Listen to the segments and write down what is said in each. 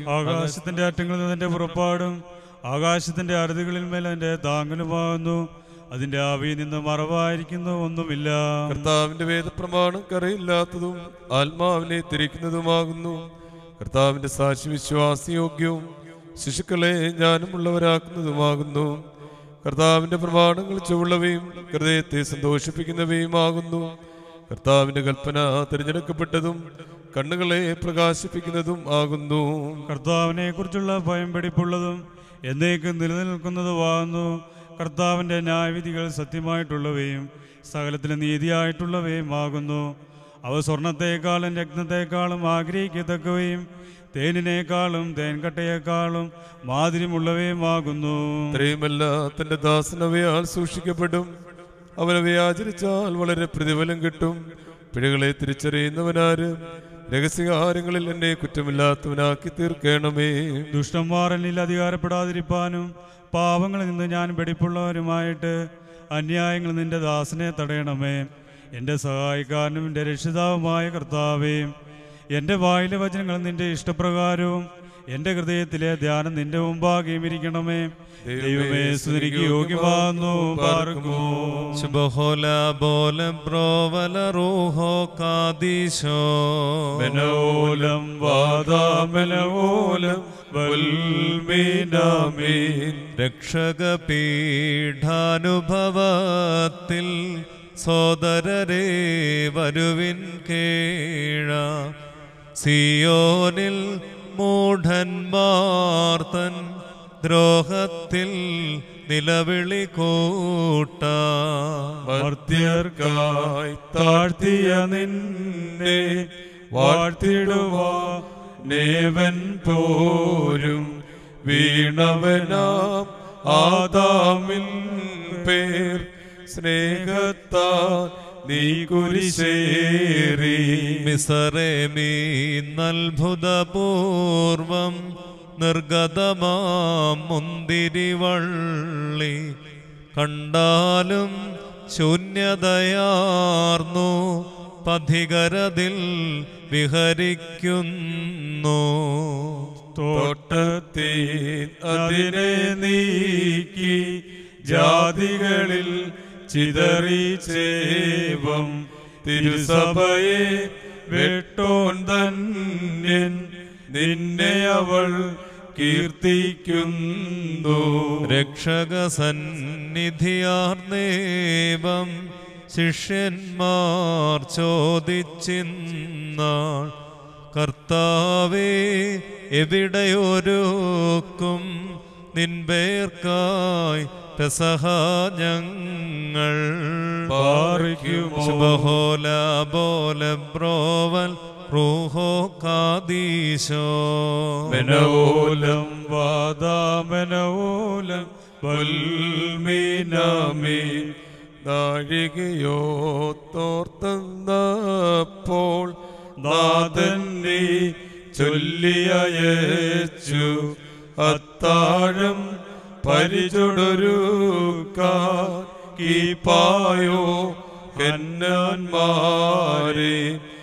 ആകാശത്തിന്റെ അറ്റങ്ങളിൽ നിന്ന് എന്റെ പുറപ്പാടും ആകാശത്തിന്റെ അറുതികളിൽ മേൽ എന്റെ താങ്ങലുമാകുന്നു അതിന്റെ ആവിയിൽ നിന്ന് മറവായിരിക്കുന്നു ഒന്നുമില്ല കർത്താവിന്റെ വേദപ്രമാണം കറയില്ലാത്തതും ആത്മാവിനെ തിരിക്കുന്നതുമാകുന്നു കർത്താവിന്റെ സാക്ഷി വിശ്വാസയോഗ്യവും ശിശുക്കളെ ജ്ഞാനമുള്ളവരാക്കുന്നതുമാകുന്നു കർത്താവിന്റെ പ്രമാണങ്ങൾ ചുവള്ളവയും ഹൃദയത്തെ സന്തോഷിപ്പിക്കുന്നവയുമാകുന്നു കർത്താവിന്റെ കൽപ്പന തിരഞ്ഞെടുക്കപ്പെട്ടതും കണ്ണുകളെ പ്രകാശിപ്പിക്കുന്നതും ആകുന്നു കർത്താവിനെ കുറിച്ചുള്ള ഭയം പിടിപ്പുള്ളതും എന്നേക്കും നിലനിൽക്കുന്നതുമാകുന്നു കർത്താവിന്റെ ന്യായവിധികൾ സത്യമായിട്ടുള്ളവയും സകലത്തിലെ നീതിയായിട്ടുള്ളവയും ആകുന്നു അവ സ്വർണത്തെക്കാളും രത്നത്തെക്കാളും ആഗ്രഹിക്കത്തക്കവയും തേനിനേക്കാളും തേൻകട്ടയേക്കാളും മാതിരിമുള്ളവയുമാകുന്നു ഇത്രയുമല്ല തന്റെ ദാസനവയാൽ സൂക്ഷിക്കപ്പെടും അവനവയെ ആചരിച്ചാൽ വളരെ പ്രതിഫലം കിട്ടും പിഴകളെ തിരിച്ചറിയുന്നവനാര് രഹസ്യകാര്യങ്ങളിൽ എന്നെ കുറ്റമില്ലാത്തവനാക്കി തീർക്കണമേ ദുഷ്ടന്മാർ എന്നിൽ അധികാരപ്പെടാതിരിപ്പാനും പാവങ്ങളിൽ നിന്ന് ഞാൻ വെടിപ്പുള്ളവരുമായിട്ട് അന്യായങ്ങൾ നിന്റെ ദാസനെ തടയണമേ എൻ്റെ സഹായിക്കാരനും എൻ്റെ രക്ഷിതാവുമായ കർത്താവേ എൻ്റെ വായിലെ വചനങ്ങൾ നിന്റെ ഇഷ്ടപ്രകാരവും എൻ്റെ ഹൃദയത്തിലെ ധ്യാനം നിന്റെ മുമ്പാകെയും ഇരിക്കണമേ ദൈവമേ സ്തുതിക്ക് യോഗ്യമാകുന്നു പാർക്കുമോ ശുഭഹോല ബോലം പ്രോവല റൂഹോ കാദീശോ മനോലം വാദാമലോലം വൽമീനാമീൻ രക്ഷക പീഠാനുഭവത്തിൽ സോദരരെ വരുവിൻ കേഴ സിയോനിൽ മൂഢന്മാർത്തൻ ദ്രോഹത്തിൽ നിലവിളി കൂട്ട മർത്യർക്കായി താഴ്ത്തിയ നിന്നെ വാഴ്ത്തിടുവാ നേവൻ പോരും വീണവനാം ആദാമിൻ പേർ സ്നേഹത്താൽ നീ കുരിശേറി മിസറേമീ നൽഭുതപൂർവം നിർഗതമാം മുന്തിരിവള്ളി കണ്ടാലും ശൂന്യതയാർന്നു പഥികരതിൽ വിഹരിക്കുന്നു തോട്ടത്തിൽ അതിനെ നീക്കി ജാതികളിൽ ചിതറി ചേവം തിരുസഭയെ വെട്ടോൻ ധന്യൻ നിന്നെ അവൾ കീർത്തിക്കുന്നു രക്ഷക സന്നിധിയാർന്നേവം ശിഷ്യന്മാർ ചോദിച്ചിന്നാൾ കർത്താവേ എവിടെയൊരുക്കും നിൻപേർക്കായി പെസഹ ഞങ്ങൾ പാറിക്കുമോ? ശുഭഹോല ബോല ബ്രോവൽ റൂഹോ കാദീശോ മനോലം വാദാമനോലം വൽമീനാമേ നാഴികയോ തോർത്തന്നപ്പോൾ നാഥൻ നീ ചൊല്ലിയയച്ചു അത്താഴം പരിചൊടൊരുക്കായോ കന്നാന്മാരെ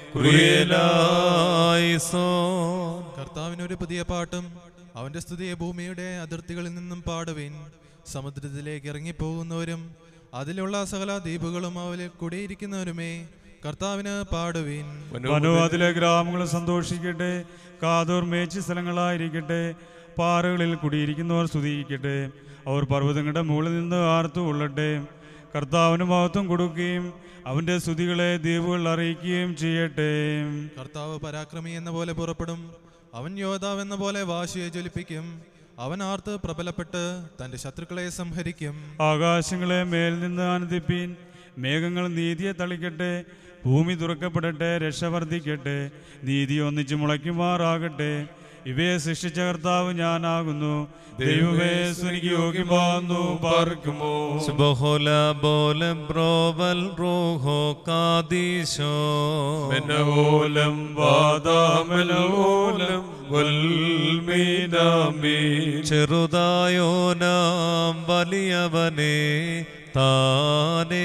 കുറിയലായിസോ കർത്താവിനൊരു പുതിയ പാട്ടും അവന്റെ സ്തുതിയെ ഭൂമിയുടെ അതിർത്തികളിൽ നിന്നും പാടുവിൻ സമുദ്രത്തിലേക്ക് ഇറങ്ങിപ്പോകുന്നവരും അതിലുള്ള സകല ദ്വീപുകളും അവരിൽ കുടിയിരിക്കുന്നവരുമേ കർത്താവിന് പാടുവിൻ മനു അതിലെ ഗ്രാമങ്ങൾ സന്തോഷിക്കട്ടെ കാതോർ മേച്ച് സ്ഥലങ്ങളായിരിക്കട്ടെ പാറകളിൽ കുടിയിരിക്കുന്നവർ സ്തുതിക്കട്ടെ അവർ പർവ്വതങ്ങളുടെ മുകളിൽ നിന്ന് ആർത്തു കൊള്ളട്ടെ കർത്താവിന് മഹത്വം കൊടുക്കുകയും അവന്റെ സ്തുതികളെ ദ്വീപുകൾ അറിയിക്കുകയും ചെയ്യട്ടെ കർത്താവ് പരാക്രമി എന്ന പോലെ പുറപ്പെടും അവൻ യോദ്ധാവ് എന്ന പോലെ വാശിയെ ജ്വലിപ്പിക്കും അവൻ ആർത്ത് പ്രബലപ്പെട്ട് തന്റെ ശത്രുക്കളെ സംഹരിക്കും ആകാശങ്ങളെ മേൽ നിന്ന് ആനന്ദിപ്പീൻ മേഘങ്ങൾ നീതിയെ തളിക്കട്ടെ ഭൂമി തുറക്കപ്പെടട്ടെ രക്ഷ വർദ്ധിക്കട്ടെ നീതി ഒന്നിച്ച് മുളയ്ക്കുമാറാകട്ടെ ഇവയെ സൃഷ്ടിച്ച കർത്താവ് ഞാനാകുന്നു ദൈവമേ സ്തുതിക്ക് യോഗ്യമാകുന്നു പാർക്കുമോ ശുഭഹോല ബോല ബ്രോവൽ റൂഹോ കാദീശോ മനോലം വാദാമലോലം വൽമീനാമീ ചെറുതായോ നാം വലിയവനെ താനേ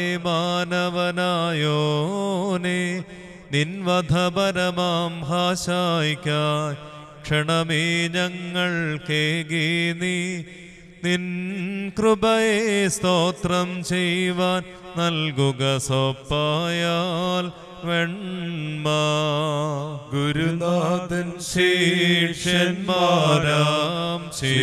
മാനവനായോനെ നിൻവധപരമാം ഹാശായിക്കായി ക്ഷണമേ ഞങ്ങൾ കേകി നീ നിൻ കൃപയെ സ്തോത്രം ചെയ്യുവാൻ നൽകുക സൊപ്പായാൽ വെണ്മ ഗുരുനാഥൻ ശിഷ്യന്മാരാം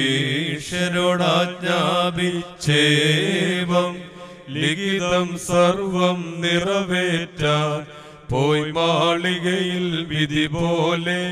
ശിഷ്യരോടാജ്ഞാപിച്ചേവം ലിഖിതം സർവം നിറവേറ്റാൻ പോയി മാളികയിൽ വിധി പോലെ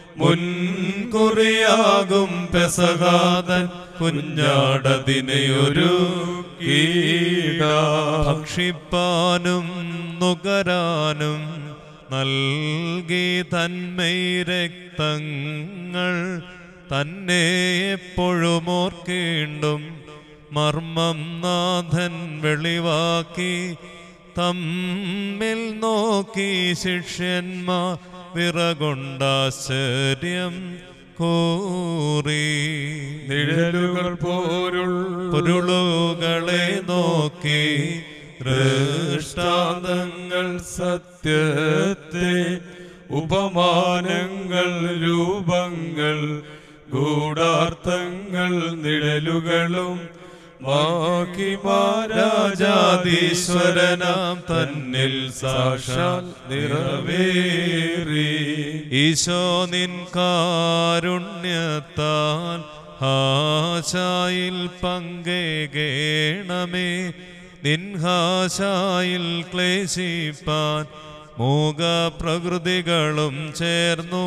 മുൻകുറിയാകും പെസകാതൻ കുഞ്ഞാടതിനെയൊരു കീട ഭക്ഷിപ്പാനും നുകരാനും നൽകി തന്മൈ രക്തങ്ങൾ തന്നെ എപ്പോഴും ഓർക്കേണ്ടും മർമ്മം നാഥൻ വെളിവാക്കി തമ്മിൽ നോക്കി ശിഷ്യന്മാർ വിറകൊണ്ടാശ്ചര്യം കൂറി നിഴലുകൾ പോരുൾ പൊരുളുകളെ നോക്കി ദൃഷ്ടാന്തങ്ങൾ സത്യത്തെ ഉപമാനങ്ങൾ രൂപങ്ങൾ ഗൂഢാർത്ഥങ്ങൾ നിഴലുകളും മാക്കി രാജാധീശ്വരനാം തന്നിൽ സാക്ഷാൽ നിറവേറി ഈശോ നിൻ കാരുണ്യത്താൽ ഹാശായിൽ പങ്കേകേണമേ നിൻഹാശായിൽ ക്ലേശിപ്പാൻ മൂക പ്രകൃതികളും ചേർന്നു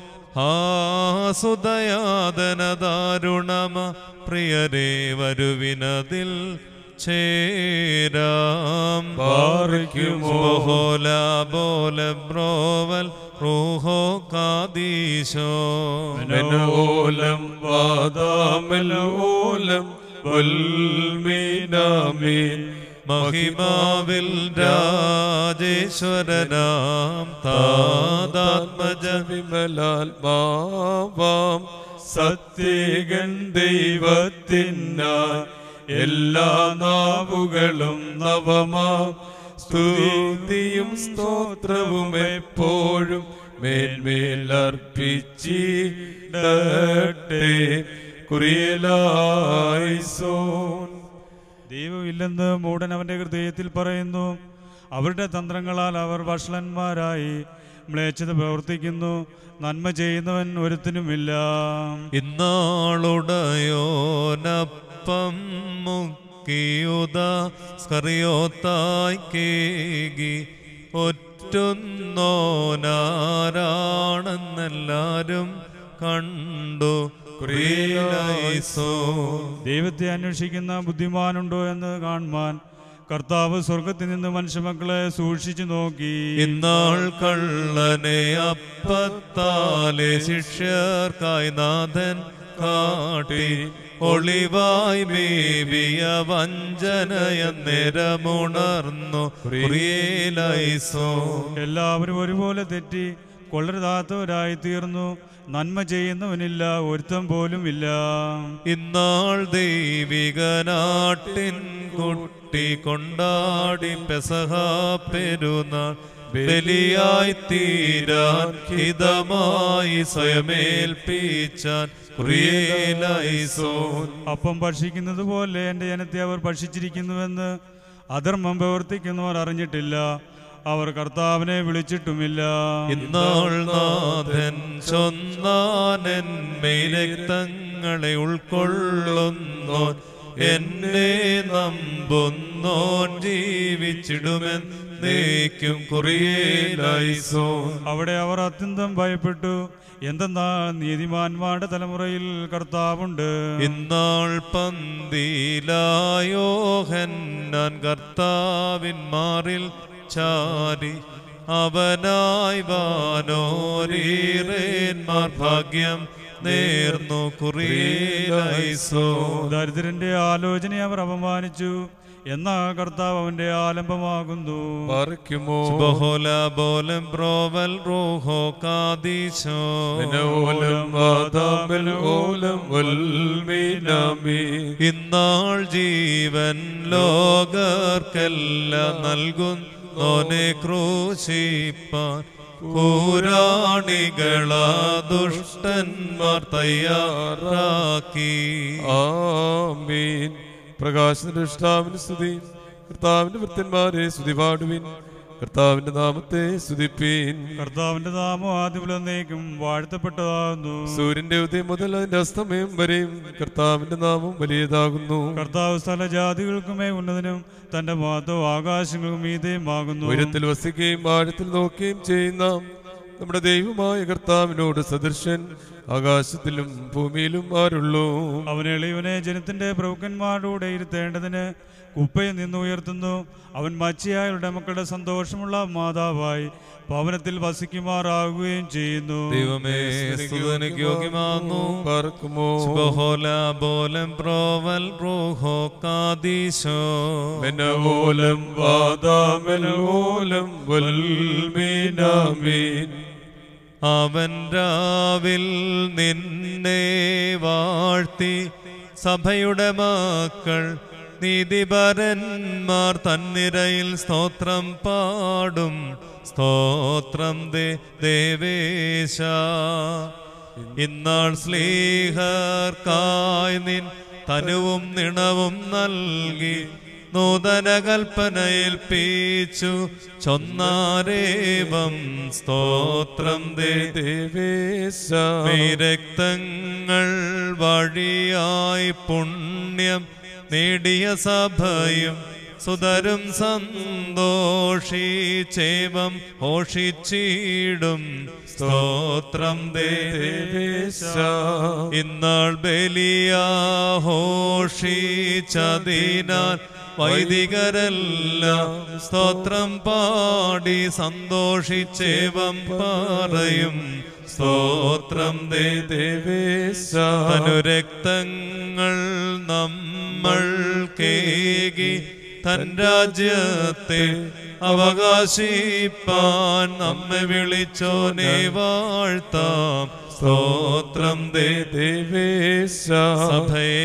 ആസുദയാതനദാരുണമ പ്രിയരേ വരുവിനതിൽ ചേരാം പാറിക്കുമോ? ബോല ബോല ബ്രോവൽ റൂഹോ കാദീശോ ഓലം വാദാമലോലം വൽമീനാമീൻ മഹിമാവിൽ രാജേശ്വരനാം താതാത്മജ വിമലാത്മാവാം സത്യേകൻ ദൈവത്തിനായി എല്ലാ നാവുകളും നവമാം സ്തുതിയും സ്തോത്രവും എപ്പോഴും മേന്മേൽ അർപ്പിച്ചിടട്ടെ കുറിയലായി സോൻ ദൈവമില്ലെന്ന് മൂടൻ അവന്റെ ഹൃദയത്തിൽ പറയുന്നു അവരുടെ തന്ത്രങ്ങളാൽ അവർ വഷളന്മാരായി മ്ലേച്ഛത പ്രവർത്തിക്കുന്നു നന്മ ചെയ്യുന്നവൻ ഒരുത്തിനുമില്ല ഇന്നാളുടയോനപ്പം മുക്കിയുത സ്കറിയോത്തായി കേകി ഒറ്റുന്നോനാരാണെന്നെല്ലാരും കണ്ടു കുറിയലൈസോ ദൈവത്തെ അന്വേഷിക്കുന്ന ബുദ്ധിമാനുണ്ടോ എന്ന് കാണുവാൻ കർത്താവ് സ്വർഗത്തിൽ നിന്ന് മനുഷ്യമക്കളെ സൂക്ഷിച്ചു നോക്കി ഇന്നാൾ കള്ളനെ അപ്പത്താലെ ശിഷ്യർക്കായി നാഥൻ കാട്ടി ഒളിവായി മേവിയ വഞ്ചനയ നിരമുണർന്നു പ്രിയേലൈസോ എല്ലാവരും ഒരുപോലെ തെറ്റി കൊള്ളരുതാത്തവരായി തീർന്നു നന്മ ചെയ്യുന്നവനില്ല ഒരുത്തം പോലും ഇല്ല ഇന്നാൾ ദൈവികനാട്ടിൻ കുട്ടി കൊണ്ടാടി പെസഹ പെരുന്നാൾ ബലിയായി തീരാൻ ഹിതമായി സ്വയമേൽപ്പിച്ചാൻ പ്രിയേലൈസോ അപ്പം ഭക്ഷിക്കുന്നത് പോലെ എൻ്റെ ജനത്തെ അവർ ഭക്ഷിച്ചിരിക്കുന്നുവെന്ന് അധർമ്മം പ്രവർത്തിക്കുന്നവർ അറിഞ്ഞിട്ടില്ല അവർ കർത്താവിനെ വിളിച്ചിട്ടുമില്ല ഇന്നാൾ നാഥൻ ചൊന്നാനെന്മേ രക്തങ്ങളെ ഉൾക്കൊള്ളുന്നോൻ എന്നെ നമ്പുന്നോൻ ജീവിച്ചിടുമെന്നേക്കും കുറിയേലൈസോ അവിടെ അവർ അത്യന്തം ഭയപ്പെട്ടു എന്തെന്നാ നീതിമാന്മാരുടെ തലമുറയിൽ കർത്താവുണ്ട് ഇന്നാൾ പന്തിലായോഹന്നാൻ കർത്താവിൻ മാറിൽ ചാരി അവനായി വാനോരീറേന്മാർ ഭാഗ്യം നേർന്നു കുറിയേലൈസോ ദരിദ്രന്റെ ആലോചനയെ അവർ അപമാനിച്ചു എന്നാ കർത്താവ് അവന്റെ ആലംബമാകുന്നു പറിക്കുമോ ബഹോല ബോലം ബ്രോവൽ റൂഹോ കാദീശോ ഓലം വാദാമൽ ഓലം വൽമീനാമീ ഇന്നാൾ ജീവൻ ലോകർക്കെല്ലാം നൽകുന്നോനെ ക്രൂശിപ്പാൻ പൂരാണികളാ ദുഷ്ടന്മാർ തയ്യാറാക്കി ആമീൻ പ്രകാശത്തിന്റെ ഇഷ്ടാവിന് സ്തുതി കർത്താവിന്റെ വൃത്തന്മാരെ സ്തുതി പാടുവിൻ കർത്താവിന്റെ നാമത്തെ സ്തുതിപ്പീൻ കർത്താവിന്റെ നാമം ആദ്യമുലന്നേക്കും വാഴ്ത്തപ്പെട്ടതാകുന്നു സൂര്യന്റെ ഉദയം മുതൽ അതിന്റെ അസ്തമയം വരെയും കർത്താവിന്റെ നാമം വലിയതാകുന്നു കർത്താവ് സ്ഥല ജാതികൾക്കുമേ ഉന്നതനും തന്റെ മഹത്വം ആകാശങ്ങൾക്കും മീതയുമാകുന്നു ഉയരത്തിൽ വസിക്കുകയും ആഴത്തിൽ നോക്കുകയും ചെയ്യുന്ന നമ്മുടെ ദൈവമായ കർത്താവിനോട് സദൃശൻ ആകാശത്തിലും ഭൂമിയിലും ആരുള്ളൂ അവൻ എളിയവനെ ജനത്തിന്റെ പ്രഭുക്കന്മാരുടെ ഇരുത്തേണ്ടതിന് കുപ്പയിൽ നിന്ന് ഉയർത്തുന്നു അവൻ മച്ചിയായവരുടെ മക്കളുടെ സന്തോഷമുള്ള മാതാവായി ഭവനത്തിൽ വസിക്കുമാറാകുകയും ചെയ്യുന്നു ദൈവമേ സ്തുതനക്ക് യോഗ്യമാകുന്നു പാർക്കുമോ ബഹോല ബോലം പ്രോവൽ റൂഹോ കാദീശോ മെനവോലം വാദാമെനവോലം വൽമീനാമീൻ അവൻ രാവിൽ നിന്നെ വാഴ്ത്തി സഭയുടെ മക്കൾ നീതിപരന്മാർ തന്നിരയിൽ സ്തോത്രം പാടും സ്തോത്രം ദേ ദേവേശ ഇന്നാൾ സ്ലീഹർക്കായി നിൻ തനുവും നിണവും നൽകി നൂതന കൽപ്പനയേൽപ്പിച്ചു ചൊന്നാരേവം സ്തോത്രം ദേ ദേവേശ രക്തങ്ങൾ വഴിയായി പുണ്യം നേടിയ സഭയും സുതരും സന്തോഷിച്ചേവം ഘോഷിച്ചിടും സ്തോത്രം ദേ ദേവേശ ഇന്നാൾ ബലിയാഹോഷിച്ചതിനാൽ വൈദികരെല്ലാം സ്തോത്രം പാടി സന്തോഷിച്ചേവം പറയും സ്തോത്രം ദേ ദേവേശ തനുരക്തങ്ങൾ നമ്മൾ കേകി തൻ രാജ്യത്തെ അവകാശിപ്പാൻ നമ്മെ വിളിച്ചോനെ വാഴ്ത്താം സ്തോത്രം ദേ ദേവേശ സഭയെ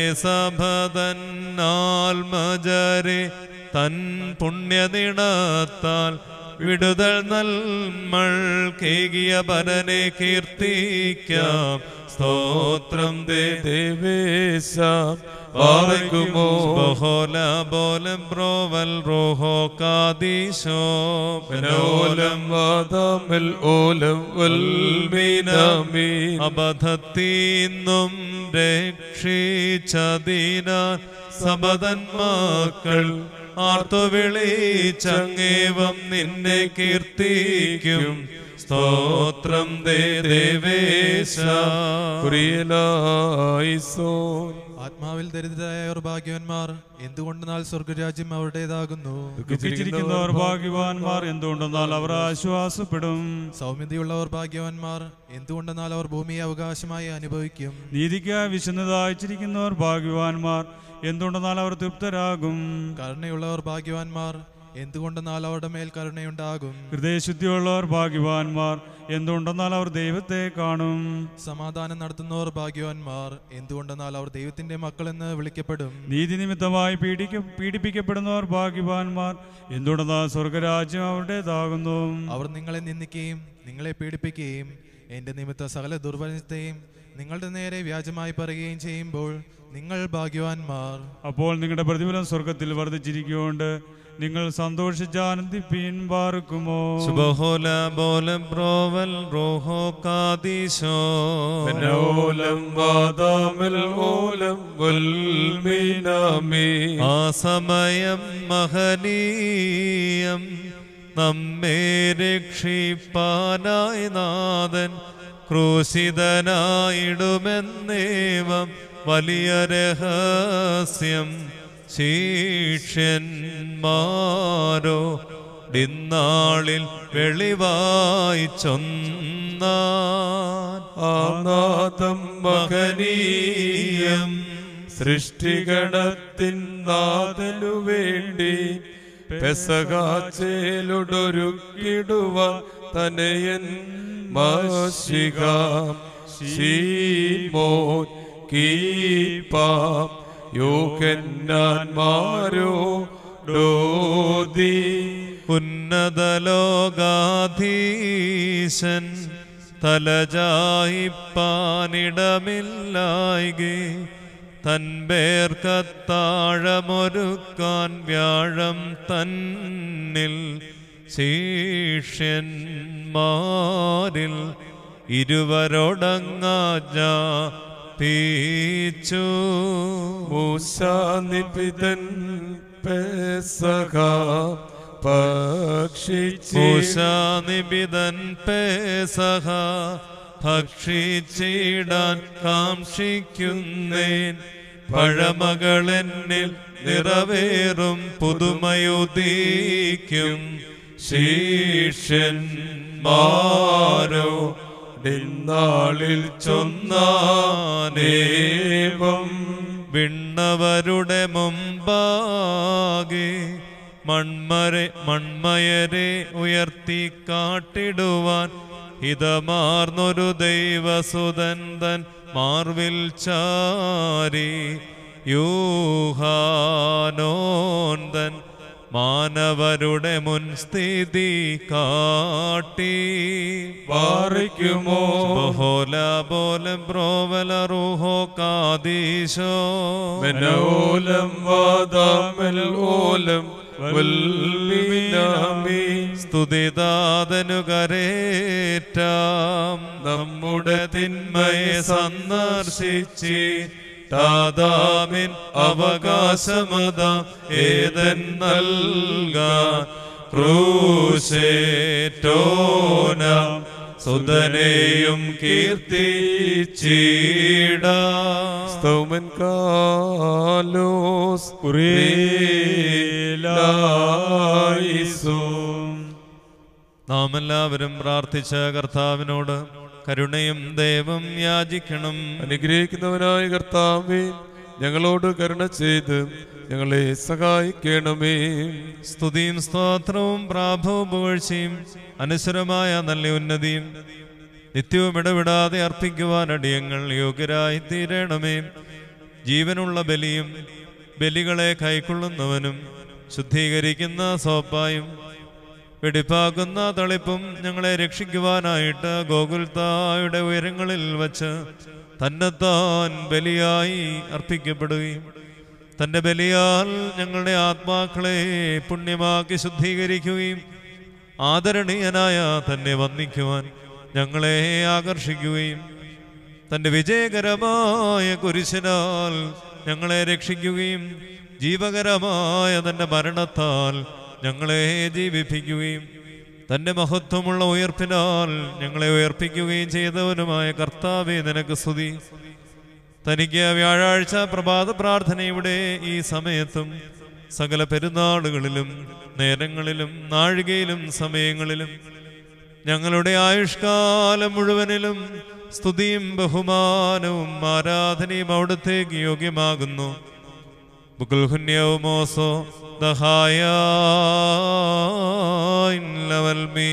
സഭതന്നാൽമജരെ തൻ പുണ്യനിടത്താൽ വിടുതൽ നമ്മൾ കേകിയ പരനെ കീർത്തിക്കാം സ്തോത്രം ദേ ദേവേശ പാർക്കുമോ ബഹോല ബോലം ബ്രോവൽ റോഹോ കാദീശോ മനോലം വാദാമൽ ഓലം വൽമീനാമീൻ അബദ്ധത്തിന്നും രക്ഷിച്ചതിനാൽ സബതന്മാക്കൾ ആർത്തു വിളിച്ചങ്ങേവം നിന്നെ കീർത്തിക്കും സ്തോത്രം ദേ ദേവേശ കുറിയലായിസോൻ ആത്മാവിൽ ദരിദ്രരായവർ ഭാഗ്യവാന്മാർ എന്തുകൊണ്ടെന്നാൽ സ്വർഗരാജ്യം അവരുടേതാകുന്നു ദുഃഖിച്ചിരിക്കുന്നവർ ഭാഗ്യവാന്മാർ എന്തുകൊണ്ടെന്നാൽ അവർ ആശ്വാസപ്പെടും സൗമ്യതയുള്ളവർ ഭാഗ്യവാന്മാർ എന്തുകൊണ്ടെന്നാൽ അവർ ഭൂമിയെ അവകാശമായി അനുഭവിക്കും നീതിക്കായി വിശന്ന് ദാഹിച്ചിരിക്കുന്നവർ ഭാഗ്യവാന്മാർ എന്തുകൊണ്ടെന്നാൽ അവർ തൃപ്തരാകും കരുണയുള്ളവർ ഭാഗ്യവാന്മാർ എന്തുകൊണ്ടെന്നാൽ അവരുടെ മേൽ കരുണയുണ്ടാകും ഹൃദയശുദ്ധിയുള്ളവർ ഭാഗ്യവാന്മാർ എന്തുകൊണ്ടെന്നാൽ അവർ ദൈവത്തെ കാണും സമാധാനം നടത്തുന്നവർ ഭാഗ്യവാന്മാർ എന്തുകൊണ്ടെന്നാൽ അവർ ദൈവത്തിന്റെ മക്കളെന്ന് വിളിക്കപ്പെടും നീതി നിമിത്തമായി പീഡിക്ക പീഡിപ്പിക്കപ്പെടുന്നവർ ഭാഗ്യവാന്മാർ എന്തുകൊണ്ടെന്നാൽ സ്വർഗരാജ്യം അവരുടേതാകുന്നു അവർ നിങ്ങളെ നിന്ദിക്കുകയും നിങ്ങളെ പീഡിപ്പിക്കുകയും എന്റെ നിമിത്ത സകല ദുർവചനത്തെയും നിങ്ങളുടെ നേരെ വ്യാജമായി പറയുകയും ചെയ്യുമ്പോൾ നിങ്ങൾ ഭാഗ്യവാന്മാർ അപ്പോൾ നിങ്ങളുടെ പ്രതിഫലം സ്വർഗത്തിൽ വർദ്ധിച്ചിരിക്കുകൊണ്ട് നിങ്ങൾ സന്തോഷിച്ച് ആനന്ദിപ്പീൻ പാർക്കുമോ ശുഭഹോല ബോലം ബ്രോവൽ റോഹോ കാദീശോ മനോലം വാദാമൽ ഓലം വൽമീനാമീൻ ആ സമയം മഹനീയം നമ്മെ രക്ഷിപ്പാനായി നാഥൻ ക്രൂശിതനായിടുമെന്നേവം വലിയ രഹസ്യം ശിഷ്യന്മാരോ ഇന്നാളിൽ വെളിവായി ചൊന്നാൻ ആനാദം മകനീയം സൃഷ്ടിഗണത്തിൻ നാഥനു വേണ്ടി പെസകാച്ചേലൊടൊരുക്കിടുവാൻ തനയൻ മാശിക ശീമോൻ കീപ്പാം യോഹന്നാന്മാരോ ഡോദി ഉന്നതലോകാധീശൻ തലചായിപ്പാനിടമില്ലായികെ തൻപേർക്കത്താഴമൊരുക്കാൻ വ്യാഴം തന്നിൽ ശിഷ്യന്മാരിൽ ഇരുവരോടങ്ങാജ പീച്ചു മൂശാനിപിതൻ പെസക ഭക്ഷിച്ചു മൂശാനിബിതൻ പേസഹ ഭക്ഷിച്ചിടാൻ കാക്ഷിക്കുന്നേൻ പഴമകളെന്നിൽ നിറവേറും പുതുമയുദീക്കും ശിഷ്യന്മാരോ നിന്നാളിൽ ചൊന്നാനേവം വിണ്ണവരുടെ മുമ്പാകെ മൺമരെ മൺമയരെ ഉയർത്തി കാട്ടിടുവാൻ ഹിതമാർന്നൊരു ദൈവസുതൻ തൻ മാർവിൽ ചാരി യൂഹാനോന്തൻ മാനവരുടെ മുൻസ്ഥിതി കാട്ടി വാറിക്കുമോ ബഹോല പോലം പ്രോവല റൂഹോ കാദീശോ മനോലം വാദാമൽ ഓലം വൽമിനാമി സ്തുതിദാതനു കരേറ്റാം നമ്മുടെ തിന്മയെ സന്ദർശിച്ച് താതാമിൻ അവകാശമത ഏതൻ നൽകാൻ ക്രൂശേറ്റോനാം സുതനെയും കീർത്തിച്ചിടാം സ്തൗമൻ കാലോസ് കുറിയേലായിസും നാം എല്ലാവരും പ്രാർത്ഥിച്ച കർത്താവിനോട് കരുണയും ദൈവം യാചിക്കണം അനുഗ്രഹിക്കുന്നവനായ കർത്താവേ ഞങ്ങളോട് കരുണ ചെയ്ത് ഞങ്ങളെ സഹായിക്കണമേ സ്തുതിയും സ്തോത്രവും പ്രാഭവും പുകഴ്ചയും അനശ്വരമായ നല്ല ഉന്നതിയും നിത്യവും ഇടവിടാതെ അർപ്പിക്കുവാൻ അടിയങ്ങൾ യോഗ്യരായി തീരണമേ ജീവനുള്ള ബലിയും ബലികളെ കൈക്കൊള്ളുന്നവനും ശുദ്ധീകരിക്കുന്ന സോപ്പായും വെടിപ്പാക്കുന്ന തളിപ്പും ഞങ്ങളെ രക്ഷിക്കുവാനായിട്ട് ഗോകുൽത്തായുടെ ഉയരങ്ങളിൽ വച്ച് തന്നെത്താൻ ബലിയായി അർപ്പിക്കപ്പെടുകയും തന്റെ ബലിയാൽ ഞങ്ങളുടെ ആത്മാക്കളെ പുണ്യമാക്കി ശുദ്ധീകരിക്കുകയും ആദരണീയനായ തന്നെ വന്ദിക്കുവാൻ ഞങ്ങളെ ആകർഷിക്കുകയും തന്റെ വിജയകരമായ കുരിശിനാൽ ഞങ്ങളെ രക്ഷിക്കുകയും ജീവകരമായ തന്റെ മരണത്താൽ ഞങ്ങളെ ജീവിപ്പിക്കുകയും തന്റെ മഹത്വമുള്ള ഉയർപ്പിനാൽ ഞങ്ങളെ ഉയർപ്പിക്കുകയും ചെയ്തവനുമായ കർത്താവെ നിനക്ക് സ്തുതി തനിക്ക് വ്യാഴാഴ്ച പ്രഭാത പ്രാർത്ഥനയുടെ ഈ സമയത്തും സകല പെരുന്നാളുകളിലും നേരങ്ങളിലും നാഴികയിലും സമയങ്ങളിലും ഞങ്ങളുടെ ആയുഷ്കാലം മുഴുവനിലും സ്തുതിയും ബഹുമാനവും ആരാധനയും അവിടത്തേക്ക് യോഗ്യമാകുന്നു ബുക്കുൽഹുന്യവുമോസോ ദഹായ ലവൽമീ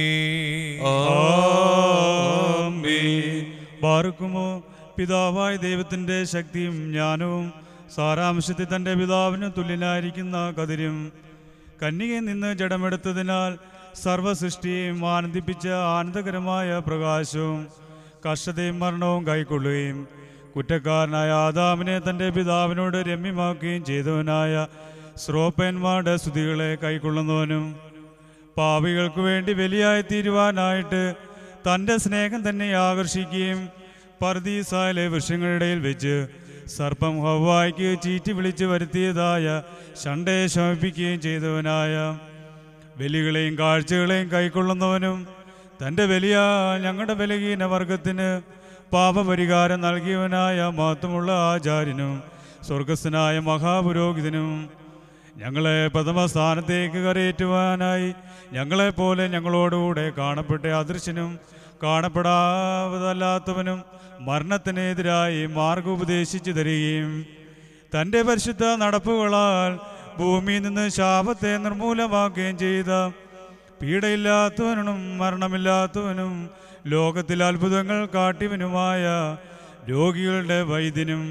ആമീൻ. ബാറുക്കുമോ പിതാവായ ദൈവത്തിന്റെ ശക്തിയും ജ്ഞാനവും സാരാംശത്തിൽ തന്റെ പിതാവിന് തുല്യനായിരിക്കുന്ന കതിരും കന്യകയിൽ നിന്ന് ജഡമെടുത്തതിനാൽ സർവസൃഷ്ടിയെയും ആനന്ദിപ്പിച്ച ആനന്ദകരമായ പ്രകാശവും കഷ്ടതയും മരണവും കൈക്കൊള്ളുകയും കുറ്റക്കാരനായ ആദാമിനെ തന്റെ പിതാവിനോട് രമ്യമാക്കുകയും ചെയ്തവനായ ശ്രോപ്പന്മാരുടെ സ്തുതികളെ കൈക്കൊള്ളുന്നവനും പാപികൾക്ക് വേണ്ടി ബലിയായി തീരുവാനായിട്ട് തൻ്റെ സ്നേഹം തന്നെ ആകർഷിക്കുകയും പർദീസായിലെ വൃക്ഷങ്ങളിടയിൽ വെച്ച് സർപ്പം ഹവായിക്ക് ചീറ്റി വിളിച്ച് വരുത്തിയതായ ഷണ്ടയെ ശമിപ്പിക്കുകയും ചെയ്തവനായ ബലികളെയും കാഴ്ചകളെയും കൈക്കൊള്ളുന്നവനും തൻ്റെ വലിയ ഞങ്ങളുടെ ബലഹീന വർഗത്തിന് പാപപരിഹാരം നൽകിയവനായ മഹത്വമുള്ള ആചാര്യനും സ്വർഗസ്ഥനായ മഹാപുരോഹിതനും ഞങ്ങളെ പ്രഥമ സ്ഥാനത്തേക്ക് കരയേറ്റുവാനായി ഞങ്ങളെപ്പോലെ ഞങ്ങളോടുകൂടെ കാണപ്പെട്ട അദൃശ്യനും കാണപ്പെടാതല്ലാത്തവനും മരണത്തിനെതിരായി മാർഗം ഉപദേശിച്ചു തരികയും തൻ്റെ പരിശുദ്ധ നടപ്പുകളാൽ ഭൂമിയിൽ നിന്ന് ശാപത്തെ നിർമൂലമാക്കുകയും ചെയ്ത പീഡയില്ലാത്തവനും മരണമില്ലാത്തവനും ലോകത്തിൽ അത്ഭുതങ്ങൾ കാട്ടിയവനുമായ രോഗികളുടെ വൈദ്യനും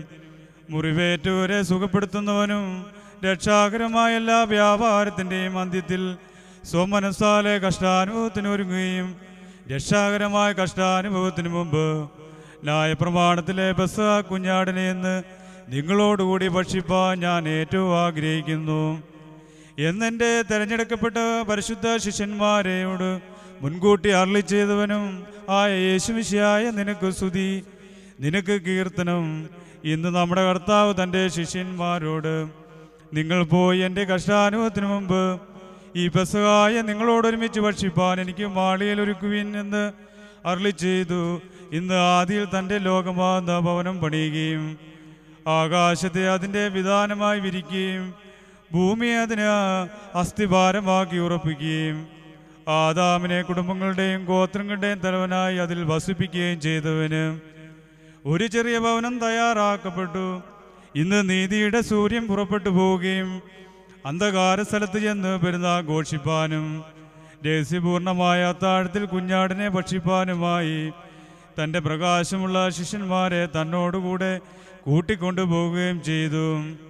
മുറിവേറ്റവരെ സുഖപ്പെടുത്തുന്നവനും രക്ഷാകരമായ എല്ലാ വ്യാപാരത്തിൻ്റെയും അന്ത്യത്തിൽ സ്വമനസ്സാലെ കഷ്ടാനുഭവത്തിന് ഒരുങ്ങുകയും രക്ഷാകരമായ കഷ്ടാനുഭവത്തിന് മുമ്പ് ന്യായപ്രമാണത്തിലെ ബസ് കുഞ്ഞാടിനെ എന്ന് നിങ്ങളോടുകൂടി ഭക്ഷിപ്പാൻ ഞാൻ ഏറ്റവും ആഗ്രഹിക്കുന്നു എന്നെൻ്റെ തെരഞ്ഞെടുക്കപ്പെട്ട പരിശുദ്ധ ശിഷ്യന്മാരെയോട് മുൻകൂട്ടി അരളി ചെയ്തവനും ആയ യേശുവിശിയായ നിനക്ക് സ്തുതി നിനക്ക് കീർത്തനം ഇന്ന് നമ്മുടെ കർത്താവ് തൻ്റെ ശിഷ്യന്മാരോട് നിങ്ങൾ പോയി എൻ്റെ കഷ്ടാനുഭവത്തിന് മുമ്പ് ഈ പെസകായ നിങ്ങളോടൊരുമിച്ച് ഭക്ഷിപ്പാൻ എനിക്ക് മാളിയിൽ ഒരുക്കുവിൻ എന്ന് അരളി ചെയ്തു ഇന്ന് ആദിയിൽ തൻ്റെ ലോകമാകുന്ന ഭവനം പണിയുകയും ആകാശത്തെ അതിൻ്റെ വിധാനമായി വിരിക്കുകയും ഭൂമിയെ അതിന് അസ്ഥിഭാരമാക്കി ഉറപ്പിക്കുകയും ആദാമിനെ കുടുംബങ്ങളുടെയും ഗോത്രങ്ങളുടെയും തലവനായി അതിൽ വസിപ്പിക്കുകയും ചെയ്തവന് ഒരു ചെറിയ ഭവനം തയ്യാറാക്കപ്പെട്ടു ഇന്ന് നീതിയുടെ സൂര്യൻ പുറപ്പെട്ടു പോവുകയും അന്ധകാര സ്ഥലത്ത് ചെന്ന് പെരുന്നാൾ ഘോഷിപ്പാനും രഹസ്യപൂർണമായ അത്താഴത്തിൽ കുഞ്ഞാടിനെ ഭക്ഷിപ്പാനുമായി തൻ്റെ പ്രകാശമുള്ള ശിഷ്യന്മാരെ തന്നോടുകൂടെ കൂട്ടിക്കൊണ്ടുപോവുകയും ചെയ്തു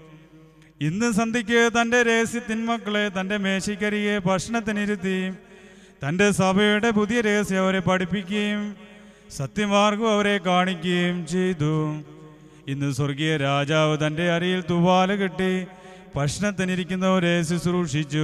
ഇന്ന് സന്ധ്യയ്ക്ക് തൻ്റെ രഹസ്യത്തിന്മക്കളെ തൻ്റെ മേശയ്ക്കരികെ ഭക്ഷണത്തിനിരുത്തി തൻ്റെ സഭയുടെ പുതിയ രഹസ്യം അവരെ പഠിപ്പിക്കുകയും സത്യമാർഗം അവരെ കാണിക്കുകയും ചെയ്തു ഇന്ന് സ്വർഗീയ രാജാവ് തൻ്റെ അരിയിൽ തുവാല കെട്ടി ഭക്ഷണത്തിനിരിക്കുന്നവരെ ശുശ്രൂഷിച്ചു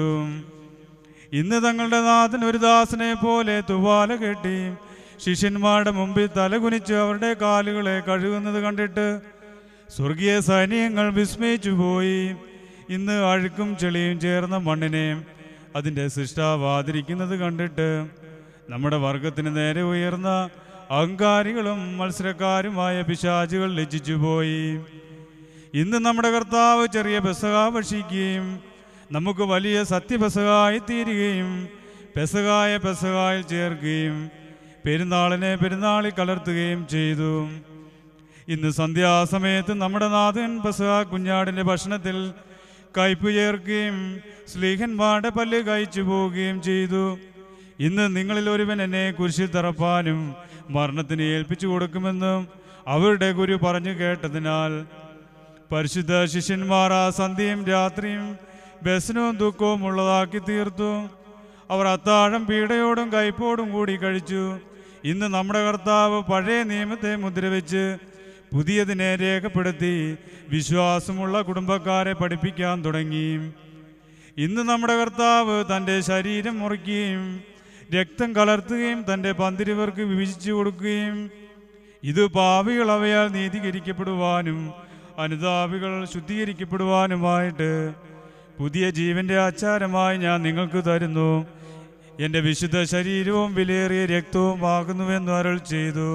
ഇന്ന് തങ്ങളുടെ നാഥൻ ഒരു ദാസനെ പോലെ തുവാല കെട്ടി ശിഷ്യന്മാരുടെ മുമ്പിൽ തലകുനിച്ച് അവരുടെ കാലുകളെ കഴുകുന്നത് കണ്ടിട്ട് സ്വർഗീയ സൈന്യങ്ങൾ വിസ്മയിച്ചു പോയി ഇന്ന് അഴുക്കും ചെളിയും ചേർന്ന മണ്ണിനെ അതിൻ്റെ സൃഷ്ടാവാതിരിക്കുന്നത് കണ്ടിട്ട് നമ്മുടെ വർഗത്തിന് നേരെ ഉയർന്ന അഹങ്കാരികളും മത്സരക്കാരുമായ പിശാചുകൾ ലജ്ജിച്ചു പോയി ഇന്ന് നമ്മുടെ കർത്താവ് ചെറിയ പെസക ഭക്ഷിക്കുകയും നമുക്ക് വലിയ സത്യപെസകായി തീരുകയും പെസകായ പെസകായിൽ ചേർക്കുകയും പെരുന്നാളിനെ പെരുന്നാളിൽ കലർത്തുകയും ചെയ്തു ഇന്ന് സന്ധ്യാസമയത്ത് നമ്മുടെ നാഥൻ പെസക കുഞ്ഞാടിൻ്റെ ഭക്ഷണത്തിൽ കയ്പ് ചേർക്കുകയും സ്ലീഹന്മാരുടെ പല്ല് കഴിച്ചു പോവുകയും ചെയ്തു ഇന്ന് നിങ്ങളിൽ ഒരുവൻ എന്നെ കുരിശിൽ തറപ്പാനും മരണത്തിന് ഏൽപ്പിച്ചു കൊടുക്കുമെന്നും അവരുടെ ഗുരു പറഞ്ഞു കേട്ടതിനാൽ പരിശുദ്ധ ശിഷ്യന്മാർ ആ സന്ധ്യയും രാത്രിയും വ്യസനവും ദുഃഖവും ഉള്ളതാക്കി തീർത്തു അവർ അത്താഴം പീഡയോടും കയ്പോടും കൂടി കഴിച്ചു ഇന്ന് നമ്മുടെ കർത്താവ് പഴയ നിയമത്തെ മുദ്രവെച്ച് പുതിയതിനെ രേഖപ്പെടുത്തി വിശ്വാസമുള്ള കുടുംബക്കാരെ പഠിപ്പിക്കാൻ തുടങ്ങി ഇന്ന് നമ്മുടെ കർത്താവ് തൻ്റെ ശരീരം മുറിക്കുകയും രക്തം കലർത്തുകയും തൻ്റെ പന്തിരിവർക്ക് വിഭജിച്ചു കൊടുക്കുകയും ഇത് പാപികൾ അവയാൽ നീതീകരിക്കപ്പെടുവാനും അനുതാപികൾ ശുദ്ധീകരിക്കപ്പെടുവാനുമായിട്ട് പുതിയ ജീവന്റെ ആചാരമായി ഞാൻ നിങ്ങൾക്ക് തരുന്നു എൻ്റെ വിശുദ്ധ ശരീരവും വിലയേറിയ രക്തവും ആകുന്നുവെന്ന് അരുൾ ചെയ്തു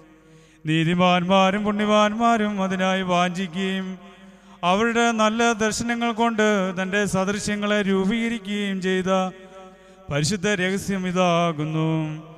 നീതിമാന്മാരും പുണ്യവാന്മാരും അതിനായി വാഞ്ചിക്കുകയും അവരുടെ നല്ല ദർശനങ്ങൾ കൊണ്ട് തൻ്റെ സദൃശ്യങ്ങളെ രൂപീകരിക്കുകയും ചെയ്ത പരിശുദ്ധ രഹസ്യം ഇതാകുന്നു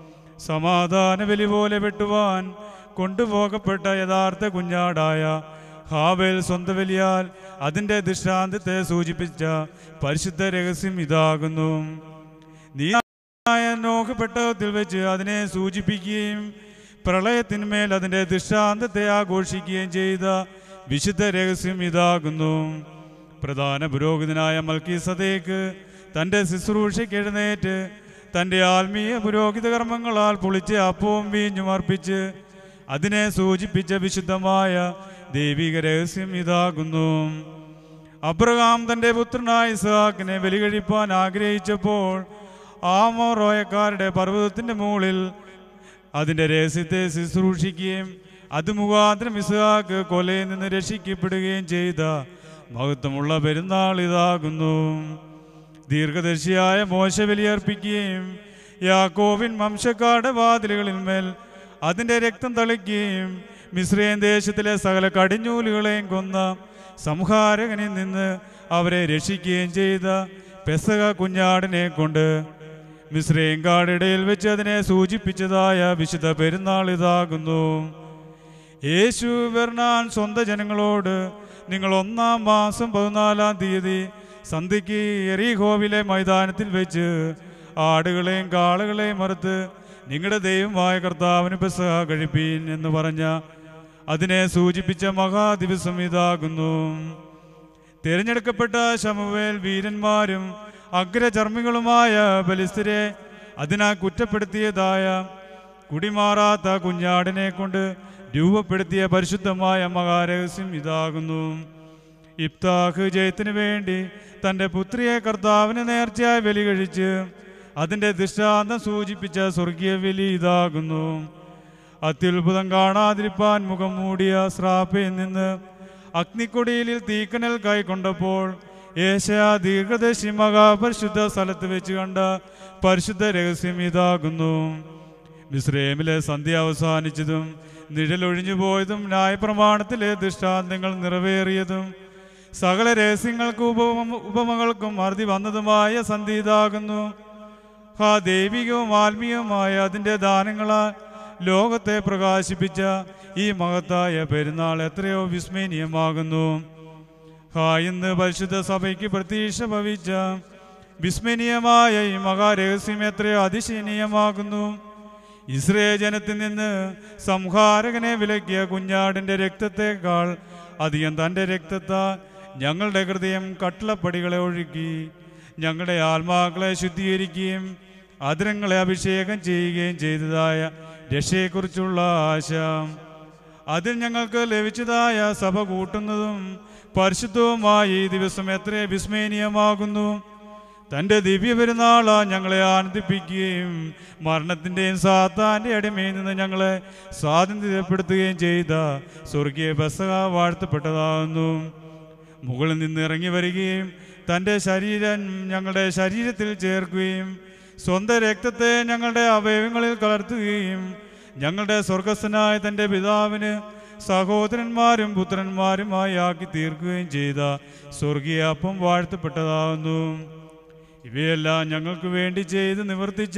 സമാധാന ബലി പോലെ വെട്ടുവാൻ കൊണ്ടുപോകപ്പെട്ട യഥാർത്ഥ കുഞ്ഞാടായ ഹാവേൽ സ്വന്തം വലിയാൽ അതിൻ്റെ ദൃഷ്ടാന്തത്തെ സൂചിപ്പിച്ച പരിശുദ്ധ രഹസ്യം ഇതാകുന്നു നീ നോക്കപ്പെട്ടതിൽ വെച്ച് അതിനെ സൂചിപ്പിക്കുകയും പ്രളയത്തിന്മേൽ അതിൻ്റെ ദൃഷ്ടാന്തത്തെ ആഘോഷിക്കുകയും ചെയ്ത വിശുദ്ധ രഹസ്യം ഇതാകുന്നു പ്രധാന പുരോഹിതനായ മൽക്കി സദേക്ക് തൻ്റെ ശുശ്രൂഷയ്ക്ക് എഴുന്നേറ്റ് തൻ്റെ ആത്മീയ പുരോഹിത കർമ്മങ്ങളാൽ പൊളിച്ച് അപ്പവും വീഞ്ഞും അർപ്പിച്ച് അതിനെ സൂചിപ്പിച്ച വിശുദ്ധമായ ദൈവിക രഹസ്യം ഇതാകുന്നു അബ്രഹാം തൻ്റെ പുത്രനായ ഇസ്ഹാക്കിനെ ബലികഴിപ്പാൻ ആഗ്രഹിച്ചപ്പോൾ ആമോറോയക്കാരുടെ പർവ്വതത്തിൻ്റെ മുകളിൽ അതിൻ്റെ രഹസ്യത്തെ ശുശ്രൂഷിക്കുകയും അത് മുഖാന്തരം ഇസ്ഹാക്ക് കൊലയിൽ നിന്ന് രക്ഷിക്കപ്പെടുകയും ചെയ്ത മഹത്വമുള്ള പെരുന്നാൾ ഇതാകുന്നു ദീർഘദർശിയായ മോശ ബലിയർപ്പിക്കുകയും യാക്കോവിൻ വംശക്കാരുടെ വാതിലുകളിന്മേൽ അതിൻ്റെ രക്തം തളിക്കുകയും മിശ്രയൻ ദേശത്തിലെ സകല കടിഞ്ഞൂലുകളെയും കൊന്ന സംഹാരകനിൽ നിന്ന് അവരെ രക്ഷിക്കുകയും ചെയ്ത പെസക കുഞ്ഞാടിനെ കൊണ്ട് മിശ്രയും കാടിടയിൽ വെച്ച് അതിനെ സൂചിപ്പിച്ചതായ വിശുദ്ധ പെരുന്നാൾ ഇതാകുന്നു യേശു വെർണാൻ സ്വന്തം ജനങ്ങളോട് നിങ്ങൾ ഒന്നാം മാസം പതിനാലാം തീയതി സന്ധ്യയ്ക്ക് എറീഹോവിലെ മൈതാനത്തിൽ വെച്ച് ആടുകളെയും കാളുകളെയും മറുത്ത് നിങ്ങളുടെ ദൈവമായ കർത്താവിന് പെസഹ കഴിപ്പീൻ എന്ന് പറഞ്ഞ അതിനെ സൂചിപ്പിച്ച മഹാദിവസം ഇതാകുന്നു തിരഞ്ഞെടുക്കപ്പെട്ട ശമുവേൽ വീരന്മാരും അഗ്രചർമ്മികളുമായ ബലിസ്ഥരെ അതിനാൽ കുറ്റപ്പെടുത്തിയതായ കുടിമാറാത്ത കുഞ്ഞാടിനെ കൊണ്ട് രൂപപ്പെടുത്തിയ പരിശുദ്ധമായ മഹാരഹസ്യം ഇതാകുന്നു ഇബ്താഹ് ജയത്തിന് വേണ്ടി തൻ്റെ പുത്രിയെ കർത്താവിന് നേർച്ചയായി ബലി കഴിച്ച് അതിൻ്റെ ദൃഷ്ടാന്തം സൂചിപ്പിച്ച സ്വർഗീയ ബലി ഇതാകുന്നു അത്യുത്ഭുതം കാണാതിരിപ്പാൻ മുഖം മൂടിയ സ്രാപ്പയിൽ നിന്ന് അഗ്നിക്കൊടിയിൽ തീക്കനൽ കൈക്കൊണ്ടപ്പോൾ ഏഷ്യ ദീർഘദർശി മഹാപരിശുദ്ധ സ്ഥലത്ത് വെച്ച് കണ്ട പരിശുദ്ധ രഹസ്യം ഇതാകുന്നു മിസ്രൈമിലെ സന്ധ്യ അവസാനിച്ചതും നിഴലൊഴിഞ്ഞു പോയതും ന്യായപ്രമാണത്തിലെ ദൃഷ്ടാന്തങ്ങൾ നിറവേറിയതും സകല രഹസ്യങ്ങൾക്കും ഉപമ ഉപമകൾക്കും അറുതി വന്നതുമായ സന്ധ്യ ഇതാകുന്നു ഹാ ദൈവികവും ആത്മീയവുമായ അതിൻ്റെ ദാനങ്ങളാൽ ലോകത്തെ പ്രകാശിപ്പിച്ച ഈ മഹത്തായ പെരുന്നാൾ എത്രയോ വിസ്മയനീയമാകുന്നു ഹാ ഇന്ന് പരിശുദ്ധ സഭയ്ക്ക് പ്രതീക്ഷ ഭവിച്ച വിസ്മയനീയമായ ഈ മഹാരഹസ്യം എത്രയോ അതിശയനീയമാകുന്നു ഇസ്രയേൽ ജനത്തിൽ നിന്ന് സംഹാരകനെ വിലക്കിയ കുഞ്ഞാടിന്റെ രക്തത്തെക്കാൾ അധികം തൻ്റെ രക്തത്താൽ ഞങ്ങളുടെ ഹൃദയം കട്ടിളപ്പടികളെ ഒഴുക്കി ഞങ്ങളുടെ ആത്മാക്കളെ ശുദ്ധീകരിക്കുകയും അതിരങ്ങളെ അഭിഷേകം ചെയ്യുകയും ചെയ്തതായ രക്ഷയെക്കുറിച്ചുള്ള ആശ അതിൽ ഞങ്ങൾക്ക് ലഭിച്ചതായ സഭ കൂട്ടുന്നതും പരിശുദ്ധവുമായ ഈ ദിവസം എത്ര വിസ്മയനീയമാകുന്നു തൻ്റെ ദിവ്യ പെരുന്നാള ഞങ്ങളെ ആനന്ദിപ്പിക്കുകയും മരണത്തിൻ്റെയും സാത്താൻ്റെ അടിമയിൽ നിന്ന് ഞങ്ങളെ സ്വാതന്ത്ര്യപ്പെടുത്തുകയും ചെയ്ത സ്വർഗീയ ബസക വാഴ്ത്തപ്പെട്ടതാകുന്നു മുകളിൽ നിന്ന് ഇറങ്ങി വരികയും തൻ്റെ ശരീരം ഞങ്ങളുടെ ശരീരത്തിൽ ചേർക്കുകയും സ്വന്തം രക്തത്തെ ഞങ്ങളുടെ അവയവങ്ങളിൽ കലർത്തുകയും ഞങ്ങളുടെ സ്വർഗസ്ഥനായ തൻ്റെ പിതാവിന് സഹോദരന്മാരും പുത്രന്മാരുമായി ആക്കി തീർക്കുകയും ചെയ്ത സ്വർഗീയ അപ്പം വാഴ്ത്തപ്പെട്ടതാകുന്നു ഇവയെല്ലാം ഞങ്ങൾക്ക് വേണ്ടി ചെയ്ത് നിവർത്തിച്ച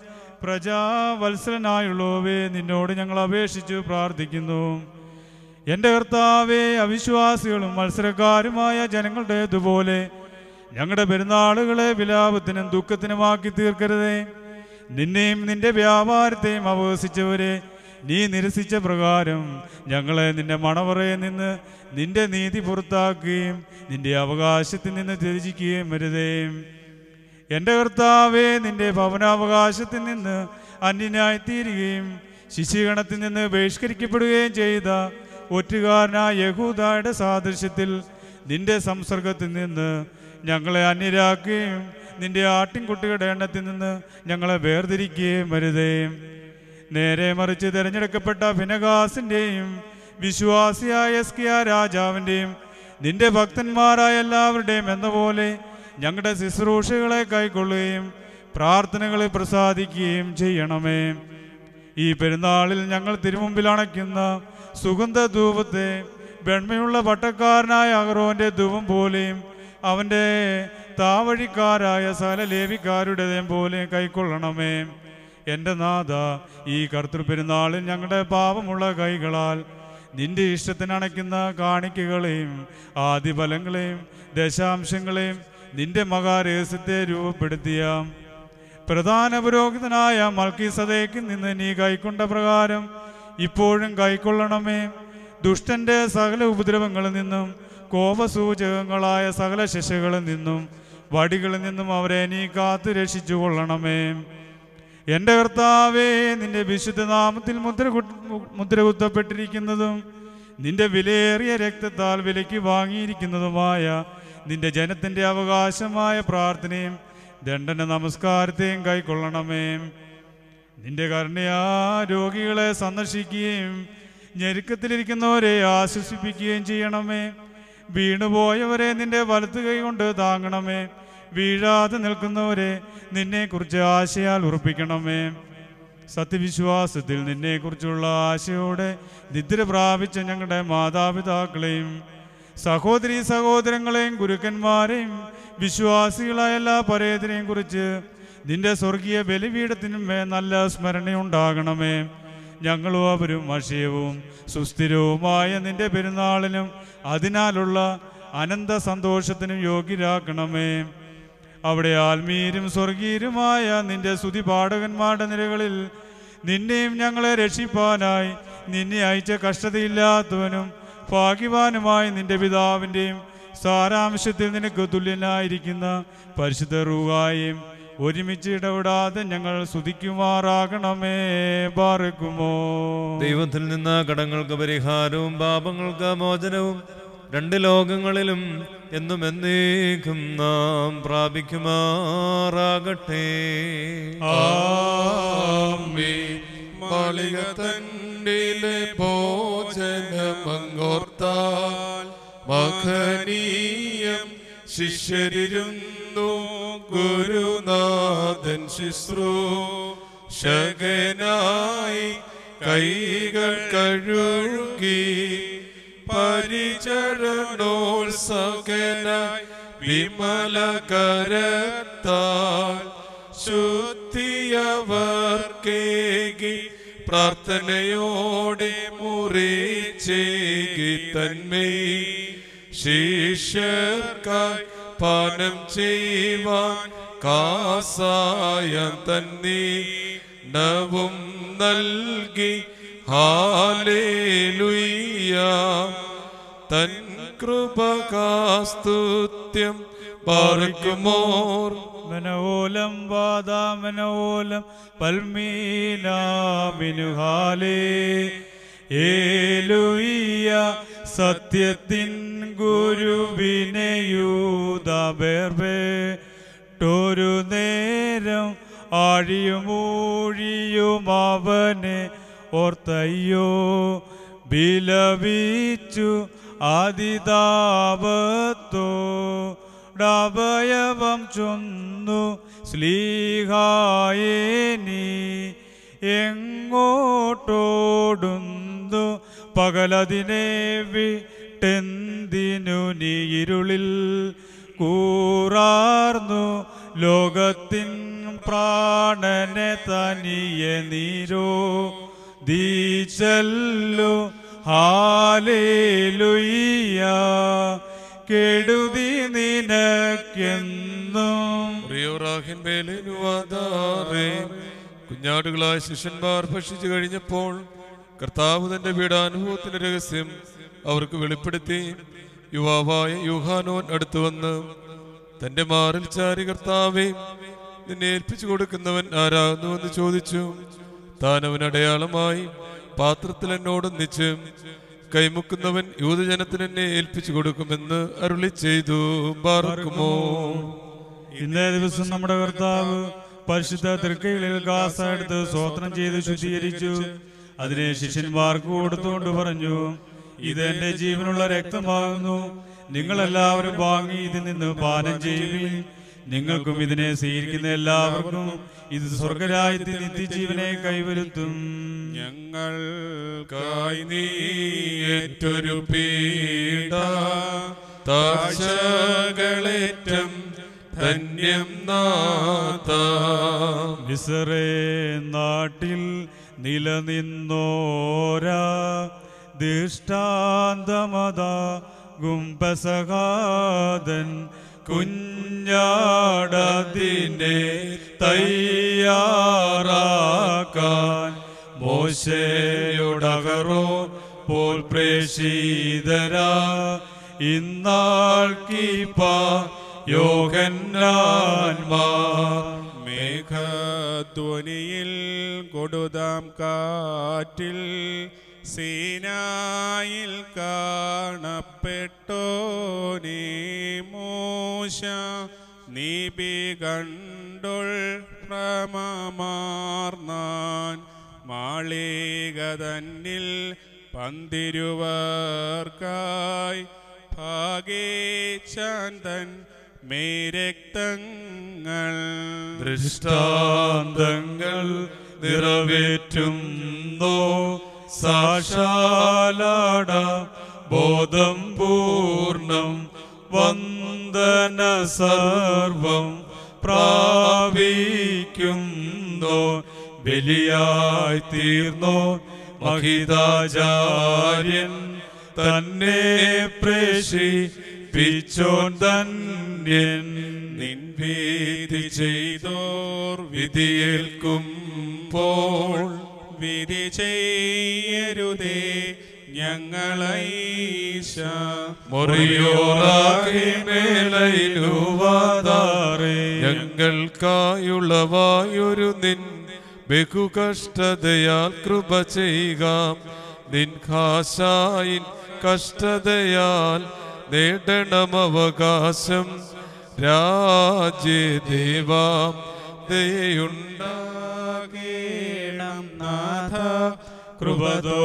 പ്രജാവത്സരനായുള്ളവേ നിന്നോട് ഞങ്ങൾ അപേക്ഷിച്ച് പ്രാർത്ഥിക്കുന്നു എൻ്റെ കർത്താവെ അവിശ്വാസികളും മത്സരക്കാരുമായ ജനങ്ങളുടേതുപോലെ ഞങ്ങളുടെ പെരുന്നാളുകളെ വിലാപത്തിനും ദുഃഖത്തിനുമാക്കി തീർക്കരുതേ നിന്നെയും നിന്റെ വ്യാപാരത്തെയും അപഹസിച്ചവരെ നീ നിരസിച്ച പ്രകാരം ഞങ്ങളെ നിന്റെ മണവറയിൽ നിന്ന് നിന്റെ നീതി പുറത്താക്കുകയും നിന്റെ അവകാശത്തിൽ നിന്ന് ത്യജിക്കുകയും വരുതേ എൻ്റെ കർത്താവെ നിന്റെ ഭവനാവകാശത്തിൽ നിന്ന് അന്യനായി തീരുകയും ശിശുഗണത്തിൽ നിന്ന് ബഹിഷ്കരിക്കപ്പെടുകയും ചെയ്ത ഒറ്റുകാരനായ യഹൂദായുടെ സാദൃശ്യത്തിൽ നിന്റെ സംസർഗത്തിൽ നിന്ന് ഞങ്ങളെ അന്യരാക്കുകയും നിന്റെ ആട്ടിൻകുട്ടികളുടെ എണ്ണത്തിൽ നിന്ന് ഞങ്ങളെ വേർതിരിക്കുകയും വരുതേ നേരെ മറിച്ച് തിരഞ്ഞെടുക്കപ്പെട്ട ഫിനഗാസിൻ്റെയും വിശ്വാസിയായ എസ്കിയ രാജാവിൻ്റെയും നിന്റെ ഭക്തന്മാരായ എല്ലാവരുടെയും എന്ന പോലെ ഞങ്ങളുടെ ശുശ്രൂഷകളെ കൈക്കൊള്ളുകയും പ്രാർത്ഥനകളെ പ്രസാദിക്കുകയും ചെയ്യണമേ ഈ പെരുന്നാളിൽ ഞങ്ങൾ തിരുമുമ്പിൽ അണയ്ക്കുന്ന സുഗന്ധ ധൂപത്തെ വെണ്മയുള്ള പട്ടക്കാരനായ അഹ്റോന്റെ ധൂപം പോലെയും അവൻ്റെ താവഴിക്കാരായ സകല ലേവിക്കാരുടേതേം പോലെ കൈക്കൊള്ളണമേ എൻ്റെ നാഥ ഈ കർത്തൃപെരുന്നാളിൽ ഞങ്ങളുടെ പാപമുള്ള കൈകളാൽ നിന്റെ ഇഷ്ടത്തിന് അണയ്ക്കുന്ന കാണിക്കകളെയും ആദിഫലങ്ങളെയും ദശാംശങ്ങളെയും നിന്റെ മഹാരഹസ്യത്തെ രൂപപ്പെടുത്തിയ പ്രധാന പുരോഹിതനായ മൽക്കി സദേക്കിൽ നിന്ന് നീ കൈക്കൊണ്ട പ്രകാരം ഇപ്പോഴും കൈക്കൊള്ളണമേ ദുഷ്ടന്റെ സകല ഉപദ്രവങ്ങളിൽ നിന്നും കോപസൂചകങ്ങളായ സകല ശിക്ഷകളിൽ നിന്നും വടികളിൽ നിന്നും അവരെ നീ കാത്തു രക്ഷിച്ചു കൊള്ളണമേ എൻ്റെ കർത്താവേ നിന്റെ വിശുദ്ധ നാമത്തിൽ മുദ്ര കു- മുദ്ര കുത്തപ്പെട്ടിരിക്കുന്നതും നിന്റെ വിലയേറിയ രക്തത്താൽ വിലയ്ക്ക് വാങ്ങിയിരിക്കുന്നതുമായ നിന്റെ ജനത്തിൻ്റെ അവകാശമായ പ്രാർത്ഥനയും ദണ്ഡന നമസ്കാരത്തെയും കൈക്കൊള്ളണമേ നിന്റെ കരുണയാ രോഗികളെ സന്ദർശിക്കുകയും ഞെരുക്കത്തിലിരിക്കുന്നവരെ ആശ്വസിപ്പിക്കുകയും ചെയ്യണമേ വീണുപോയവരെ നിന്റെ വലത്ത് കൈ കൊണ്ട് താങ്ങണമേ വീഴാതെ നിൽക്കുന്നവരെ നിന്നെക്കുറിച്ച് ആശയാൽ ഉറപ്പിക്കണമേ സത്യവിശ്വാസത്തിൽ നിന്നെക്കുറിച്ചുള്ള ആശയോടെ നിദ്ര പ്രാപിച്ച ഞങ്ങളുടെ മാതാപിതാക്കളെയും സഹോദരി സഹോദരങ്ങളെയും ഗുരുക്കന്മാരെയും വിശ്വാസികളായ എല്ലാ പരേതരെയും കുറിച്ച് നിന്റെ സ്വർഗീയ ബലിപീഠത്തിനും മേ നല്ല സ്മരണയുണ്ടാകണമേ ഞങ്ങളും അവരും അക്ഷയവും സുസ്ഥിരവുമായ നിന്റെ പെരുന്നാളിനും അതിനാലുള്ള അനന്ത സന്തോഷത്തിനും യോഗ്യരാക്കണമേ അവിടെ ആത്മീയരും സ്വർഗീയരുമായ നിന്റെ സ്തുതി പാടകന്മാരുടെ നിരകളിൽ നിന്നെയും ഞങ്ങളെ രക്ഷിപ്പാനായി നിന്നെ അയച്ച കഷ്ടതയില്ലാത്തവനും ഭാഗ്യവാനുമായി നിന്റെ പിതാവിൻ്റെയും സാരാംശത്തിൽ നിനക്ക് തുല്യനായിരിക്കുന്ന പരിശുദ്ധ റൂഹായും ഒരുമിച്ച് ഇടപെടാതെ ഞങ്ങൾ സ്തുതിക്കുമാറാകണമേ പാർക്കുമോ ദൈവത്തിൽ നിന്ന് കടങ്ങൾക്ക് പരിഹാരവും പാപങ്ങൾക്ക് മോചനവും രണ്ട് ലോകങ്ങളിലും എന്നും എന്നേക്കും നാം പ്രാപിക്കുമാറാകട്ടെ ആമേൻ. മാളിക തന്നിലെ ഭോജനമങ്ങോർത്താൽ മഹനീയം ശിഷ്യരിരുന്നു ഗുരുനാഥൻ ശുശ്രൂഷകനായി കൈകൾ കഴുകി പരിചരണോത്സകനായി വിമല കരത്താൽ ശുദ്ധിയവർക്കേകി പ്രാർത്ഥനയോടെ മുറിച്ചേകി തന്മേ ശിഷ്യർക്കായി പാനം ചെയ്യുവാൻ കാസായം തന്നീ നവും നൽകി ഹാലേലുയ്യ തൻ കൃപകാസ്തുത്യം പാർക്കുമോർ മനോലം വാദാമനോലം പൽമീലാമിനുഹാലേ ഏലുയ്യ സത്യത്തിൻ ഗുരുവിനെയൂതബേർബേട്ടൊരു നേരം ആഴിയുമൂഴിയും അവനെ ഓർത്തയ്യോ ബിലവിച്ചു ആദിതാപത്തോ ഡാഭയവം ചൊന്നു സ്ലീഹായേനി എങ്ങോട്ടോടുന്നു പകലതിനെ വിട്ടെന്തിനു നീ ഇരുളിൽ കൂറാർന്നു ലോകത്തിൻ പ്രാണനെ തനിയെ നീരോ ദീച്ചല്ലോ ഹാലേലുയ്യ കെടുതി നിനക്കെന്നും പ്രിയോറാഹിൻ മേലിനുവാദാറേ കുഞ്ഞാടുകളായ ശിഷ്യന്മാർ ഭക്ഷിച്ചു കഴിഞ്ഞപ്പോൾ കർത്താവ് തന്റെ പീഡാനുഭവത്തിന്റെ രഹസ്യം അവർക്ക് വെളിപ്പെടുത്തി യുവാവായ യൂഹാനോൻ അടുത്തു വന്ന് തന്റെ മാറിൽ ചാരി കർത്താവെ നിന്നെ ഏൽപ്പിച്ചു കൊടുക്കുന്നവൻ ആരാകുന്നുവെന്ന് ചോദിച്ചു താൻ അവൻ അടയാളമായി പാത്രത്തിൽ എന്നോടൊന്നിച്ച് കൈമുക്കുന്നവൻ യൂതജനത്തിന് എന്നെ ഏൽപ്പിച്ചു കൊടുക്കുമെന്ന് അരുളി ചെയ്തു പാർക്കുമോ ഇന്നേ ദിവസം നമ്മുടെ കർത്താവ് പരിശുദ്ധ തൃക്കൈകളിൽ കാസ എടുത്ത് സ്വോത്രം ചെയ്ത് ശുദ്ധീകരിച്ചു അതിനെ ശിഷ്യന്മാർക്ക് കൊടുത്തുകൊണ്ട് പറഞ്ഞു ഇത് എന്റെ ജീവനുള്ള രക്തമാകുന്നു നിങ്ങളെല്ലാവരും വാങ്ങി ഇതിൽ നിന്ന് പാനം ചെയ്യുവിൻ നിങ്ങൾക്കും ഇതിനെ സ്വീകരിക്കുന്ന എല്ലാവർക്കും ഇത് സ്വർഗരാജ്യത്തിൽ നിത്യജീവനെ കൈവരുത്തും ഞങ്ങൾക്കായി നീ ഏറ്റൊരു പീഡ താശകളേറ്റം ധന്യം നാഥ മിസറേ നാട്ടിൽ നിലനിന്നോരാ ദൃഷ്ടാന്തമത ഗുംബസകാതൻ കുഞ്ഞാടതിനെ തയ്യാറാക്കാൻ മോശയോടകറോ പോൽ പ്രേഷിതരാ ഇന്നാൾ കീപ്പ യോഹന്നാൻമാർ മേഘധ്വനിയിൽ കൊടുതാം കാറ്റിൽ സീനായിൽ കാണപ്പെട്ടോ നീ മോശ നീപി കണ്ടൊൾ പ്രമമാർന്നാൻ മാളിക തന്നിൽ പന്തിരുവർക്കായി ഭാഗേശാന്തൻ മേരക്തങ്ങൾ ദൃഷ്ടാന്തങ്ങൾ നിറവേറ്റുന്നോ സാക്ഷാലാട ബോധം പൂർണ്ണം വന്ദന സർവം പ്രാപിക്കുന്നോ ബലിയായി തീർന്നോ മഹിതാചാര്യൻ തന്നെ പ്രേഷിപ്പിച്ചോൻ ധന്യൻ നിൻ ഭീതി ചെയ്തോർ വിധിയേൽക്കുമ്പോൾ വിധി ചെയ്യരുതേ ഞങ്ങളൈശ മൊറിയോറാകെ മേലയിലുവാതാറേ ഞങ്ങൾക്കായുള്ളവായൊരു നിൻ ബഹുകഷ്ടതയാൽ കൃപ ചെയ്യുക നിൻ ഖാശായിൻ കഷ്ടതയാൽ നേടണം അവകാശം രാജ്യദേവാ ദയുണ്ടാകേണം നാഥ കൃപതോ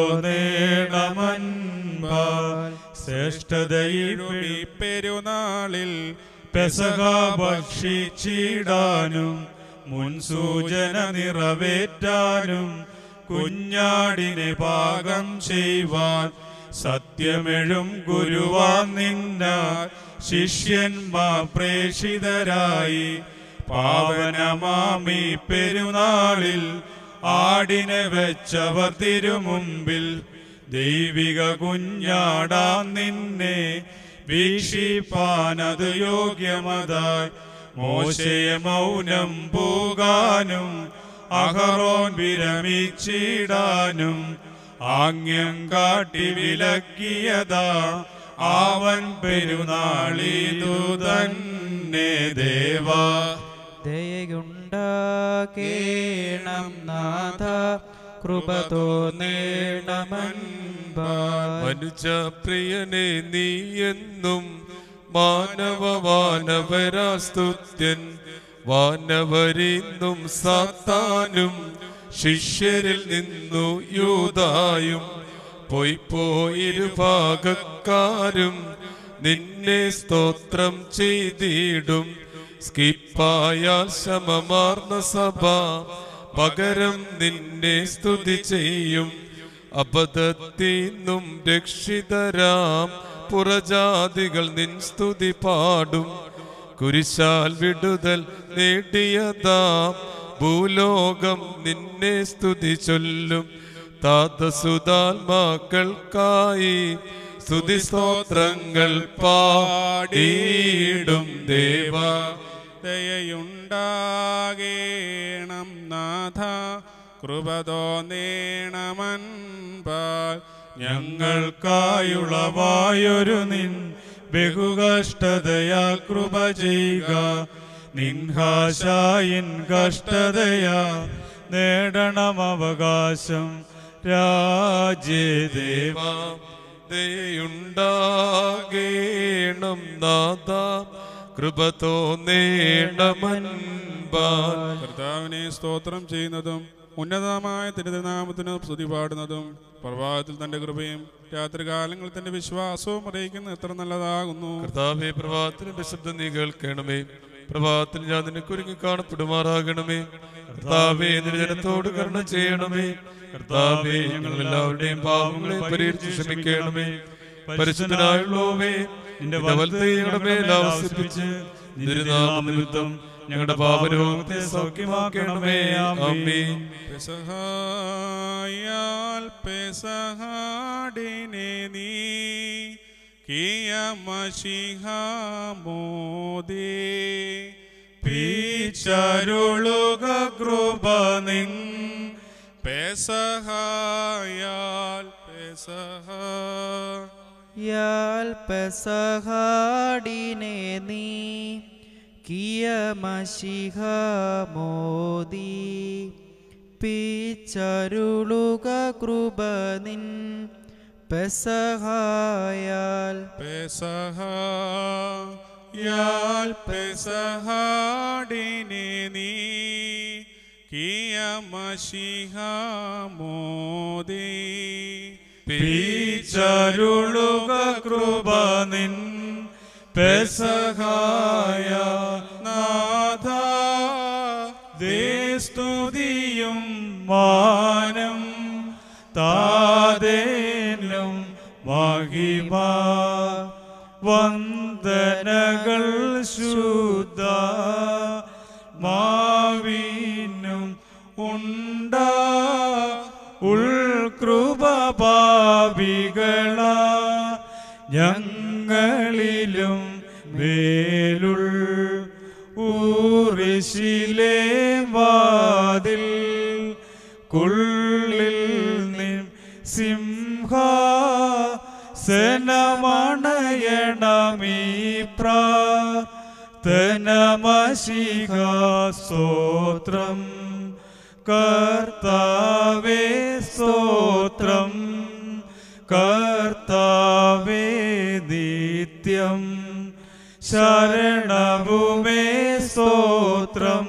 നേടമൻപാൽ ശ്രേഷ്ഠതയിൽ ഈ പെരുന്നാളിൽ പെസക ഭക്ഷിച്ചിടാനും മുൻസൂചന നിറവേറ്റാനും കുഞ്ഞാടിനെ പാകം ചെയ്യുവാൻ സത്യമെഴും ഗുരുവാൻ നിന്നാർ ശിഷ്യന്മാർ പ്രേഷിതരായി പാവനമാമി പെരുന്നാളിൽ ആടിനെ വെച്ചവർ തിരുമുമ്പിൽ ദൈവിക കുഞ്ഞാടാൻ നിന്നെ വീക്ഷിപ്പാനത് യോഗ്യമതായി മോശയെ മൗനം പോകാനും അഹറോൻ വിരമിച്ചിടാനും ആംഗ്യം കാട്ടി വിലക്കിയതാ അവൻ പെരുന്നാളിതു തന്നെ ദേവാ ദയയുണ്ടാകേണം നാഥ കൃപ തോന്നേണമൻപാൽ മനുജപ്രിയനെ നീ എന്നും മാനവ വാനവരാസ്തുത്യൻ വാനവരിന്നും സാത്താനും ശിഷ്യരിൽ നിന്നു യൂതായും പോയി പോയിരുഭാഗക്കാരും നിന്നെ സ്തോത്രം ചെയ്തിടും സ്കിപ്പായാൽ ശമമാർന്ന സഭ പകരം നിന്നെ സ്തുതി ചെയ്യും അബദ്ധത്തിന്നും രക്ഷിതരാം പുറജാതികൾ നിൻ സ്തുതി പാടും കുരിശാൽ വിടുതൽ നേടിയതാം ഭൂലോകം നിന്നെ സ്തുതി ചൊല്ലും താതസുതാത്മാക്കൾക്കായി സ്തുതി സ്തോത്രങ്ങൾ പാടിയിടും ദേവാ ദയയുണ്ടാകേണം നാഥ കൃപ തോന്നേണമൻപാൽ ഞങ്ങൾക്കായുളവായൊരു നിൻ ബഹുകഷ്ടതയാ കൃപ ചെയ്യുക നിൻഹാശായിൻ കഷ്ടതയാ നേടണം അവകാശം രാജ്യദേവ ദയുണ്ടാകേണം നാഥ കൃപ തോന്നേണമൻപാൽ കർത്താവിനെ സ്തോത്രം ചെയ്യുന്നതും ഉന്നതമായ തിരുനാമത്തിന് സ്തുതി പാടുന്നതും പ്രഭാതത്തിൽ തന്റെ കൃപയും രാത്രികാലങ്ങളിൽ തന്റെ വിശ്വാസവും അറിയിക്കുന്ന എത്ര നല്ലതാകുന്നു കർത്താവെ പ്രഭാതത്തിന് ശബ്ദം നീ കേൾക്കണമേ പ്രഭാതത്തിൽ ഞാൻ നിനക്ക് ഒരുങ്ങി കാണപ്പെടുമാറാകണമേ കർത്താവെ നിന്റെ ജനത്തോട് കരുണ ചെയ്യണമേ കർത്താവെ ഞങ്ങൾ എല്ലാവരുടെയും പാപങ്ങളെ പരിഹരിച്ച് ക്ഷമിക്കണമേ പരിശുദ്ധനായുള്ളവേ നിന്റെ വലത്തെ ഞങ്ങളുടെ മേൽ ആവസിപ്പിച്ച് നിരുനാമ നിമിത്തം ഞങ്ങളുടെ പാപരോഗത്തെ സൗഖ്യമാക്കണമേ ആമേൻ പെസഹായാൽ പെസഹാടിനെ നീ കിയമശിഹാമോദേ പീച്ചരുളുക കൃപ നിൻ പെസഹായാൽ പെസഹ യാൽ പെസഹാടിനെ നീ കിയമശിഹ മോദി പിച്ചരുളുക കൃപ നിൻ പെസഹായാൽ പെസഹായാൽ പെസഹാടിനെ നീ കിയമശിഹാമോദേ പീച്ചരുളുക കൃപ നിൻ പെസഹായ നാഥ ദേ സ്തുതിയും മാനം താതേനും മഹിമ വന്ദനകൾ ശുദ്ധ മാവിനും ഉണ്ടാ ഉൾകൃപ പാപികള ഞങ്ങളിലും മേലുൾ ഊറിശിലേ വാതിൽ കുള്ളിൽ നിം സിംഹാ മണയണമീ പ്രാർത്ഥനമശിഹ സ്തോത്രം കർത്താവേ സ്തോത്രം കർത്താവേ നിത്യം ശരണഭൂമേ സ്തോത്രം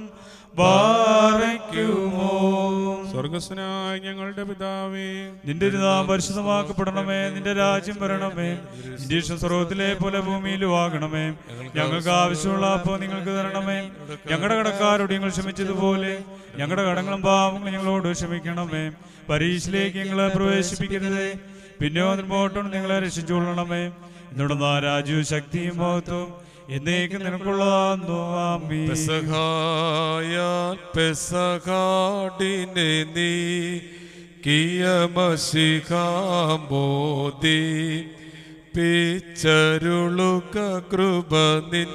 ബാറയ്ക്കുമോ സ്വർഗസ്വനായ ഞങ്ങളുടെ പിതാവേ നിന്റെ ഒരു നാം പരിശുദ്ധമാക്കപ്പെടണമേ നിന്റെ രാജ്യം വരണമേ നിന്റെ ഇഷ്ടം സ്വർഗത്തിലെ പോലെ ഭൂമിയിലും ആകണമേ ഞങ്ങൾക്ക് ആവശ്യമുള്ള അപ്പോൾ നിങ്ങൾക്ക് തരണമേ ഞങ്ങളുടെ കടക്കാരോട് ഞങ്ങൾ ക്ഷമിച്ചതുപോലെ ഞങ്ങളുടെ കടങ്ങളും പാവങ്ങളും ഞങ്ങളോട് ക്ഷമിക്കണമേ പരീക്ഷയിലേക്ക് ഞങ്ങളെ പ്രവേശിപ്പിക്കരുതേ പിന്നെയോ മുമ്പോട്ടും നിങ്ങളെ രക്ഷിച്ചുകൊള്ളണമേ എന്നോട് രാജ്യവും ശക്തിയും മഹത്വവും എന്നേക്കും നിനക്കുള്ളതാന്നു ആമീൻ പെസഹായാൽ പെസഹാടിനെ നീ കിയമശിഖാമോദി പിച്ചരുളുക കൃപ നിൻ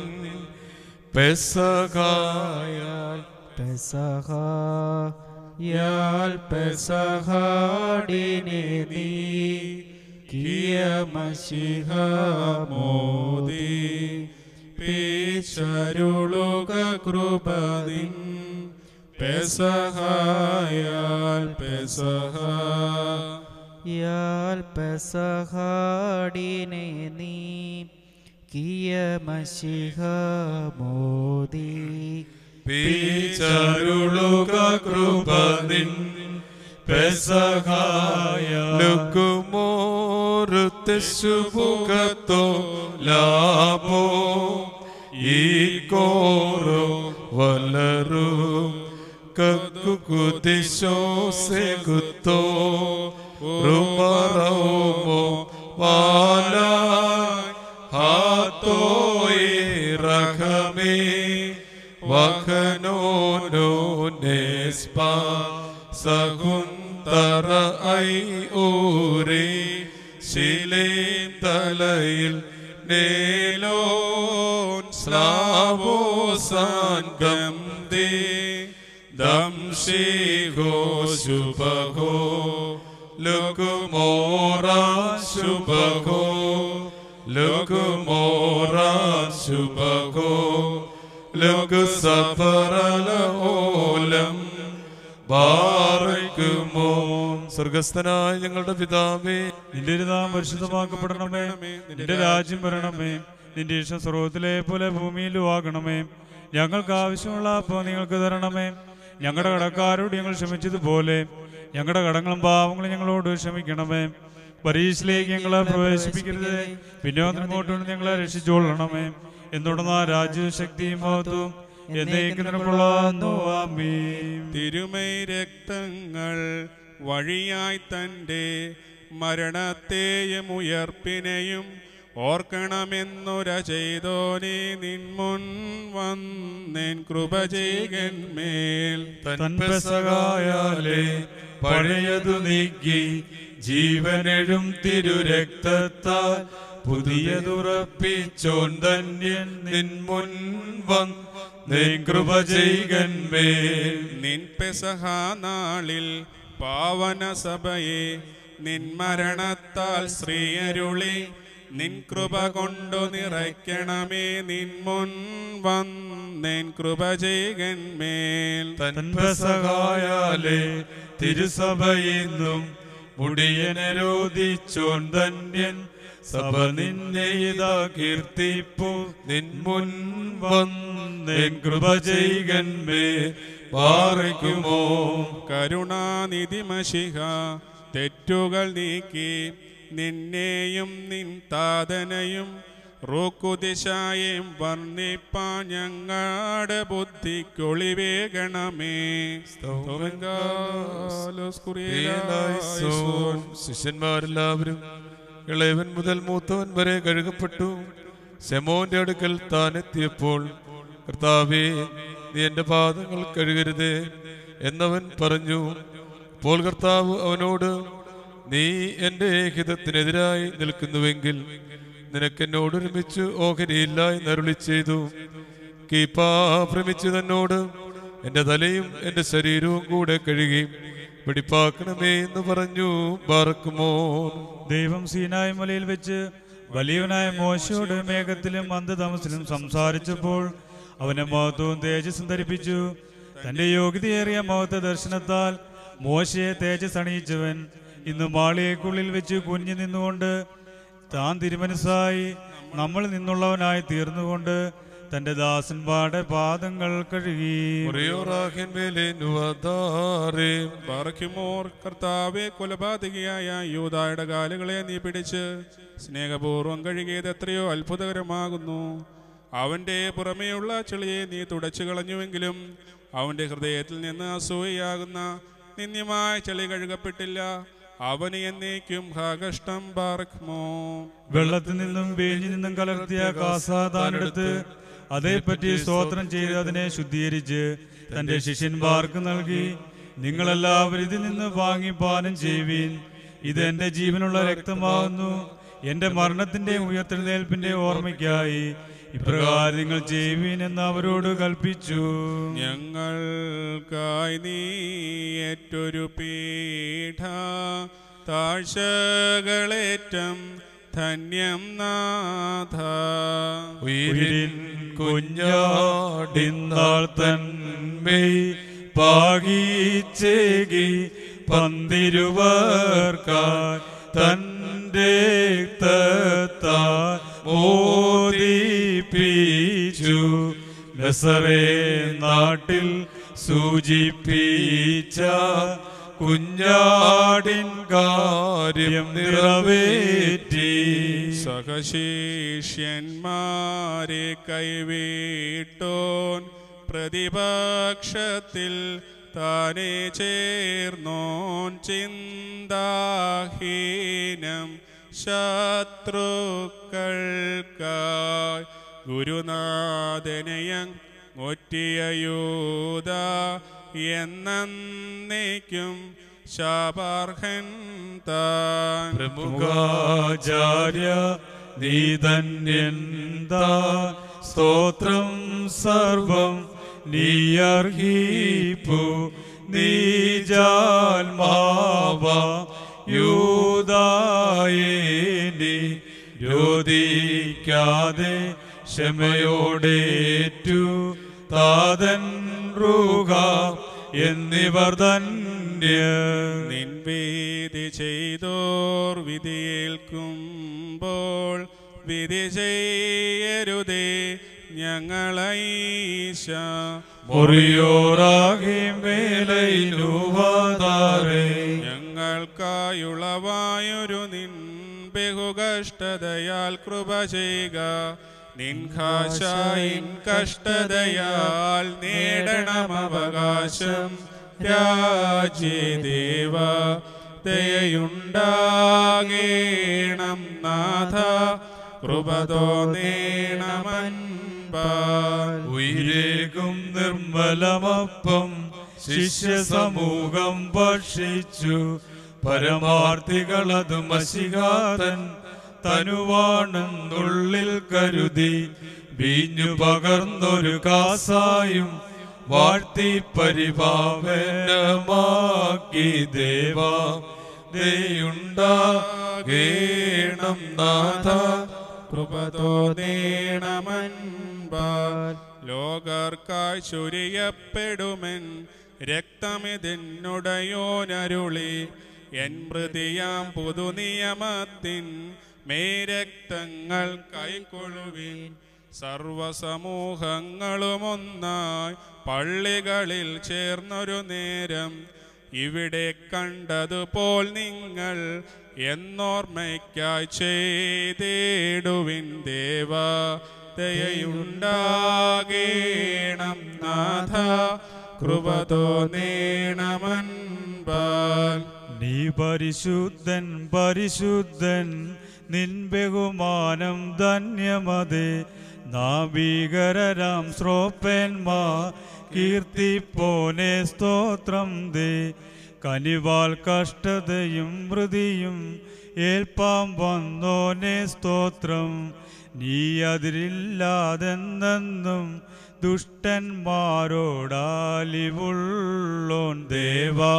പെസഹായാൽ പെസഹ യാൽ പെസഹാടിനെ നീ കിയമശിഹ മോദി പേശരുളുക കൃപതിൻ പെസഹായാൽ പെസഹ യാൽ പെസഹാടിനെ നീ കിയമശിഹ മോദി പിച്ചരുളുക കൃപ നിൻ പെസഹായ ലുക്കുമോറുത്തെശുഭുഖത്തോ ലാഭോ ഈ കോറോ വലരു കക്കുകുദിശോ സെകുത്തോ റുമറോമോ വാല ഹാത്തോയി റഹമേ വഖനോനോ നെസ്പാ സകുന്തറ ഐ ഊരേ ശിലേം തലയിൽ നേലോൻ സ്ലാവോസാന്തം ദേ ദംശിഗോ ശുഭഗോ ലുകുമോറാ ശുഭഗോ ലുകുമോറാ ശുഭഗോ ലുകു സഫറല ഓലം ബാറയ്ക്കുമോ സ്വർഗസ്ഥനായ ഞങ്ങളുടെ പിതാവേ നിന്റെ ഒരു നാം പരിശുദ്ധമാക്കപ്പെടണമേ നിന്റെ രാജ്യം വരണമേ നിന്റെ ഇഷ്ടം സ്വർഗത്തിലെ പോലെ ഭൂമിയിലും ആകണമേ ഞങ്ങൾക്ക് ആവശ്യമുള്ള അപ്പോൾ നിങ്ങൾക്ക് തരണമേ ഞങ്ങളുടെ കടക്കാരോട് ഞങ്ങൾ ക്ഷമിച്ചതുപോലെ ഞങ്ങളുടെ കടങ്ങളും പാവങ്ങളും ഞങ്ങളോട് ക്ഷമിക്കണമേ പരീക്ഷയിലേക്ക് ഞങ്ങളെ പ്രവേശിപ്പിക്കരുത് പിന്നെ മുമ്പോട്ടുകൊണ്ട് ഞങ്ങളെ രക്ഷിച്ചുകൊള്ളണമേ എന്തുടർന്ന രാജ്യവും ശക്തിയും മഹത്വവും എന്നേക്കും നിനക്കുള്ളതാകുന്നു. ആമീൻ തിരുമൈ രക്തങ്ങൾ വഴിയായി തൻ്റെ മരണത്തെയും ഉയർപ്പിനെയും ഓർക്കണമെന്നൊര ചെയ്തോനെ നിൻമുൻ വന്നേൻ കൃപ ചെയ്കന്മേൽ തൻപെസകായാലേ പഴയതു നീക്കി ജീവനെഴും തിരുരക്തത്താൽ പുതിയതുറപ്പിച്ചോൻ ധന്യൻ നിൻ മുൻ വന്ന് കൃപ ചെയ്കന്മേൽ നിൻ പെസഹ നാളിൽ പാവന സഭയെ നിൻ മരണത്താൽ ശ്രീയരുളി നിൻ കൃപ കൊണ്ടു നിറയ്ക്കണമേ നിൻ മുൻ വന്നേൻ കൃപ ചെയ്കന്മേൽ തൻപെസകായാലേ തിരുസഭയിന്നും മുടിയനരോധിച്ചോൻ ധന്യൻ സഭ നിന്നെ ഇതാ കീർത്തിപ്പു നിൻ മുൻ വന്നേൻ കൃപ ചെയ്കന്മേ പാറയ്ക്കുമോ കരുണാനിധി മഷിഹ തെറ്റുകൾ നീക്കി നിന്നെയും നിൻ താതനയും റൂക്കുദിശായും വർണ്ണിപ്പാൻ ഞങ്ങളുടെ ബുദ്ധിക്കൊളിവേകണമേ പ്രിയനായിസോൻ ശിഷ്യന്മാരെല്ലാവരും ഇളയവൻ മുതൽ മൂത്തവൻ വരെ കഴുകപ്പെട്ടു ശമോന്റെ അടുക്കൽ താൻ എത്തിയപ്പോൾ കർത്താവേ നീ എന്റെ പാദങ്ങൾ കഴുകരുതേ എന്നവൻ പറഞ്ഞു അപ്പോൾ കർത്താവ് അവനോട് നീ എന്റെ ഹിതത്തിനെതിരായി നിൽക്കുന്നുവെങ്കിൽ നിനക്ക് എന്നോട് ഒരുമിച്ച് ഓഹരിയില്ല എന്നരുളി ചെയ്തു കീപ്പാ ഭ്രമിച്ചു തന്നോട് എന്റെ തലയും എന്റെ ശരീരവും കൂടെ കഴുകി വെടിപ്പാക്കണമേ എന്ന് പറഞ്ഞു പാർക്കുമോ ദൈവം സീനായ് മലയിൽ വെച്ച് വലിയവനായ മോശയോട് മേഘത്തിലും അന്ധതമസിലും സംസാരിച്ചപ്പോൾ അവനെ മഹത്വവും തേജസ്സും ധരിപ്പിച്ചു തന്റെ യോഗ്യതയേറിയ മഹത്വ ദർശനത്താൽ മോശയെ തേജസ് അണിയിച്ചവൻ ഇന്ന് മാളികയ്ക്കുള്ളിൽ വെച്ച് കുഞ്ഞു നിന്നുകൊണ്ട് താൻ തിരുമനസ്സായി നമ്മൾ നിന്നുള്ളവനായി തീർന്നുകൊണ്ട് തന്റെ ദാസന്മാരുടെ പാദങ്ങൾ കഴുകി മുറിയോറാഹിൻ മേലെ നുവതാറേ ബാറയ്ക്കുമോർ കർത്താവെ കൊലപാതകിയായ യൂതായുടെ കാലുകളെ നീ പിടിച്ച് സ്നേഹപൂർവ്വം കഴുകിയത് എത്രയോ അത്ഭുതകരമാകുന്നു അവന്റെ പുറമേയുള്ള ചെളിയെ നീ തുടച്ചു കളഞ്ഞുവെങ്കിലും അവന്റെ ഹൃദയത്തിൽ നിന്ന് അസൂയയാകുന്ന നിന്ദ്യമായ ചെളി കഴുകപ്പെട്ടില്ല അവന് എന്നേക്കും ഹാകഷ്ടം പാർക്കുമോ വെള്ളത്തിൽ നിന്നും വേഞ്ഞിൽ നിന്നും കലർത്തിയ കാസാതാനെടുത്ത് അതേപ്പറ്റി സ്തോത്രം ചെയ്ത് അതിനെ ശുദ്ധീകരിച്ച് തന്റെ ശിഷ്യന്മാർക്ക് നൽകി നിങ്ങളെല്ലാവരും ഇതിൽ നിന്ന് വാങ്ങി പാനം ചെയ്യുവീൻ ഇത് എന്റെ ജീവനുള്ള രക്തമാകുന്നു എന്റെ മരണത്തിന്റെ ഉയർത്തെഴുന്നേൽപ്പിന്റെ ഓർമ്മയ്ക്കായി ഇപ്രകാരം നിങ്ങൾ ചെയ്യുവീൻ എന്ന് അവരോട് കൽപ്പിച്ചു ഞങ്ങൾക്കായി നീ ഏറ്റൊരു പീഠ താഴ്ചകളേറ്റം ധന്യം നാഥ ഉയിരിൻ കുഞ്ഞാടിന്നാൾ തന്മേ പാകിച്ചേകി പന്തിരുവർക്കാർ തന്റെ രക്തത്താൽ മോദിപ്പിച്ചു നസറേ നാട്ടിൽ സൂചിപ്പിച്ച കുഞ്ഞാടിൻ കാര്യം നിറവേറ്റി സഹശിഷ്യന്മാരെ കൈവിട്ടോൻ പ്രതിപക്ഷത്തിൽ താനെ ചേർന്നോൻ ചിന്താഹീനം ശത്രുക്കൾക്കായി ഗുരുനാഥനയം ഒറ്റിയൂത എന്നേക്കും ശാപാർഹൻ താൻ പ്രമുഖാചാര്യ നീ ധന്യന്താ സ്തോത്രം സർവം നീ അർഹീപ്പു നീജാൽമാവ യൂതായേനി രോധിക്കാതെ ക്ഷമയോടേറ്റു താതൻ റൂഹ എന്നിവർ ധന്യ നിൻവീതി ചെയ്തോർ വിധിയേൽക്കുമ്പോൾ വിധി ചെയ്യരുതേ ഞങ്ങളൈശ മുറിയോറാകെ മേലൈനുവാതാരേ ഞങ്ങൾക്കായുളവായൊരു നിൻ ബഹുകഷ്ടതയാൽ കൃപ ചെയ്യുക നിൻ ഖാശായിൻ കഷ്ടതയാൽ നേടണം അവകാശം രാജ്യദേവ ദയുണ്ടാകേണം നാഥ കൃപ തോന്നേണമൻപാൽ ഉയരേകും നിർമ്മലമപ്പം ശിഷ്യ സമൂഹം ഭക്ഷിച്ചു പരമാർത്ഥികളതു മഷികാതൻ തനുവാണെന്നുള്ളിൽ കരുതി വീഞ്ഞു പകർന്നൊരു കാസായും വാഴ്ത്തി പരിഭാവനമാക്കി ദേവാ ദയുണ്ടാകേണം നാഥ കൃപ തോന്നേണമൻപാൽ ലോകർക്കായി ചൊരിയപ്പെടുമെൻ രക്തമിതിനുടയോനരുളി എൻ മൃതിയാം പുതുനിയമത്തിൻ മേരക്തങ്ങൾ കൈക്കൊള്ളുവിൻ സർവസമൂഹങ്ങളുമൊന്നായി പള്ളികളിൽ ചേർന്നൊരു നേരം ഇവിടെ കണ്ടതുപോൽ നിങ്ങൾ എന്നോർമ്മയ്ക്കായി ചെയ്തിടുവിൻ ദേവ ദയുണ്ടാകേണം നാഥ കൃപ തോന്നേണമൻപാൽ നീ പരിശുദ്ധൻ പരിശുദ്ധൻ നിൻ ബഹുമാനം ധന്യമതേ നാഭീകരരാം ശ്രോപ്പന്മാ കീർത്തിപ്പോനെ സ്തോത്രം ദേ കനിവാൽ കഷ്ടതയും മൃതിയും ഏൽപ്പാം വന്നോനെ സ്തോത്രം നീ അതിരില്ലാതെന്നെന്നും ദുഷ്ടന്മാരോടാലിവുള്ളോൻ ദേവാ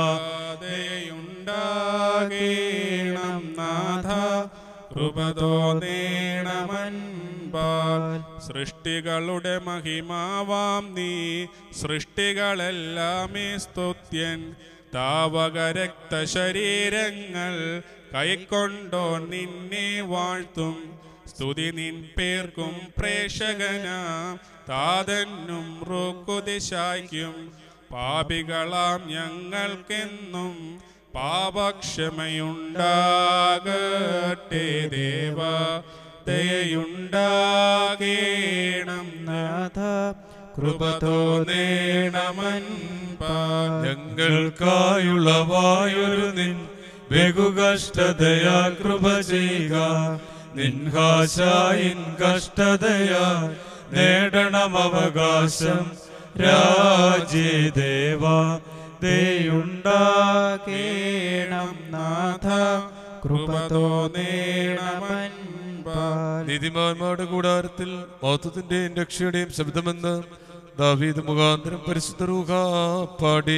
ദയുണ്ടാകേണം നാഥ കൃപതോ നേണമൻപാൽ സൃഷ്ടികളുടെ മഹിമാവാം നീ സൃഷ്ടികളെല്ലാമേ സ്തുത്യൻ താവക രക്തശരീരങ്ങൾ കൈക്കൊണ്ടോ നിന്നെ വാഴ്ത്തും സ്തുതി നിൻ പേർക്കും പ്രേക്ഷകനാ താതന്നും റുക്കുദിശായ്ക്കും പാപികളാം ഞങ്ങൾക്കെന്നും പാപക്ഷമയുണ്ടാകട്ടെ ദേവ ദയുണ്ടാകേണം നാഥ കൃപ തോന്നേണമൻപാ ഞങ്ങൾക്കായുള്ള വായൊരു നിൻ ബഹുകഷ്ടതയാ കൃപ ചെയ്യുക നിൻഹാശായിൻ കഷ്ടതയാ നേടണം അവകാശം രാജ്യദേവ ദയുണ്ടാകേണം നാഥ കൃപ തോന്നേണമൻപാൽ നീതിമാന്മാരുടെ കൂടാരത്തിൽ മൗത്വത്തിന്റെയും രക്ഷയുടെയും ശബ്ദമെന്ന് ദാവീദ് മുഖാന്തരം പരിശുദ്ധ റൂഹ പാടി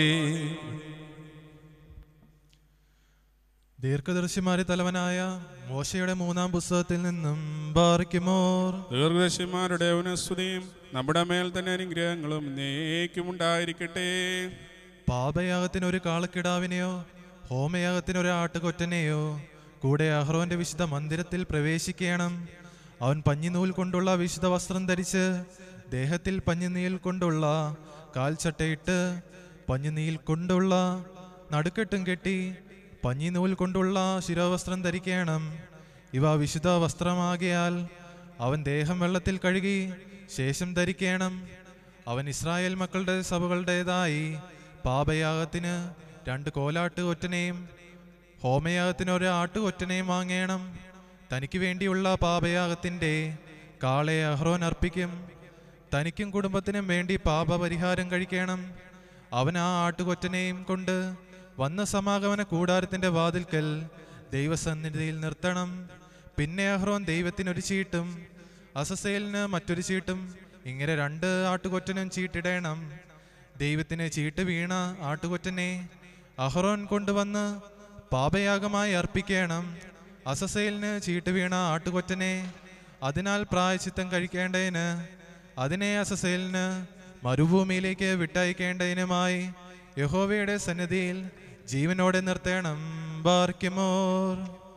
ദീർഘദർശിമാരി തലവനായ മോശയുടെ മൂന്നാം പുസ്തകത്തിൽ നിന്നും ബാറിക്കുമോർ ദീർഘദശിമാരുടെ ഉനസ്തുതിയും നമ്മുടെ മേൽ തന്നെ അനുഗ്രഹങ്ങളും നേക്കും ഉണ്ടായിരിക്കട്ടെ പാപയാഗത്തിന് ഒരു കാളക്കിടാവിനെയോ ഹോമയാഗത്തിന് ഒരു ആട്ടുകൊറ്റനെയോ കൂടെ അഹ്റോന്റെ വിശുദ്ധ മന്ദിരത്തിൽ പ്രവേശിക്കണം അവൻ പഞ്ഞിനൂൽ കൊണ്ടുള്ള വിശുദ്ധ വസ്ത്രം ധരിച്ച് ദേഹത്തിൽ പഞ്ഞിനീൽ കൊണ്ടുള്ള കാൽച്ചട്ടയിട്ട് പഞ്ഞിനീൽ കൊണ്ടുള്ള നടുക്കെട്ടും കെട്ടി പഞ്ഞിനൂൽ കൊണ്ടുള്ള ശിരോവസ്ത്രം ധരിക്കണം ഇവ വിശുദ്ധ വസ്ത്രമാകിയാൽ അവൻ ദേഹം വെള്ളത്തിൽ കഴുകി ശേഷം ധരിക്കണം അവൻ ഇസ്രായേൽ മക്കളുടെ സഭകളുടേതായി പാപയാഗത്തിന് രണ്ട് കോലാട്ട് ഒറ്റനെയും ഹോമയാഗത്തിന് ഒരു ആട്ടുകൊറ്റനെയും വാങ്ങേണം തനിക്ക് വേണ്ടിയുള്ള പാപയാഗത്തിൻ്റെ കാളയെ അഹ്റോൻ അർപ്പിക്കും തനിക്കും കുടുംബത്തിനും വേണ്ടി പാപപരിഹാരം കഴിക്കണം അവൻ ആ ആട്ടുകൊറ്റനെയും കൊണ്ട് വന്ന സമാഗമന കൂടാരത്തിന്റെ വാതിൽക്കൽ ദൈവസന്നിധിയിൽ നിർത്തണം പിന്നെ അഹ്റോൻ ദൈവത്തിനൊരു ചീട്ടും അസസേലിന് മറ്റൊരു ചീട്ടും ഇങ്ങനെ രണ്ട് ആട്ടുകൊറ്റനും ചീട്ടിടണം ദൈവത്തിന് ചീട്ട് വീണ ആട്ടുകൊറ്റനെ അഹ്റോൻ കൊണ്ടുവന്ന് പാപയാഗമായി അർപ്പിക്കണം അസസേലിന് ചീട്ട് വീണ ആട്ടുകൊറ്റനെ അതിനാൽ പ്രായച്ചിത്തം കഴിക്കേണ്ടതിന് അതിനെ അസസേലിന് മരുഭൂമിയിലേക്ക് വിട്ടയക്കേണ്ടതിനുമായി യഹോവയുടെ സന്നിധിയിൽ ജീവനോടെ നിർത്തണം ബാർക്കിമോർ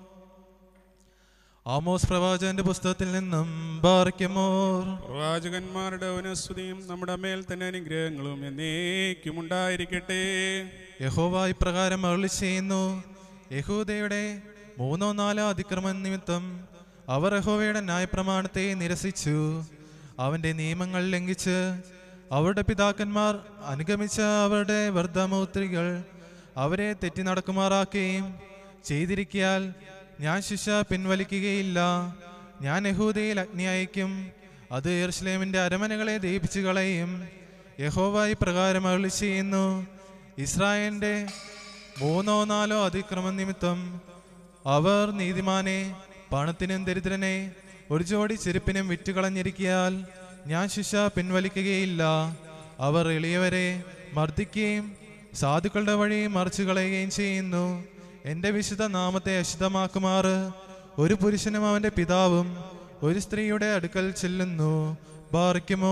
ആമോസ് പ്രവാചകന്റെ പുസ്തകത്തിൽ നിന്നും ബാർക്കിമോർ പ്രവാചകന്മാരുടെ ഉനസ്തുതിയും നമ്മുടെ മേൽ തന്നെ അനുഗ്രഹങ്ങളും എന്നേക്കും ഉണ്ടായിരിക്കട്ടെ യഹോവ ഇപ്രകാരം അരുളി ചെയ്യുന്നു യഹൂദയുടെ മൂന്നോ നാലോ അതിക്രമ നിമിത്തം അവർ യഹോവയുടെ ന്യായപ്രമാണത്തെ നിരസിച്ചു അവന്റെ നിയമങ്ങൾ ലംഘിച്ച് അവരുടെ പിതാക്കന്മാർ അനുഗമിച്ച അവരുടെ വർദ്ധമൂത്രികൾ അവരെ തെറ്റി നടക്കുമാറാക്കുകയും ചെയ്തിരിക്കിയാൽ ഞാൻ ശിക്ഷ പിൻവലിക്കുകയില്ല ഞാൻ യഹൂദയിൽ അഗ്നി അയക്കും അത് യെറുശലേമിന്റെ അരമനകളെ ദഹിപ്പിച്ചു കളയും യഹോവ ഇപ്രകാരം അരുളി ചെയ്യുന്നു ഇസ്രായേലിന്റെ മൂന്നോ നാലോ അതിക്രമ നിമിത്തം അവർ നീതിമാനെ പണത്തിനും ദരിദ്രനെ ഒരു ജോഡി ചെരുപ്പിനും വിറ്റുകളഞ്ഞിരിക്കിയാൽ ഞാൻ ശിക്ഷ പിൻവലിക്കുകയില്ല അവർ എളിയവരെ മർദ്ദിക്കുകയും സാധുക്കളുടെ വഴി മറിച്ചു കളയുകയും ചെയ്യുന്നു എൻ്റെ വിശുദ്ധ നാമത്തെ അശുദ്ധമാക്കുമാറ് ഒരു പുരുഷനും അവൻ്റെ പിതാവും ഒരു സ്ത്രീയുടെ അടുക്കൽ ചെല്ലുന്നു ബാറിക്കുമോ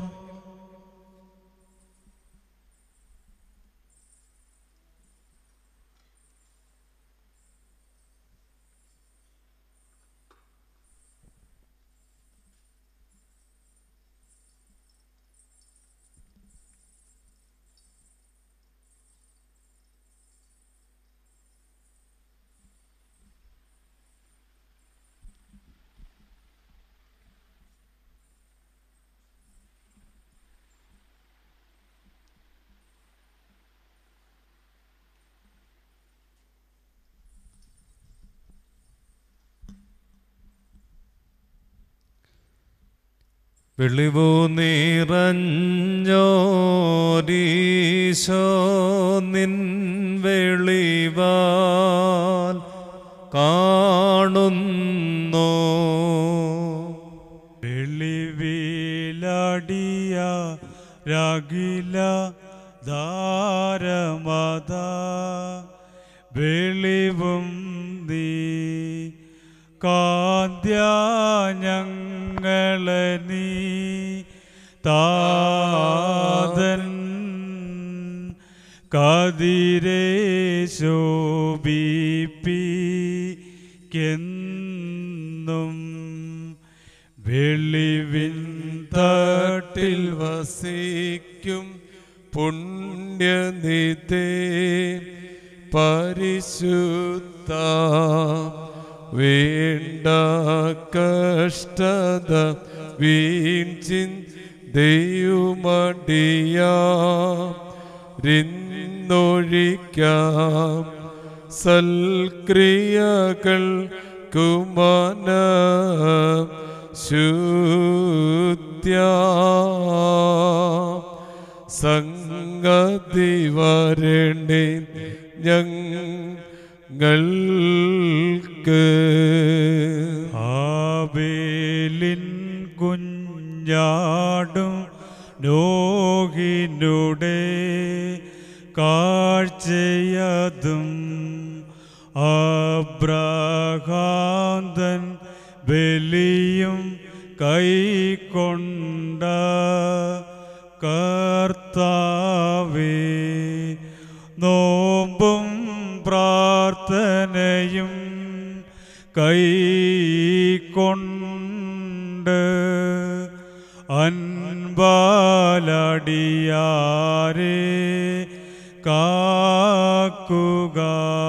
വെളിവു നിറഞ്ഞോരീശോ നിൻ വെളിവാൽ കാ കാണുന്നു വെളിവിലടിയ രാഗില ധാരമത വെളിവും നീ കാന്ത്യ ഞങ്ങളെ നീ താതൻ കതിരെ ശോഭിപ്പിക്കെന്നും വെളിവിൻ തട്ടിൽ വസിക്കും പുണ്യനിധേ പരിശുദ്ധ വേണ്ട കഷ്ടത വീഴ്ചിൻ ദൈവമടിയാ റിന്നൊഴിക്കാം സൽക്രിയകൾ കുമാന ശുദ്ധ്യ സംഗതി വരണ്ടേ ഞങ്ങൾക്ക് ആബേലിൻ കുഞ്ഞാടും നോഹിനുടെ കാഴ്ചയതും അബ്രഹാന്തൻ ബലിയും കൈക്കൊണ്ട കർത്താവേ നോമ്പും പ്രാർത്ഥനയും കൈക്കൊണ്ട് അൻപാലടിയാരെ കാക്കുക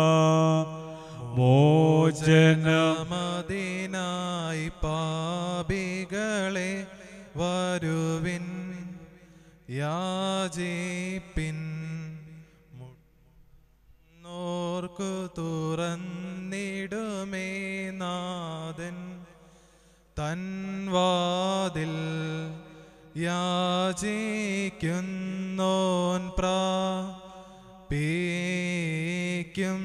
മോചനം മദീനായി പാപികളെ വരുവിൻ യാചിപ്പിൻ നോർക്കു തുറന്നിടുമേ നാഥൻ തൻവാതിൽ യാചിക്കുന്നോൻ പ്രാപിക്കും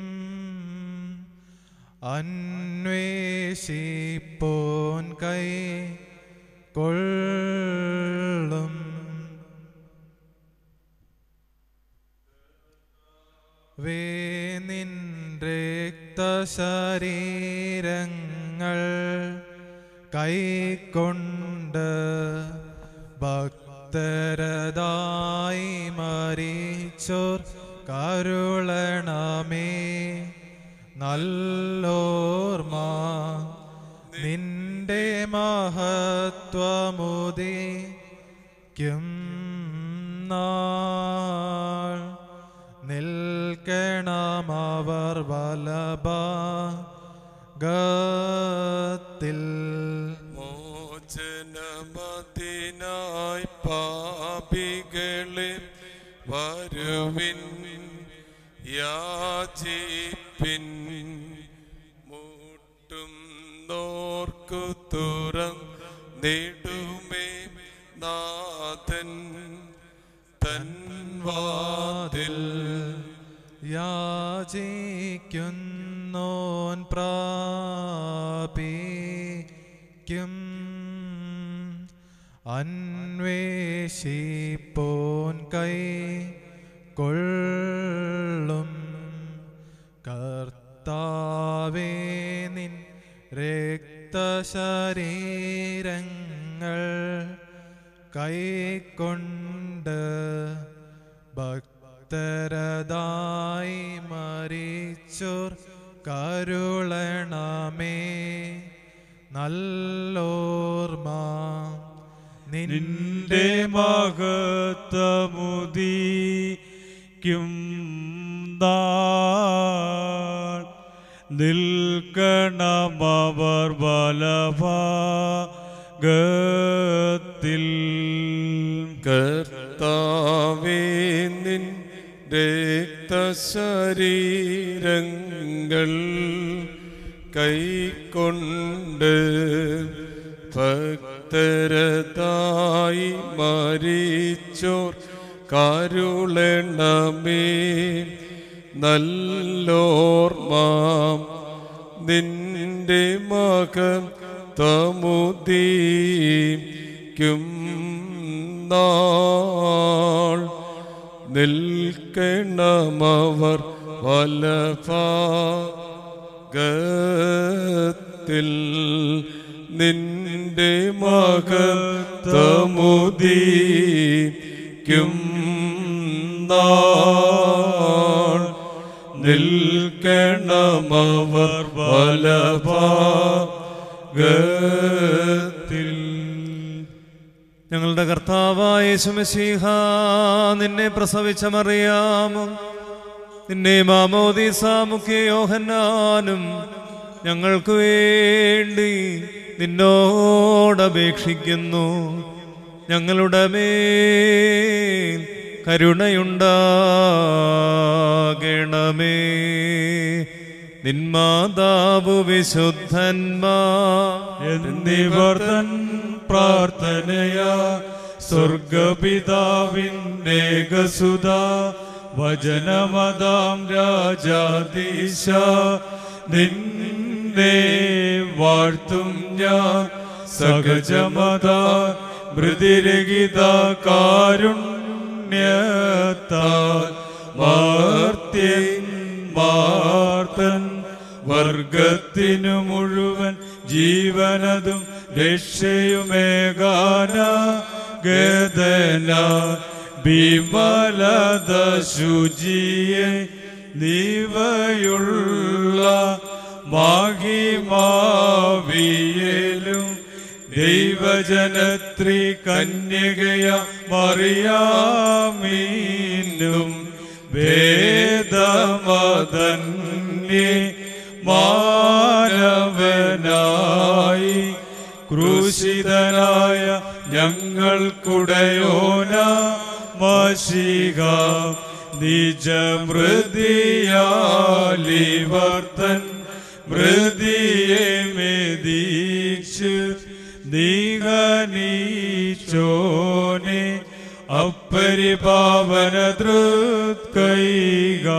അന്വേഷിപ്പോൻ കൈ കൊള്ളും വേ നിൻ രക്തശരീരങ്ങൾ കൈക്കൊണ്ട് ഭക്തരതായി മരിച്ചോർ കരുളണമേ നല്ലോർമ്മ നിന്റെ മഹത്വമുദിക്കും നാൾ നിൽക്കണമവർ വലഭാഗത്തിൽ മോചനമതിനായി പാപികളെ വരുവിൻ യാചിപ്പിൻ മുട്ടും നോർക്കു തുറം നെടുമേ നാഥൻ തൻവാതിൽ യാചിക്കുന്നോൻ പ്രാപിക്കും അന്വേഷിപ്പോൻ കൈ കൊള്ളും കർത്താവേ നിൻ രക്തശരീരങ്ങൾ കൈക്കൊണ്ട് ഭക്തരതായി മരിച്ചോർ കരുളണമേ നല്ലോർമ്മ നിന്റെ മഹത്വമുദിക്കും നാൾ നിൽക്കണമവർ ബലഭാഗത്തിൽ കർത്താവേ നിൻ രക്തശരീരങ്ങൾ കൈക്കൊണ്ട് ഭക്തരതായി മരിച്ചോർ കരുളണമേ നല്ലോർമാം നിന്റെ മകൻ തമുദീക്കും നാൾ നിൽക്കണമവർ വലഭാഗത്തിൽ നിന്റെ മകൻ തമുദീക്കും നാൾ നിൽക്കണമവർ വലഭാഗത്തിൽ ഞങ്ങളുടെ കർത്താവായ യേശുമശീഹ നിന്നെ പ്രസവിച്ച മറിയാമും നിന്നെ മാമോദീസ മുഖ്യ യോഹന്നാനും ഞങ്ങൾക്ക് വേണ്ടി നിന്നോടപേക്ഷിക്കുന്നു ഞങ്ങളുടെ മേൽ കരുണയുണ്ടാകണമേ നിന്മാതാവ് വിശുദ്ധന്മാ എന്നിവർ തൻ പ്രാർത്ഥനയാ സ്വർഗപിതാവിൻ്റെ ഗസുത വചനമതാം രാജാദീശ നിന്നെ വാഴ്ത്തും ഞാൻ സഹജമത മൃതിരഹിത കാരുണ്യത്താൽ മാർത്യൻ മാർത്തൻ വർഗത്തിനു മുഴുവൻ ജീവനതും രക്ഷയുമേകാന ഗദന വിമലത ശുചിയെ നീവയുള്ള മാഹിമാവിയലും ദൈവജനത്രി കന്യകയ മറിയാമീനും വേദമതന്യേ മാനവനായി ക്രൂശിതനായ ഞങ്ങൾക്കുടയോന മഷിക നിജമൃതിയാലിവർത്തൻ മൃതിയെ മെതീക്ഷ് നീകനീച്ചോനെ അപ്പരിപാവന തൃക്കൈക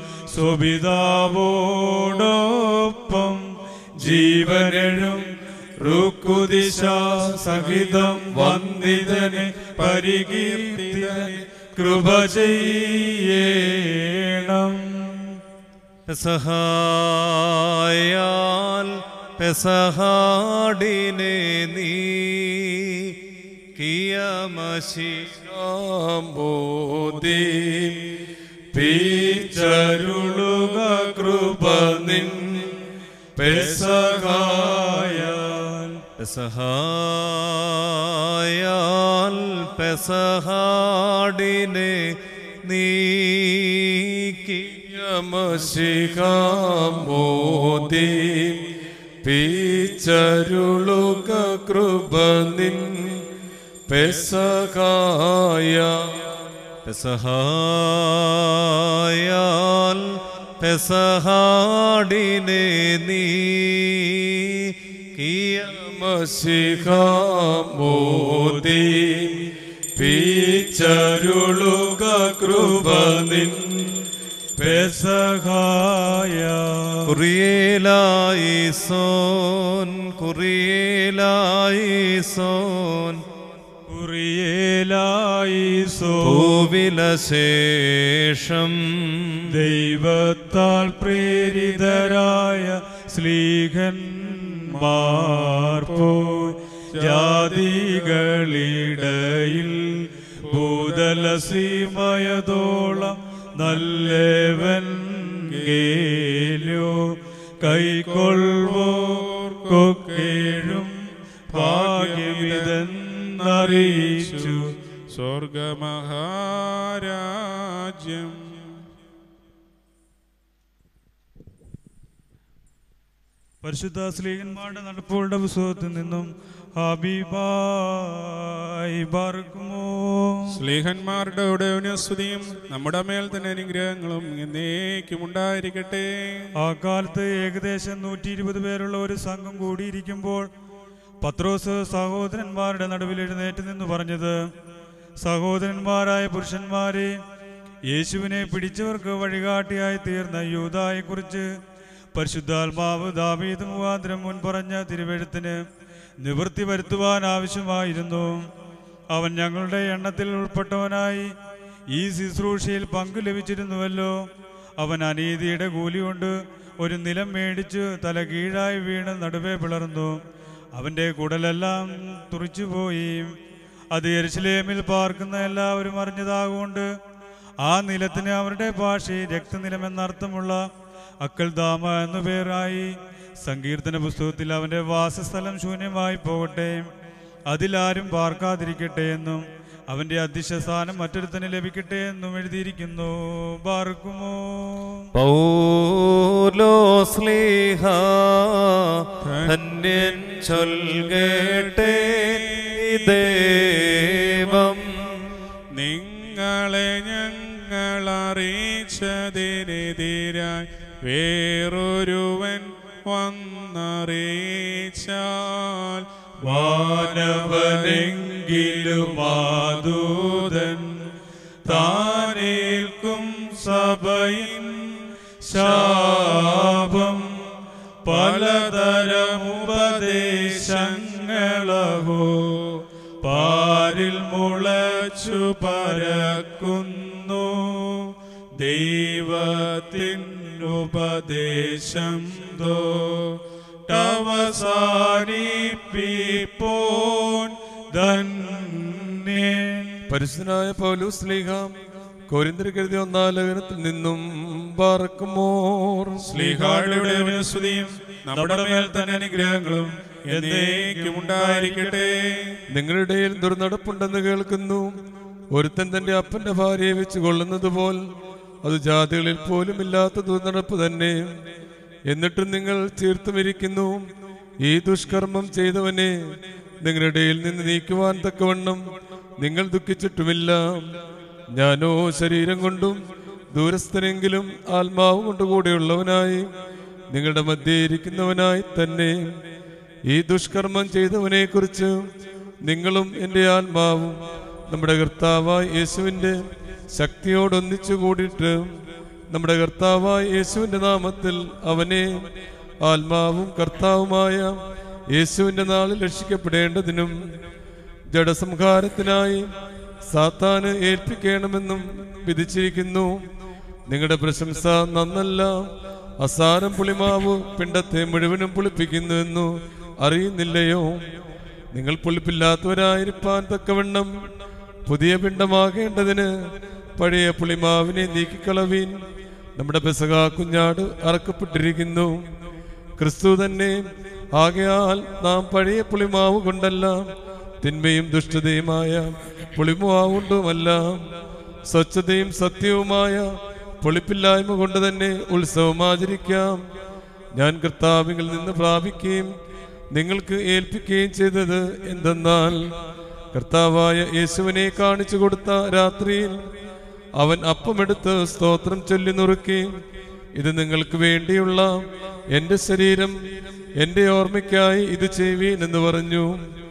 സ്വപിതാവോടൊപ്പം ജീവനും റുക്കുദിശ സഹിതം വന്ദിതനെ പരികീർത്തിതനെ കൃപ ചെയ്യണം പെസഹായാൽ പെസഹാടിനെ നീ കിയമശി ശാംബോധി പീച്ചരുളുക കൃപ നിൻ പെസഹായാൽ പെസഹായാൽ പെസഹാടിനെ നീക്കി യമശിഖാമോദി പീച്ചരുളുക കൃപ നിൻ പെസഹായ പെസഹായാൽ പെസഹാടിനെ നീ കിയ മസിഹാമോദി പീച്ചരുളുക കൃപ നിൻ പെസഹായ കുറിയേലായി സോൻ കുറിയേലായി സോൻ കുറിയേലായി സോ ഭൂവിലശേഷം ദൈവത്താൽ പ്രേരിതരായ സ്ലീഹന്മാർ പോയി ജാതികളിടയിൽ ഭൂതലസീമയതോളം നല്ലവൻ ഗേലോ കൈക്കൊള്ളുവോർക്കൊക്കേഴും ഭാഗ്യമിതെന്നറിയിച്ചു സ്വർഗമഹാരാജ്യം പരിശുദ്ധ സ്ലീഹന്മാരുടെ നടപ്പുകളുടെ പുസ്തകത്തിൽ നിന്നും ഹബീബായി ബാർക്കുമോ സ്ലീഹന്മാരുടെ ഉടയസ്തുതിയും നമ്മുടെ മേൽ തന്നെ അനുഗ്രഹങ്ങളും എന്നേക്കും ഉണ്ടായിരിക്കട്ടെ ആ കാലത്ത് ഏകദേശം നൂറ്റി ഇരുപത് പേരുള്ള ഒരു സംഘം കൂടിയിരിക്കുമ്പോൾ പത്രോസ് സഹോദരന്മാരുടെ നടുവിൽ എഴുന്നേറ്റ് നിന്ന് പറഞ്ഞത് സഹോദരന്മാരായ പുരുഷന്മാരെ യേശുവിനെ പിടിച്ചവർക്ക് വഴികാട്ടിയായി തീർന്ന യൂതായെക്കുറിച്ച് പരിശുദ്ധാത്മാവ് ദാവീദ് മുഖാന്തരം മുൻ പറഞ്ഞ തിരുവെഴുത്തിന് നിവൃത്തി വരുത്തുവാൻ ആവശ്യമായിരുന്നു അവൻ ഞങ്ങളുടെ എണ്ണത്തിൽ ഉൾപ്പെട്ടവനായി ഈ ശുശ്രൂഷയിൽ പങ്കു ലഭിച്ചിരുന്നുവല്ലോ അവൻ അനീതിയുടെ കൂലി കൊണ്ട് ഒരു നിലം മേടിച്ച് തല കീഴായി വീണ് നടുവേ പിളർന്നു അവൻ്റെ കുടലെല്ലാം തുറിച്ചുപോയി അത് എരുശലേമിൽ പാർക്കുന്ന എല്ലാവരും അറിഞ്ഞതാകൊണ്ട് ആ നിലത്തിന് അവരുടെ ഭാഷയിൽ രക്തനിലമെന്നർത്ഥമുള്ള അക്കൽദാമ എന്നു പേരായി സങ്കീർത്തന പുസ്തകത്തിൽ അവന്റെ വാസസ്ഥലം ശൂന്യമായി പോകട്ടെ അതിലാരും പാർക്കാതിരിക്കട്ടെ എന്നും അവന്റെ അധ്യക്ഷസ്ഥാനം മറ്റൊരുത്തന് ലഭിക്കട്ടെ എന്നും എഴുതിയിരിക്കുന്നു പാർക്കുമോ പൗലോസ്ലീഹ ധന്യൻ ചൊൽകേട്ടേ ഈ ദേവം നിങ്ങളെ ഞങ്ങൾ അറിയിച്ചതിനെതിരായി വേറൊരുവൻ വന്നറിയിച്ചാൽ വാനവനെങ്കിലും മാതൂതൻ താനേൽക്കും സഭയിൻ ശാപം പലതരമുപദേശങ്ങളഹോ പാരിൽ മുളച്ചു പരക്കുന്നു ദൈവത്തിനുപദേശം തോ അവസാനിപ്പിപ്പോൻ ധന്യൻ പരിശുദ്ധനായ പൗലൂസ് ലീഹാം കോരിന്തർക്ക് എഴുതിയ ഒന്നാം ലേഖനത്തിൽ നിന്നും പാർക്കുമോർ സ്ലീഹായുടെ സ്തുതിയും നമ്മുടെ മേൽ തന്നെ അനുഗ്രഹങ്ങളും എന്നേക്കും ഉണ്ടായിരിക്കട്ടെ നിങ്ങളുടെ ഇടയിൽ ദുർനടപ്പുണ്ടെന്ന് കേൾക്കുന്നു ഒരുത്തൻ തന്റെ അപ്പന്റെ ഭാര്യയെ വെച്ച് കൊള്ളുന്നത് പോൽ അത് ജാതികളിൽ പോലും ഇല്ലാത്ത ദുർനടപ്പ് തന്നെ എന്നിട്ടും നിങ്ങൾ തീർത്തുമിരിക്കുന്നു ഈ ദുഷ്കർമ്മം ചെയ്തവനെ നിങ്ങളുടെ ഇടയിൽ നിന്ന് നീക്കുവാൻ തക്കവണ്ണം നിങ്ങൾ ദുഃഖിച്ചിട്ടുമില്ല ഞാനോ ശരീരം കൊണ്ടും ദൂരസ്ഥനെങ്കിലും ആത്മാവ് കൊണ്ട് കൂടെയുള്ളവനായി നിങ്ങളുടെ മധ്യേ ഇരിക്കുന്നവനായി തന്നെ ഈ ദുഷ്കർമ്മം ചെയ്തവനെ കുറിച്ച് നിങ്ങളും എൻ്റെ ആത്മാവും നമ്മുടെ കർത്താവായ യേശുവിൻ്റെ ശക്തിയോടൊന്നിച്ചു കൂടിയിട്ട് നമ്മുടെ കർത്താവായ യേശുവിൻ്റെ നാമത്തിൽ അവനെ ആത്മാവും കർത്താവുമായ യേശുവിൻ്റെ നാളിൽ രക്ഷിക്കപ്പെടേണ്ടതിനും ജഡസംഹാരത്തിനായി സാത്താന് ഏൽപ്പിക്കണമെന്നും വിധിച്ചിരിക്കുന്നു നിങ്ങളുടെ പ്രശംസ നന്നല്ല അസാരം പുളിമാവ് പിണ്ടത്തെ മുഴുവനും പുളിപ്പിക്കുന്നുവെന്നു അറിയുന്നില്ലയോ നിങ്ങൾ പുളിപ്പില്ലാത്തവരായിരിക്കാൻ തക്കവണ്ണം പുതിയ പിണ്ടമാകേണ്ടതിന് പഴയ പുളിമാവിനെ നീക്കിക്കളവീൻ നമ്മുടെ പെസക കുഞ്ഞാട് അറക്കപ്പെട്ടിരിക്കുന്നു ക്രിസ്തു തന്നെ ആകയാൽ നാം പഴയ പുളിമാവ് കൊണ്ടല്ല തിന്മയും ദുഷ്ടതയുമായ പുളിമാവ് കൊണ്ടുമല്ല സ്വച്ഛതയും സത്യവുമായ പൊളിപ്പില്ലായ്മ കൊണ്ട് തന്നെ ഉത്സവം ആചരിക്കാം ഞാൻ കർത്താവിൽ നിന്ന് പ്രാപിക്കുകയും നിങ്ങൾക്ക് ഏൽപ്പിക്കുകയും ചെയ്തത് എന്തെന്നാൽ കർത്താവായ യേശുവിനെ കാണിച്ചു കൊടുത്ത രാത്രിയിൽ അവൻ അപ്പമെടുത്ത് സ്തോത്രം ചൊല്ലി നുറുക്കി ഇത് നിങ്ങൾക്ക് വേണ്ടിയുള്ള എൻ്റെ ശരീരം എൻ്റെ ഓർമ്മയ്ക്കായി ഇത് ചെയ്യുവീൻ എന്ന് പറഞ്ഞു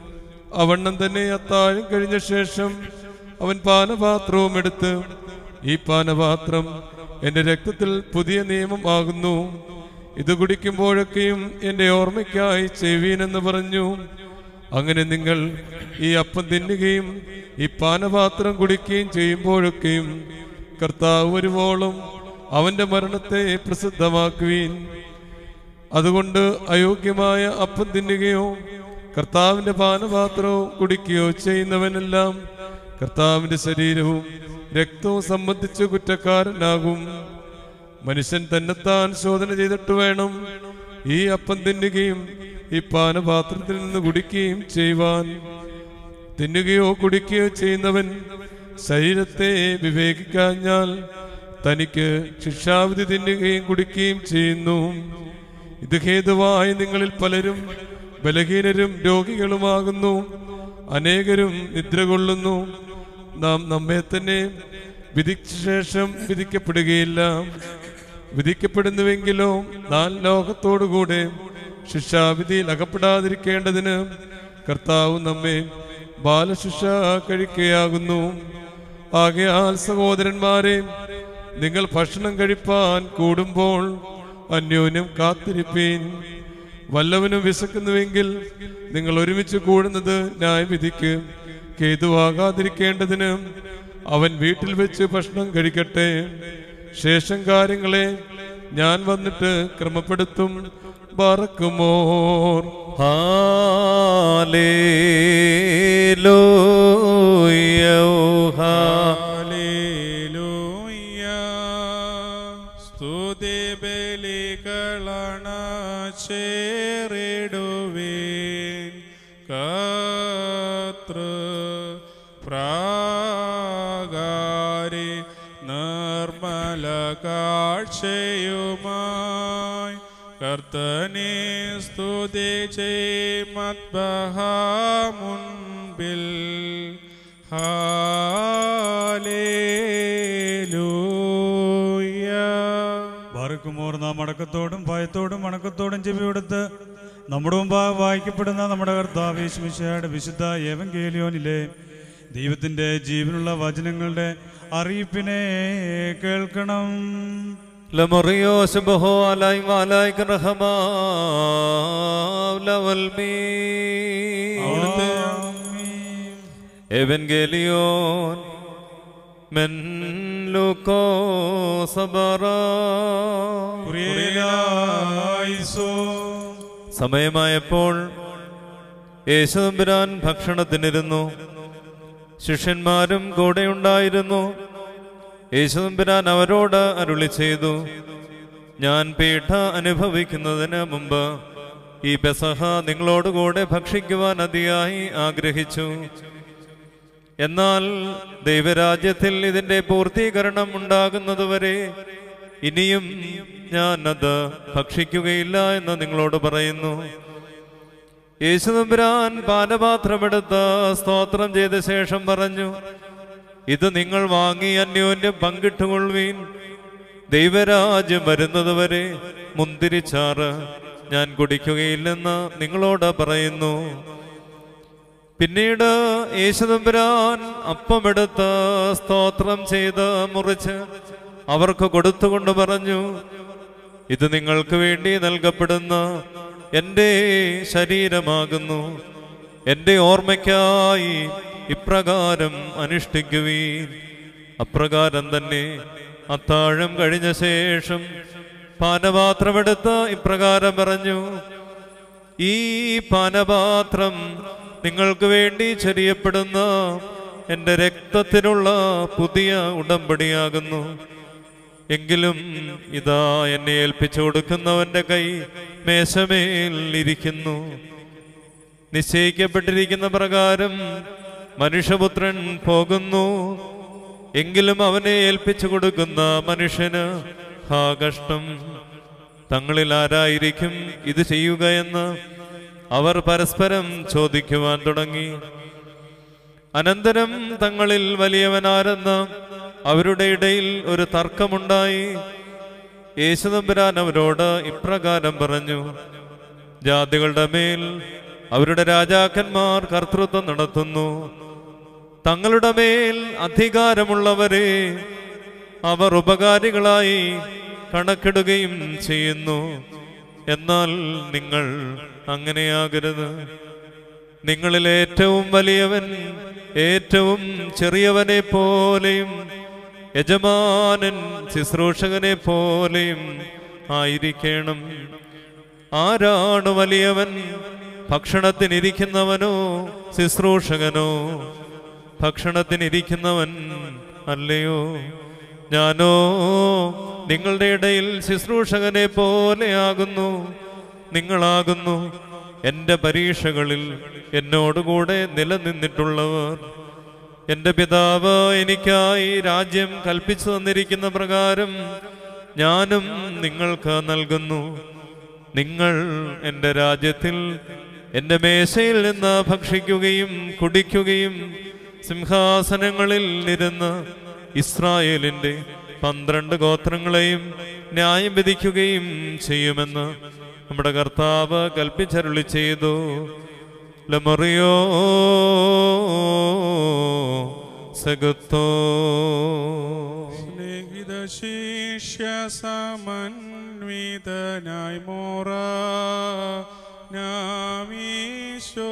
അവണ്ണം തന്നെ അത്താഴം കഴിഞ്ഞ ശേഷം അവൻ പാനപാത്രവും എടുത്ത് ഈ പാനപാത്രം എൻ്റെ രക്തത്തിൽ പുതിയ നിയമം ആകുന്നു ഇത് കുടിക്കുമ്പോഴൊക്കെയും എൻ്റെ ഓർമ്മയ്ക്കായി ചെയ്യുവീനെന്ന് പറഞ്ഞു അങ്ങനെ നിങ്ങൾ ഈ അപ്പം തിന്നുകയും ഈ പാനപാത്രം കുടിക്കുകയും ചെയ്യുമ്പോഴൊക്കെയും കർത്താവ് വരുവോളം അവന്റെ മരണത്തെ പ്രസിദ്ധമാക്കുവീൻ അതുകൊണ്ട് അയോഗ്യമായ അപ്പം തിന്നുകയോ കർത്താവിന്റെ പാനപാത്രവും കുടിക്കുകയോ ചെയ്യുന്നവനെല്ലാം കർത്താവിന്റെ ശരീരവും രക്തവും സംബന്ധിച്ച് കുറ്റക്കാരനാകും മനുഷ്യൻ തന്നെത്താൻ ശോധന ചെയ്തിട്ട് വേണം ഈ അപ്പം തിന്നുകയും ഈ പാനപാത്രത്തിൽ നിന്ന് കുടിക്കുകയും ചെയ്യുവാൻ തിന്നുകയോ കുടിക്കുകയോ ചെയ്യുന്നവൻ ശരീരത്തെ വിവേകിക്കാഞ്ഞാൽ തനിക്ക് ശിക്ഷാവിധി തിന്നുകയും കുടിക്കുകയും ചെയ്യുന്നു ഇത് ഹേതുവായി നിങ്ങളിൽ പലരും ബലഹീനരും രോഗികളുമാകുന്നു അനേകരും നിദ്ര കൊള്ളുന്നു നാം നമ്മെ തന്നെ വിധിച്ച ശേഷം വിധിക്കപ്പെടുകയില്ല വിധിക്കപ്പെടുന്നുവെങ്കിലോ നാം ലോകത്തോടുകൂടെ ശിക്ഷാവിധിയിൽ അകപ്പെടാതിരിക്കേണ്ടതിന് കർത്താവ് നമ്മെ ബാലശിക്ഷ കഴിക്കുകയാകുന്നു ആകയാൽ സഹോദരന്മാരെ നിങ്ങൾ ഭക്ഷണം കഴിപ്പാൻ കൂടുമ്പോൾ അന്യോന്യം കാത്തിരിപ്പീൻ വല്ലവനും വിശക്കുന്നുവെങ്കിൽ നിങ്ങൾ ഒരുമിച്ച് കൂടുന്നത് ന്യായവിധിക്ക് കേതുവാകാതിരിക്കേണ്ടതിന് അവൻ വീട്ടിൽ വെച്ച് ഭക്ഷണം കഴിക്കട്ടെ ശേഷം കാര്യങ്ങളെ ഞാൻ വന്നിട്ട് ക്രമപ്പെടുത്തും പറക്കുമോർ ഹല്ലേലൂയ. സ്തുതി ബലികളണ ചേറിടുവീൻ കതൃ പ്രാകാരി നിർമ്മല കാഴ്ചയുമായി കർത്തനെ സ്തുതി ചെയ്മദ്ബഹ മുൻപിൽ ഹാലേലൂയ ബാറക്കുമോർ നാം അടക്കത്തോടും ഭയത്തോടും വണക്കത്തോടും ചെവിയെടുത്ത് നമ്മുടെ മുമ്പാകെ വായിക്കപ്പെടുന്ന നമ്മുടെ കർത്താവ് യേശുമിശിഹായുടെ വിശുദ്ധ ഏവങ്കേലിയോനിലെ ദൈവത്തിൻ്റെ ജീവനുള്ള വചനങ്ങളുടെ അറിയിപ്പിനെ കേൾക്കണം ലമറിയോ ശുഭഹോ അലായി മാലായി റഹമാ ലവൽമീ അവിടുത്തെ എവൻഗേലിയോൻ മെൻ ലൂക്കോ സബറ കുറിയേലായിസോ. സമയമായപ്പോൾ യേശുദമ്പുരാൻ ഭക്ഷണത്തിനിരുന്നു ശിഷ്യന്മാരും കൂടെയുണ്ടായിരുന്നു യേശുദമ്പുരാൻ അവരോട് അരുളി ചെയ്തു ഞാൻ പീഠ അനുഭവിക്കുന്നതിന് മുമ്പ് ഈ പെസഹ നിങ്ങളോടുകൂടെ ഭക്ഷിക്കുവാൻ അതിയായി ആഗ്രഹിച്ചു എന്നാൽ ദൈവരാജ്യത്തിൽ ഇതിന്റെ പൂർത്തീകരണം ഉണ്ടാകുന്നതുവരെ ഇനിയും ഞാൻ അത് ഭക്ഷിക്കുകയില്ല എന്ന് നിങ്ങളോട് പറയുന്നു യേശുദമ്പുരാൻ പാനപാത്രമെടുത്ത് സ്തോത്രം ചെയ്ത ശേഷം പറഞ്ഞു ഇത് നിങ്ങൾ വാങ്ങി അന്യോന്യം പങ്കിട്ടുകൊള്ളുവീൻ ദൈവരാജ്യം വരുന്നതുവരെ മുന്തിരിച്ചാറ് ഞാൻ കുടിക്കുകയില്ലെന്ന് നിങ്ങളോട് പറയുന്നു പിന്നീട് യേശുദമ്പുരാൻ അപ്പമെടുത്ത് സ്തോത്രം ചെയ്ത് മുറിച്ച് അവർക്ക് കൊടുത്തുകൊണ്ട് പറഞ്ഞു ഇത് നിങ്ങൾക്ക് വേണ്ടി നൽകപ്പെടുന്ന എൻ്റെ ശരീരമാകുന്നു എൻ്റെ ഓർമ്മയ്ക്കായി ഇപ്രകാരം അനുഷ്ഠിക്കുവീൻ അപ്രകാരം തന്നെ അത്താഴം കഴിഞ്ഞ ശേഷം പാനപാത്രമെടുത്ത് ഇപ്രകാരം പറഞ്ഞു ഈ പാനപാത്രം നിങ്ങൾക്ക് വേണ്ടി ചെറിയപ്പെടുന്ന എൻ്റെ രക്തത്തിനുള്ള പുതിയ ഉടമ്പടിയാകുന്നു എങ്കിലും ഇതാ എന്നെ ഏൽപ്പിച്ചു കൊടുക്കുന്നവന്റെ കൈ മേശമേൽ ഇരിക്കുന്നു നിശ്ചയിക്കപ്പെട്ടിരിക്കുന്ന പ്രകാരം മനുഷ്യപുത്രൻ പോകുന്നു എങ്കിലും അവനെ ഏൽപ്പിച്ചു കൊടുക്കുന്ന മനുഷ്യന് ഹാ കഷ്ടം തങ്ങളിൽ ആരായിരിക്കും ഇത് ചെയ്യുക എന്ന് അവർ പരസ്പരം ചോദിക്കുവാൻ തുടങ്ങി അനന്തരം തങ്ങളിൽ വലിയവനാരെന്ന് അവരുടെ ഇടയിൽ ഒരു തർക്കമുണ്ടായി യേശുദമ്പുരാൻ അവരോട് ഇപ്രകാരം പറഞ്ഞു ജാതികളുടെ മേൽ അവരുടെ രാജാക്കന്മാർ കർത്തൃത്വം നടത്തുന്നു തങ്ങളുടെ മേൽ അധികാരമുള്ളവരെ അവർ ഉപകാരികളായി കണക്കിടുകയും ചെയ്യുന്നു എന്നാൽ നിങ്ങൾ അങ്ങനെയാകരുത് നിങ്ങളിൽ ഏറ്റവും വലിയവൻ ഏറ്റവും ചെറിയവനെ പോലെയും യജമാനൻ ശുശ്രൂഷകനെ പോലെയും ആയിരിക്കണം ആരാണ് വലിയവൻ ഭക്ഷണത്തിനിരിക്കുന്നവനോ ശുശ്രൂഷകനോ ഭക്ഷണത്തിനിരിക്കുന്നവൻ അല്ലയോ ഞാനോ നിങ്ങളുടെ ഇടയിൽ ശുശ്രൂഷകനെ പോലെയാകുന്നു നിങ്ങളാകുന്നു എൻ്റെ പരീക്ഷകളിൽ എന്നോടുകൂടെ നിലനിന്നിട്ടുള്ളവർ എൻ്റെ പിതാവ് എനിക്കായി രാജ്യം കൽപ്പിച്ചു തന്നിരിക്കുന്ന പ്രകാരം ഞാനും നിങ്ങൾക്ക് നൽകുന്നു നിങ്ങൾ എൻ്റെ രാജ്യത്തിൽ എൻ്റെ മേശയിൽ നിന്ന് ഭക്ഷിക്കുകയും കുടിക്കുകയും സിംഹാസനങ്ങളിൽ ഇരുന്ന് ഇസ്രായേലിൻ്റെ പന്ത്രണ്ട് ഗോത്രങ്ങളെയും ന്യായം വിധിക്കുകയും ചെയ്യുമെന്ന് നമ്മുടെ കർത്താവ് കൽപ്പിച്ചരുളി ചെയ്തു ലമറിയോ സഗത്തോ സ്നേഹിത ശിഷ്യ സമന്വിത വിധനായി മോറ നാമീശോ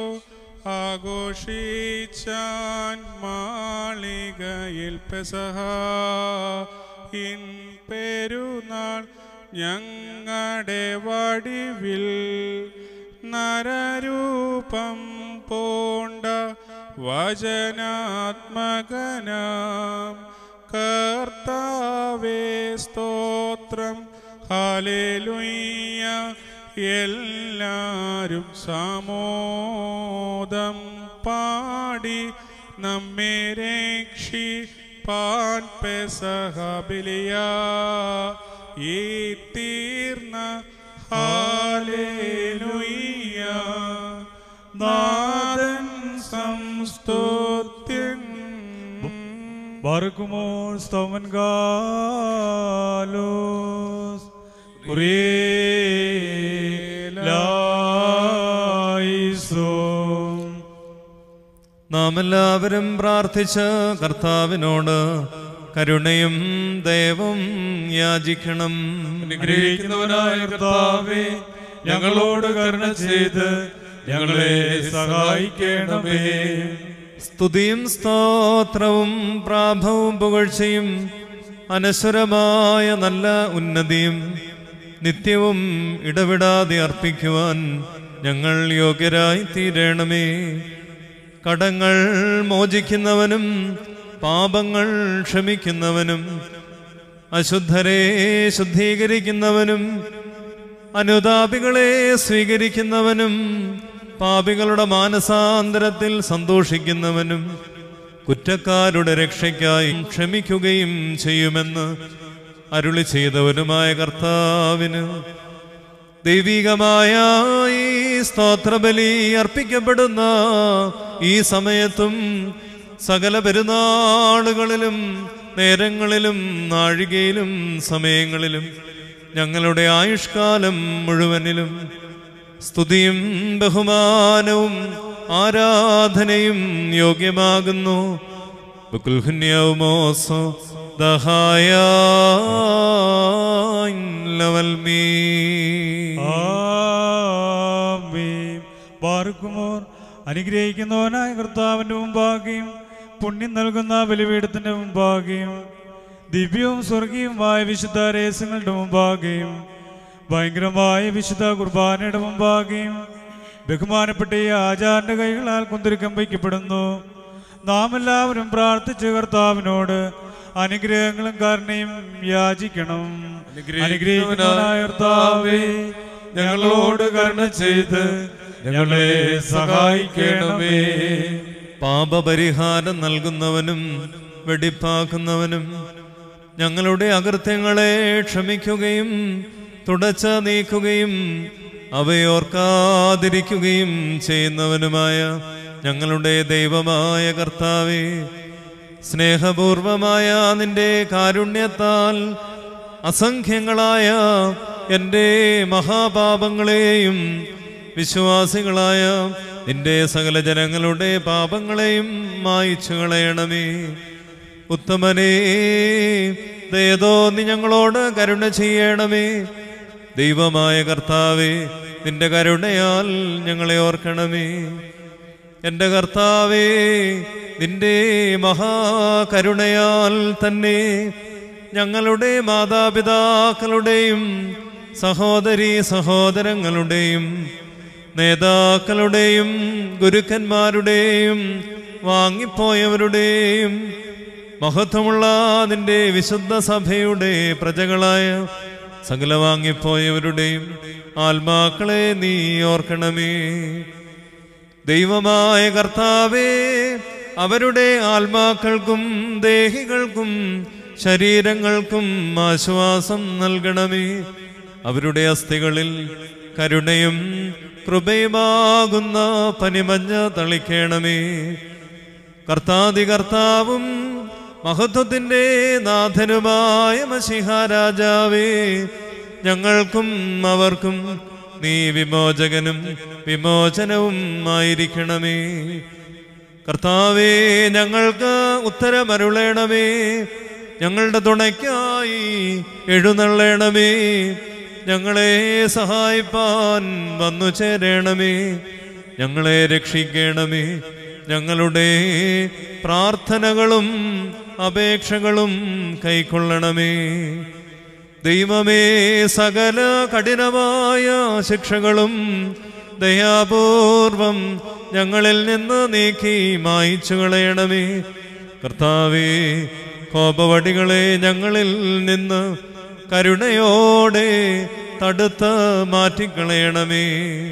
ആഘോഷിച്ചാൻ മാളികയിൽ പെസഹ ഇൻ പെരുന്നാൾ ഞങ്ങളുടെ വടിവിൽ നരരൂപം പോണ്ട വചനാത്മകനാം കർത്താവേ സ്തോത്രം ഹാലേലുയ്യ എല്ലാരും സമോദം പാടി നമ്മെ രക്ഷി പാൻ പെസഹബിലിയ ഈ തീർന്ന ഹാലേലുയ്യ നാദൻ സംസ്തുത്യൻ Barkumor Stomen Galos Kurielaisom നാം എല്ലാവരും പ്രാർത്ഥിച്ച് കർത്താവിനോട് കരുണയും ദയവും യാചിക്കണം അനുഗ്രഹിക്കുന്നവനായ കർത്താവേ ഞങ്ങളോട് കരുണ ചെയ്ത് ഞങ്ങളെ സഹായിക്കണമേ സ്തുതിയും സ്തോത്രവും പ്രാഭവും പുകഴ്ചയും അനശ്വരമായ നല്ല ഉന്നതിയും നിത്യവും ഇടവിടാതെ അർപ്പിക്കുവാൻ ഞങ്ങൾ യോഗ്യരായി തീരണമേ കടങ്ങൾ മോചിക്കുന്നവനും പാപങ്ങൾ ക്ഷമിക്കുന്നവനും അശുദ്ധരെ ശുദ്ധീകരിക്കുന്നവനും അനുതാപികളെ സ്വീകരിക്കുന്നവനും പാപികളുടെ മാനസാന്തരത്തിൽ സന്തോഷിക്കുന്നവനും കുറ്റക്കാരുടെ രക്ഷയ്ക്കായി ക്ഷമിക്കുകയും ചെയ്യുമെന്ന് അരുളി ചെയ്തവനുമായ കർത്താവിന് ദൈവികമായ ഈ സ്തോത്രബലി അർപ്പിക്കപ്പെടുന്ന ഈ സമയത്തും സകല പെരുന്നാളുകളിലും നേരങ്ങളിലും നാഴികയിലും സമയങ്ങളിലും ഞങ്ങളുടെ ആയുഷ്കാലം മുഴുവനിലും സ്തുതിയും ബഹുമാനവും ആരാധനയും യോഗ്യമാകുന്നു ബുക്കുൽഹുന്യവുമോസോ ദഹായ ലവൽമീ ആമീൻ ബാർക്കുമോർ അനുഗ്രഹിക്കുന്നവനായ കർത്താവിന്റെ മുമ്പാകെയും പുണ്യം നൽകുന്ന ബലിപീഠത്തിന്റെ മുമ്പാകെയും ദിവ്യവും സ്വർഗീയവുമായ വിശുദ്ധ രഹസ്യങ്ങളുടെ മുമ്പാകെയും ഭയങ്കരമായ വിശുദ്ധ കുർബാനയുടെ മുമ്പാകെയും ബഹുമാനപ്പെട്ട ഈ ആചാരന്റെ കൈകളാൽ കുന്തിരിക്കം വയ്ക്കപ്പെടുന്നു നാം എല്ലാവരും പ്രാർത്ഥിച്ച് കർത്താവിനോട് അനുഗ്രഹങ്ങളും കാരണയും യാചിക്കണം അനുഗ്രഹിക്കുന്നവനായ കർത്താവേ ഞങ്ങളോട് കരുണ ചെയ്ത് ഞങ്ങളെ സഹായിക്കണമേ പാപപരിഹാരം നൽകുന്നവനും വെടിപ്പാക്കുന്നവനും ഞങ്ങളുടെ അകൃത്യങ്ങളെ ക്ഷമിക്കുകയും തുടച്ച നീക്കുകയും അവയോർക്കാതിരിക്കുകയും ചെയ്യുന്നവനുമായ ഞങ്ങളുടെ ദൈവമായ കർത്താവേ സ്നേഹപൂർവമായ നിന്റെ കാരുണ്യത്താൽ അസംഖ്യങ്ങളായ എൻ്റെ മഹാപാപങ്ങളെയും വിശ്വാസികളായ നിന്റെ സകല ജനങ്ങളുടെ പാപങ്ങളെയും മായിച്ചു കളയണമേ ഉത്തമനേ ദയതോ നീ ഞങ്ങളോട് കരുണ ചെയ്യണമേ ദൈവമായ കർത്താവേ നിന്റെ കരുണയാൽ ഞങ്ങളെ ഓർക്കണമേ എൻ്റെ കർത്താവേ നിന്റെ മഹാകരുണയാൽ തന്നെ ഞങ്ങളുടെ മാതാപിതാക്കളുടെയും സഹോദരി സഹോദരങ്ങളുടെയും നേതാക്കളുടെയും ഗുരുക്കന്മാരുടെയും വാങ്ങിപ്പോയവരുടെയും മഹത്വമുള്ള നിന്റെ വിശുദ്ധ സഭയുടെ പ്രജകളായ സകല വാങ്ങിപ്പോയവരുടെയും ആത്മാക്കളെ നീ ഓർക്കണമേ ദൈവമായ കർത്താവേ അവരുടെ ആത്മാക്കൾക്കും ദേഹികൾക്കും ശരീരങ്ങൾക്കും ആശ്വാസം നൽകണമേ അവരുടെ അസ്ഥികളിൽ കരുണയും കൃപയുമാകുന്ന പനിമഞ്ഞ തളിക്കണമേ കർത്താതി കർത്താവും മഹത്വത്തിൻ്റെ നാഥനുമായ മഷിഹാരാജാവേ ഞങ്ങൾക്കും അവർക്കും നീ വിമോചകനും വിമോചനവും ആയിരിക്കണമേ കർത്താവേ ഞങ്ങൾക്ക് ഉത്തരമരുളേണമേ ഞങ്ങളുടെ തുണയ്ക്കായി എഴുന്നള്ളണമേ ഞങ്ങളെ സഹായിപ്പാൻ വന്നു ചേരണമേ ഞങ്ങളെ രക്ഷിക്കണമേ ഞങ്ങളുടെ പ്രാർത്ഥനകളും അപേക്ഷകളും കൈക്കൊള്ളണമേ ദൈവമേ സകല കഠിനമായ ശിക്ഷകളും ദയാപൂർവം ഞങ്ങളിൽ നിന്ന് നീക്കി മായിച്ചു കളയണമേ കർത്താവേ കോപവടികളെ ഞങ്ങളിൽ നിന്ന് കരുണയോടെ തടുത്ത് മാറ്റിക്കളയണമേ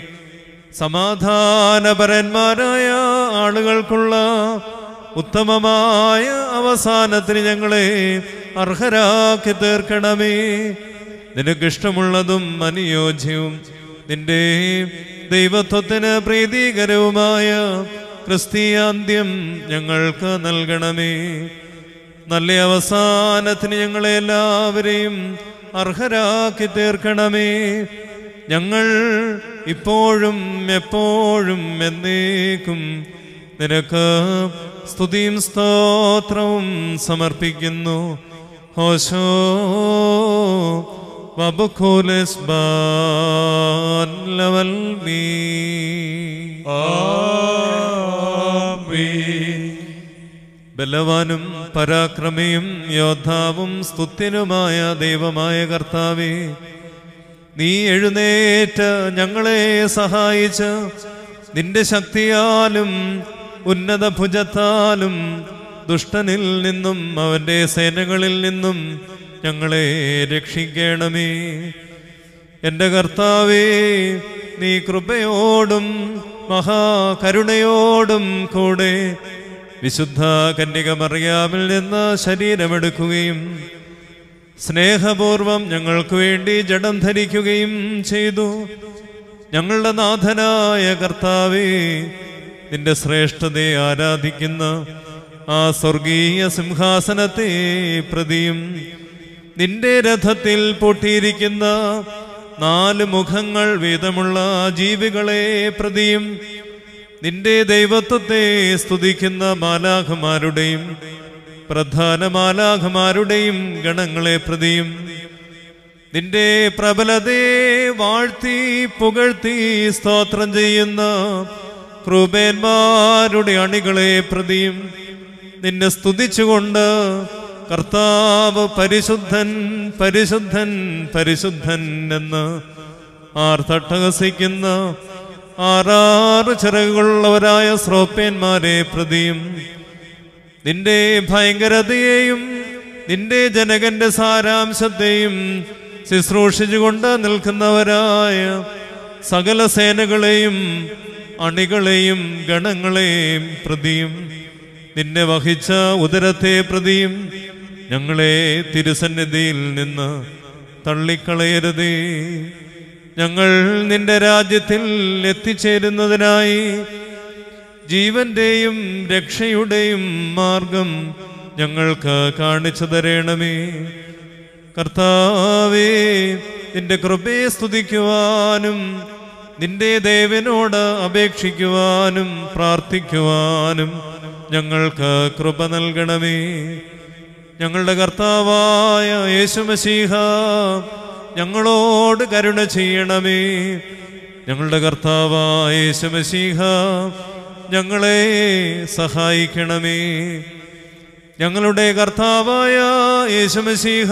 സമാധാനപരന്മാരായ ആളുകൾക്കുള്ള ഉത്തമമായ അവസാനത്തിന് ഞങ്ങളെ അർഹരാക്കി തീർക്കണമേ നിനക്കിഷ്ടമുള്ളതും അനുയോജ്യവും നിന്റെ ദൈവത്വത്തിന് പ്രീതികരവുമായ ക്രിസ്തീയാന്ത്യം ഞങ്ങൾക്ക് നൽകണമേ നല്ല അവസാനത്തിന് ഞങ്ങളെ എല്ലാവരെയും അർഹരാക്കി തീർക്കണമേ ഞങ്ങൾ ഇപ്പോഴും എപ്പോഴും എന്നേക്കും നിനക്ക് സ്തുതിയും സ്തോത്രവും സമർപ്പിക്കുന്നു ഹോശോ വബുഖോലസ് ബാൻ ലവൽ മീ ബലവാനും പരാക്രമിയും യോദ്ധാവും സ്തുത്യനുമായ ദൈവമായ കർത്താവേ നീ എഴുന്നേറ്റ് ഞങ്ങളെ സഹായിച്ച് നിന്റെ ശക്തിയാലും ഉന്നത ഭുജത്താലും ദുഷ്ടനിൽ നിന്നും അവന്റെ സേനകളിൽ നിന്നും ഞങ്ങളെ രക്ഷിക്കണമേ എൻ്റെ കർത്താവേ നീ കൃപയോടും മഹാകരുണയോടും കൂടെ വിശുദ്ധ കന്യക മറിയാമിൽ നിന്ന് ശരീരമെടുക്കുകയും സ്നേഹപൂർവം ഞങ്ങൾക്ക് വേണ്ടി ജഡം ധരിക്കുകയും ചെയ്തു ഞങ്ങളുടെ നാഥനായ കർത്താവേ നിന്റെ ശ്രേഷ്ഠതയെ ആരാധിക്കുന്ന ആ സ്വർഗീയ സിംഹാസനത്തെ പ്രതിയും നിന്റെ രഥത്തിൽ പൊട്ടിയിരിക്കുന്ന നാല് മുഖങ്ങൾ വീതമുള്ള ജീവികളെ പ്രതിയും നിന്റെ ദൈവത്വത്തെ സ്തുതിക്കുന്ന മാലാഖമാരുടെയും പ്രധാന മാലാഖമാരുടെയും ഗണങ്ങളെ പ്രതിയും നിന്റെ പ്രബലതയെ വാഴ്ത്തി പുകഴ്ത്തി സ്തോത്രം ചെയ്യുന്ന ക്രൂപേന്മാരുടെ അണികളെ പ്രതിയും നിന്നെ സ്തുതിച്ചുകൊണ്ട് കർത്താവ് പരിശുദ്ധൻ പരിശുദ്ധൻ പരിശുദ്ധൻ എന്ന് ആർത്തട്ടഹസിക്കുന്ന ആറാറ് ചിറകുള്ളവരായ ശ്രോപ്യന്മാരെ പ്രതിയും നിന്റെ ഭയങ്കരതയെയും നിന്റെ ജനകന്റെ സാരാംശത്തെയും ശുശ്രൂഷിച്ചുകൊണ്ട് നിൽക്കുന്നവരായ സകല സേനകളെയും അണികളെയും ഗണങ്ങളെയും പ്രതിയും നിന്നെ വഹിച്ച ഉദരത്തെ പ്രതിയും ഞങ്ങളെ തിരുസന്നിധിയിൽ നിന്ന് തള്ളിക്കളയരുതേ ഞങ്ങൾ നിന്റെ രാജ്യത്തിൽ എത്തിച്ചേരുന്നതിനായി ജീവന്റെയും രക്ഷയുടെയും മാർഗം ഞങ്ങൾക്ക് കാണിച്ചു തരണമേ കർത്താവേ നിന്റെ കൃപയെ സ്തുതിക്കുവാനും നിന്റെ ദേവനോട് അപേക്ഷിക്കുവാനും പ്രാർത്ഥിക്കുവാനും ഞങ്ങൾക്ക് കൃപ നൽകണമേ ഞങ്ങളുടെ കർത്താവായ യേശുമശീഹ ഞങ്ങളോട് കരുണ ചെയ്യണമേ ഞങ്ങളുടെ കർത്താവായ യേശുമശീഹ ഞങ്ങളെ സഹായിക്കണമേ ഞങ്ങളുടെ കർത്താവായ യേശുമശീഹ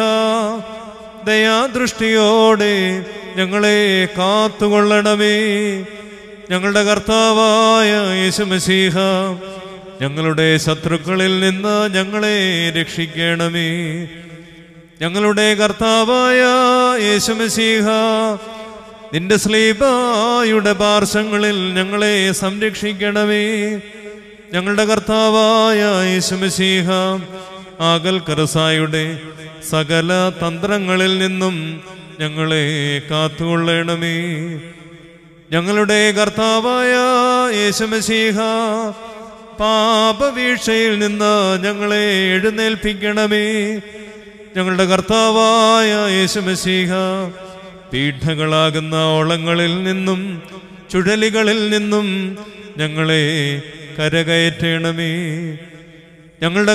ദയാദൃഷ്ടിയോടെ ഞങ്ങളെ കാത്തുകൊള്ളണമേ ഞങ്ങളുടെ കർത്താവായ യേശുമശീഹ ഞങ്ങളുടെ ശത്രുക്കളിൽ നിന്ന് ഞങ്ങളെ രക്ഷിക്കണമേ ഞങ്ങളുടെ കർത്താവായ യേശുമശീഹ നിന്റെ സ്ലീബായുടെ പാർശ്വങ്ങളിൽ ഞങ്ങളെ സംരക്ഷിക്കണമേ ഞങ്ങളുടെ കർത്താവായ യേശുമശീഹ ആകൽ കറസായുടെ സകല തന്ത്രങ്ങളിൽ നിന്നും ഞങ്ങളെ കാത്തുകൊള്ളണമേ ഞങ്ങളുടെ കർത്താവായ യേശുമശീഹ പാപവീഴ്ചയിൽ നിന്ന് ഞങ്ങളെ എഴുന്നേൽപ്പിക്കണമേ ഞങ്ങളുടെ കർത്താവായ യേശുമശീഹ പീഠകളാകുന്ന ഓളങ്ങളിൽ നിന്നും ചുഴലികളിൽ നിന്നും ഞങ്ങളെ കരകയറ്റണമേ ഞങ്ങളുടെ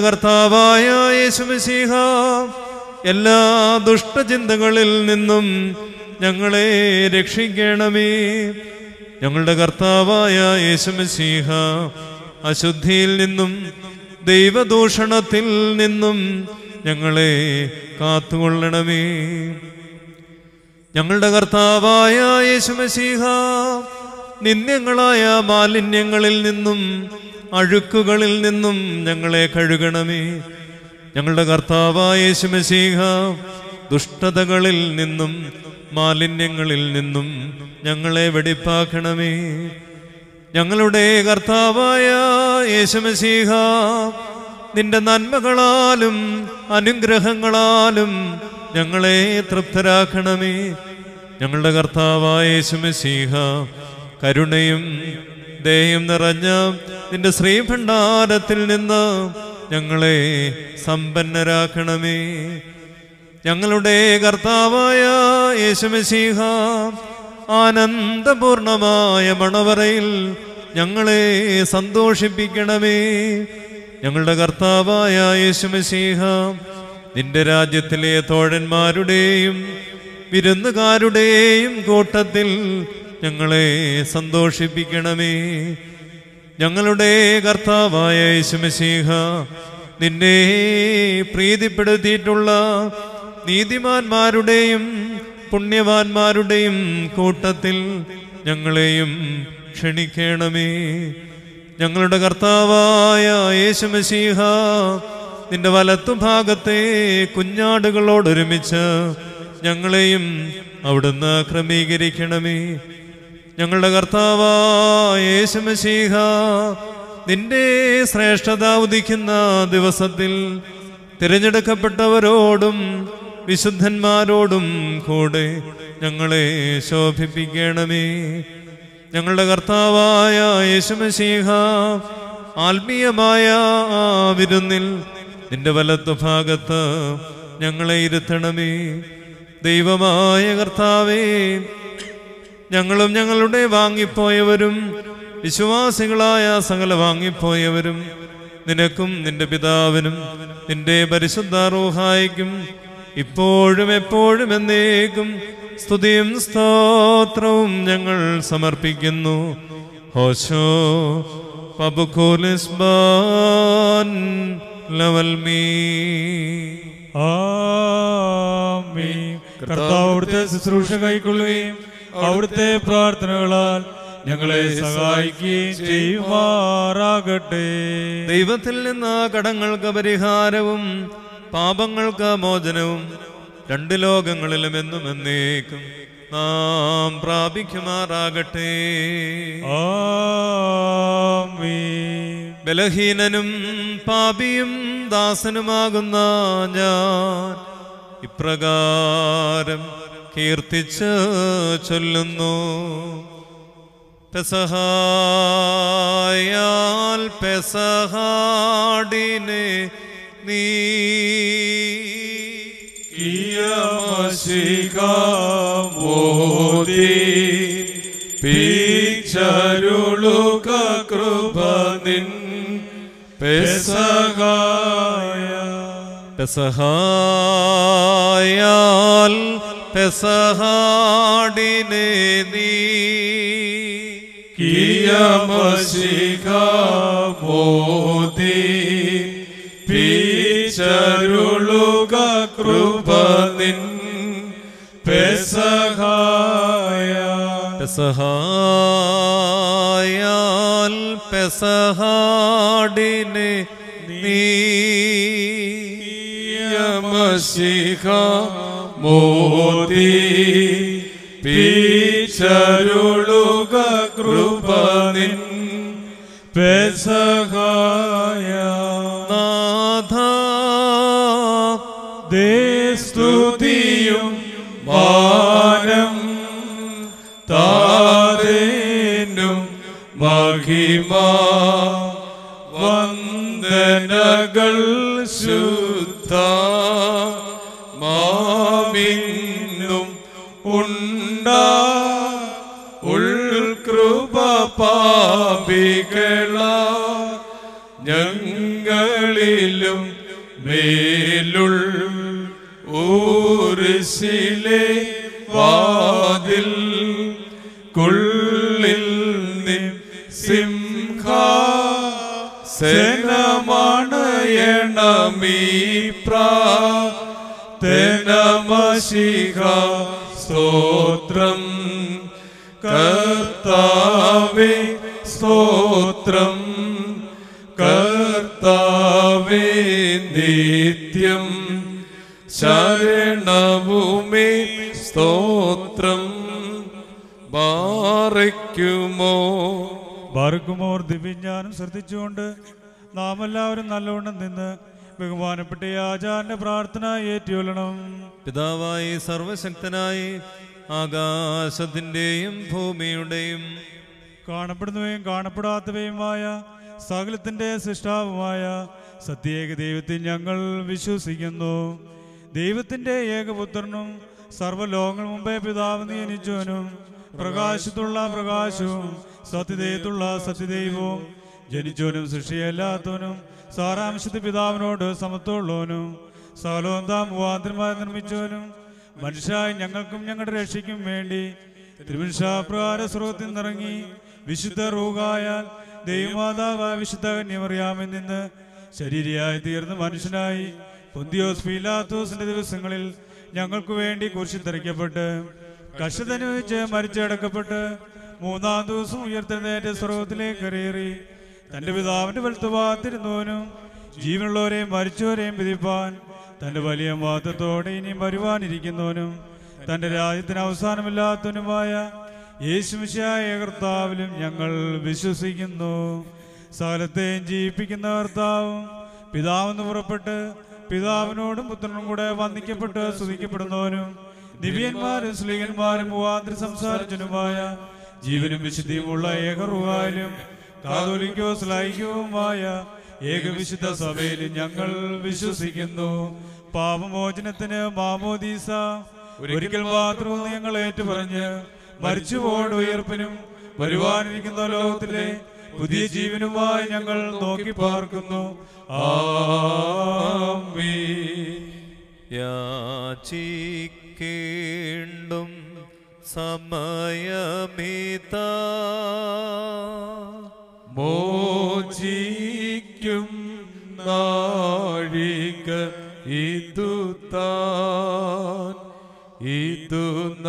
കർത്താവായ യേശുമശീഹ എല്ലാ ദുഷ്ടചിന്തകളിൽ നിന്നും ഞങ്ങളെ രക്ഷിക്കണമേ ഞങ്ങളുടെ കർത്താവായ യേശുമസീഹ അശുദ്ധിയിൽ നിന്നും ദൈവദൂഷണത്തിൽ നിന്നും ഞങ്ങളെ കാത്തുകൊള്ളണമേ ഞങ്ങളുടെ കർത്താവായ യേശുമസീഹ നിന്ദ്യങ്ങളായ മാലിന്യങ്ങളിൽ നിന്നും അഴുക്കുകളിൽ നിന്നും ഞങ്ങളെ കഴുകണമേ ഞങ്ങളുടെ കർത്താവായ യേശുമസീഹ ദുഷ്ടതകളിൽ നിന്നും മാലിന്യങ്ങളിൽ നിന്നും ഞങ്ങളെ വെടിപ്പാക്കണമേ ഞങ്ങളുടെ കർത്താവായ യേശുമസീഹ നിന്റെ നന്മകളാലും അനുഗ്രഹങ്ങളാലും ഞങ്ങളെ തൃപ്തരാക്കണമേ ഞങ്ങളുടെ കർത്താവായ യേശുമസീഹ കരുണയും ദയം നിറഞ്ഞ നിന്റെ ശ്രീഭണ്ഡാരത്തിൽ നിന്ന് ഞങ്ങളെ സമ്പന്നരാക്കണമേ ഞങ്ങളുടെ കർത്താവായ യേശുമസീഹ ആനന്ദപൂർണമായ മണവറയിൽ ഞങ്ങളെ സന്തോഷിപ്പിക്കണമേ ഞങ്ങളുടെ കർത്താവായ യേശുമസീഹ നിന്റെ രാജ്യത്തിലെ തോഴന്മാരുടെയും വിരുന്നുകാരുടെയും കൂട്ടത്തിൽ ഞങ്ങളെ സന്തോഷിപ്പിക്കണമേ ഞങ്ങളുടെ കർത്താവായ യേശുമസീഹ നിന്നെ പ്രീതിപ്പെടുത്തിയിട്ടുള്ള നീതിമാന്മാരുടെയും പുണ്യവാന്മാരുടെയും കൂട്ടത്തിൽ ഞങ്ങളെയും ക്ഷണിക്കണമേ ഞങ്ങളുടെ കർത്താവായ യേശുമസീഹ നിന്റെ വലത്തുഭാഗത്തെ കുഞ്ഞാടുകളോടൊരുമിച്ച് ഞങ്ങളെയും അവിടുന്ന് ക്രമീകരിക്കണമേ ഞങ്ങളുടെ കർത്താവായ യേശുമസീഹ നിന്റെ ശ്രേഷ്ഠത ഉദിക്കുന്ന ദിവസത്തിൽ തിരഞ്ഞെടുക്കപ്പെട്ടവരോടും വിശുദ്ധന്മാരോടും കൂടെ ഞങ്ങളെ ശോഭിപ്പിക്കണമേ ഞങ്ങളുടെ കർത്താവായ യേശുമസീഹ ആത്മീയമായ ആ വിരുന്നിൽ നിന്റെ വലത്തു ഭാഗത്ത് ഞങ്ങളെ ഇരുത്തണമേ ദൈവമായ കർത്താവേ ഞങ്ങളും ഞങ്ങളുടെ വാങ്ങിപ്പോയവരും വിശ്വാസികളായ സകല വാങ്ങിപ്പോയവരും നിനക്കും നിന്റെ പിതാവിനും നിന്റെ പരിശുദ്ധ റൂഹായിക്കും ഇപ്പോഴും എപ്പോഴും എന്നേക്കും സ്തുതിയും സ്തോത്രവും ഞങ്ങൾ സമർപ്പിക്കുന്നു ഹോശോ പബുഖോലിസ്ബാൻ ലവൽ മീ ആമീൻ കർത്താവ് അവിടുത്തെ ശുശ്രൂഷ കൈക്കൊള്ളുകയും അവിടുത്തെ പ്രാർത്ഥനകളാൽ ഞങ്ങളെ സഹായിക്കുകയും ചെയ്യുമാറാകട്ടെ ദൈവത്തിൽ നിന്ന് കടങ്ങൾക്ക് പരിഹാരവും പാപങ്ങൾക്ക് മോചനവും രണ്ട് ലോകങ്ങളിലും എന്നും എന്നേക്കും നാം പ്രാപിക്കുമാറാകട്ടെ ആമീൻ ബലഹീനനും പാപിയും ദാസനുമാകുന്ന ഞാൻ ഇപ്രകാരം കീർത്തിച്ച് ചൊല്ലുന്നു പെസഹായാൽ പെസഹാടിനെ നീ മോദി പീച്ചരുളുക കൃപ നിൻ പെസഹായ പെസഹായാൽ പെസഹാടിനെ നീ കിയമശിഖ മോദി പീച്ചരുളുക കൃപ നിൻ പെസഹായ പെസഹായാൽ പെസഹാടിനെ നീ യമശിഖ മോദി പീച്ചരുളുക കൃപ നിൻ പെസഹായ നാഥ സ്തുതിയും മാനം താരേനും മഹിമ വന്ദനകൾ ശുദ്ധ മാവിന്നും ഉണ്ടാ ഉൾകൃപ പാപികള ഞങ്ങളിലും മേലുൾ ഊർസിലെ വാ കുള്ളിൽ നിൻ സിംഹ സേനമണയണമീ പ്രാതനമശിഹ സ്തോത്രം കർത്താവേ സ്തോത്രം കർത്താവേ നിത്യം ശരണവുമേ സ്തോത്രം ബാറയ്ക്കുമോ ബാർക്കുമോർ ദിവ്യജ്ഞാനം ശ്രദ്ധിച്ചുകൊണ്ട് നാം എല്ലാവരും നല്ലവണ്ണം നിന്ന് ബഹുമാനപ്പെട്ട ഈ ആചാരന്റെ പ്രാർത്ഥന ഏറ്റുകൊള്ളണം പിതാവായി സർവശക്തനായി ആകാശത്തിന്റെയും ഭൂമിയുടെയും കാണപ്പെടുന്നവയും കാണപ്പെടാത്തവയുമായ സകലത്തിന്റെ സൃഷ്ടാവുമായ സത്യേക ദൈവത്തിൽ ഞങ്ങൾ വിശ്വസിക്കുന്നു ദൈവത്തിന്റെ ഏകപുത്രനും സർവ്വലോകങ്ങൾ മുമ്പേ പിതാവ് നിയനിച്ചവനും പ്രകാശത്തുള്ള പ്രകാശവും സത്യദൈവത്തുള്ള സത്യദൈവവും ജനിച്ചവനും സൃഷ്ടിയല്ലാത്തവനും സാരാംശത്തെ പിതാവിനോട് സമത്വമുള്ളവനും സകലവും താൻ മുഖാന്തരമായി നിർമ്മിച്ചവനും മനുഷ്യായി ഞങ്ങൾക്കും ഞങ്ങളുടെ രക്ഷയ്ക്കും വേണ്ടി തിരുവൻഷാപ്രകാര സ്രോതത്തിൽ നിന്നിറങ്ങി വിശുദ്ധ റൂഹായാൽ ദൈവമാതാവായ വിശുദ്ധ കന്യമറിയാമിൽ നിന്ന് ശരീരയായി തീർന്ന മനുഷ്യനായി പൊന്തിയോസ് പീലാത്തോസിന്റെ ദിവസങ്ങളിൽ ഞങ്ങൾക്ക് വേണ്ടി കുരിശിൽ തെറിക്കപ്പെട്ട് കഷ്ടതനുഭവിച്ച് മരിച്ചടക്കപ്പെട്ട് മൂന്നാം ദിവസം ഉയർത്തെഴുന്നേറ്റ സ്രോതത്തിലേക്ക് കയറി തന്റെ പിതാവിന്റെ വലുത്തുപാത്തിരുന്നവനും ജീവനുള്ളവരെയും മരിച്ചവരെയും വിധിപ്പാൻ തന്റെ വലിയ മാതത്തോടെ ഇനിയും വരുവാനിരിക്കുന്നവനും തന്റെ രാജ്യത്തിന് അവസാനമില്ലാത്തവനുമായ യേശുമിശായ കർത്താവിലും ഞങ്ങൾ വിശ്വസിക്കുന്നു സകലത്തെയും ജീവിപ്പിക്കുന്ന കർത്താവും പിതാവെന്ന് പുറപ്പെട്ട് പിതാവിനോടും പുത്രനും കൂടെ വന്ദിക്കപ്പെട്ട് സ്തുതിക്കപ്പെടുന്നവനും ദിവ്യന്മാരും സ്ലീകന്മാരും മുഖാന്തര സംസാരിച്ചനുമായ ജീവനും വിശുദ്ധിയുമുള്ള ഏകറുവായാലും കാതോലിക്കോ സ്ലൈക്യവുമായ ഏകവിശുദ്ധ സഭയിലും ഞങ്ങൾ വിശ്വസിക്കുന്നു പാപമോചനത്തിന് മാമോദീസ ഒരിക്കൽ മാത്രം ഞങ്ങൾ ഏറ്റുപറഞ്ഞ് മരിച്ചുപോട് ഉയർപ്പിനും വരുവാനിരിക്കുന്ന ലോകത്തിലെ പുതിയ ജീവനുമായി ഞങ്ങൾ നോക്കി പാർക്കുന്നു ആമീൻ യാചിക്കേണ്ടും സമയമിതാ മോചിക്കും നാഴിക ഇതു താൻ ഇതു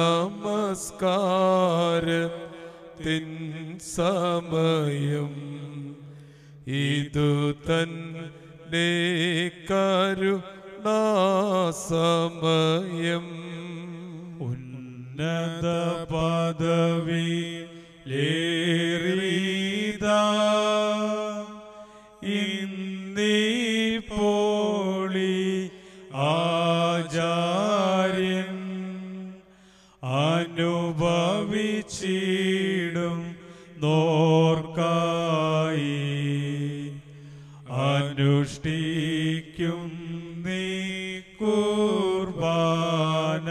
നമസ്കാര തിൻ സമയം ഇതു തന്നെ കരുണാസമയം ഉന്നത പദവി ലേറിയതാ ഇന്നിപ്പോളി ആചാര്യൻ അനുഭവിച്ചിടും നോർക്കായി അനുഷ്ഠിക്കും നീ കുർബാന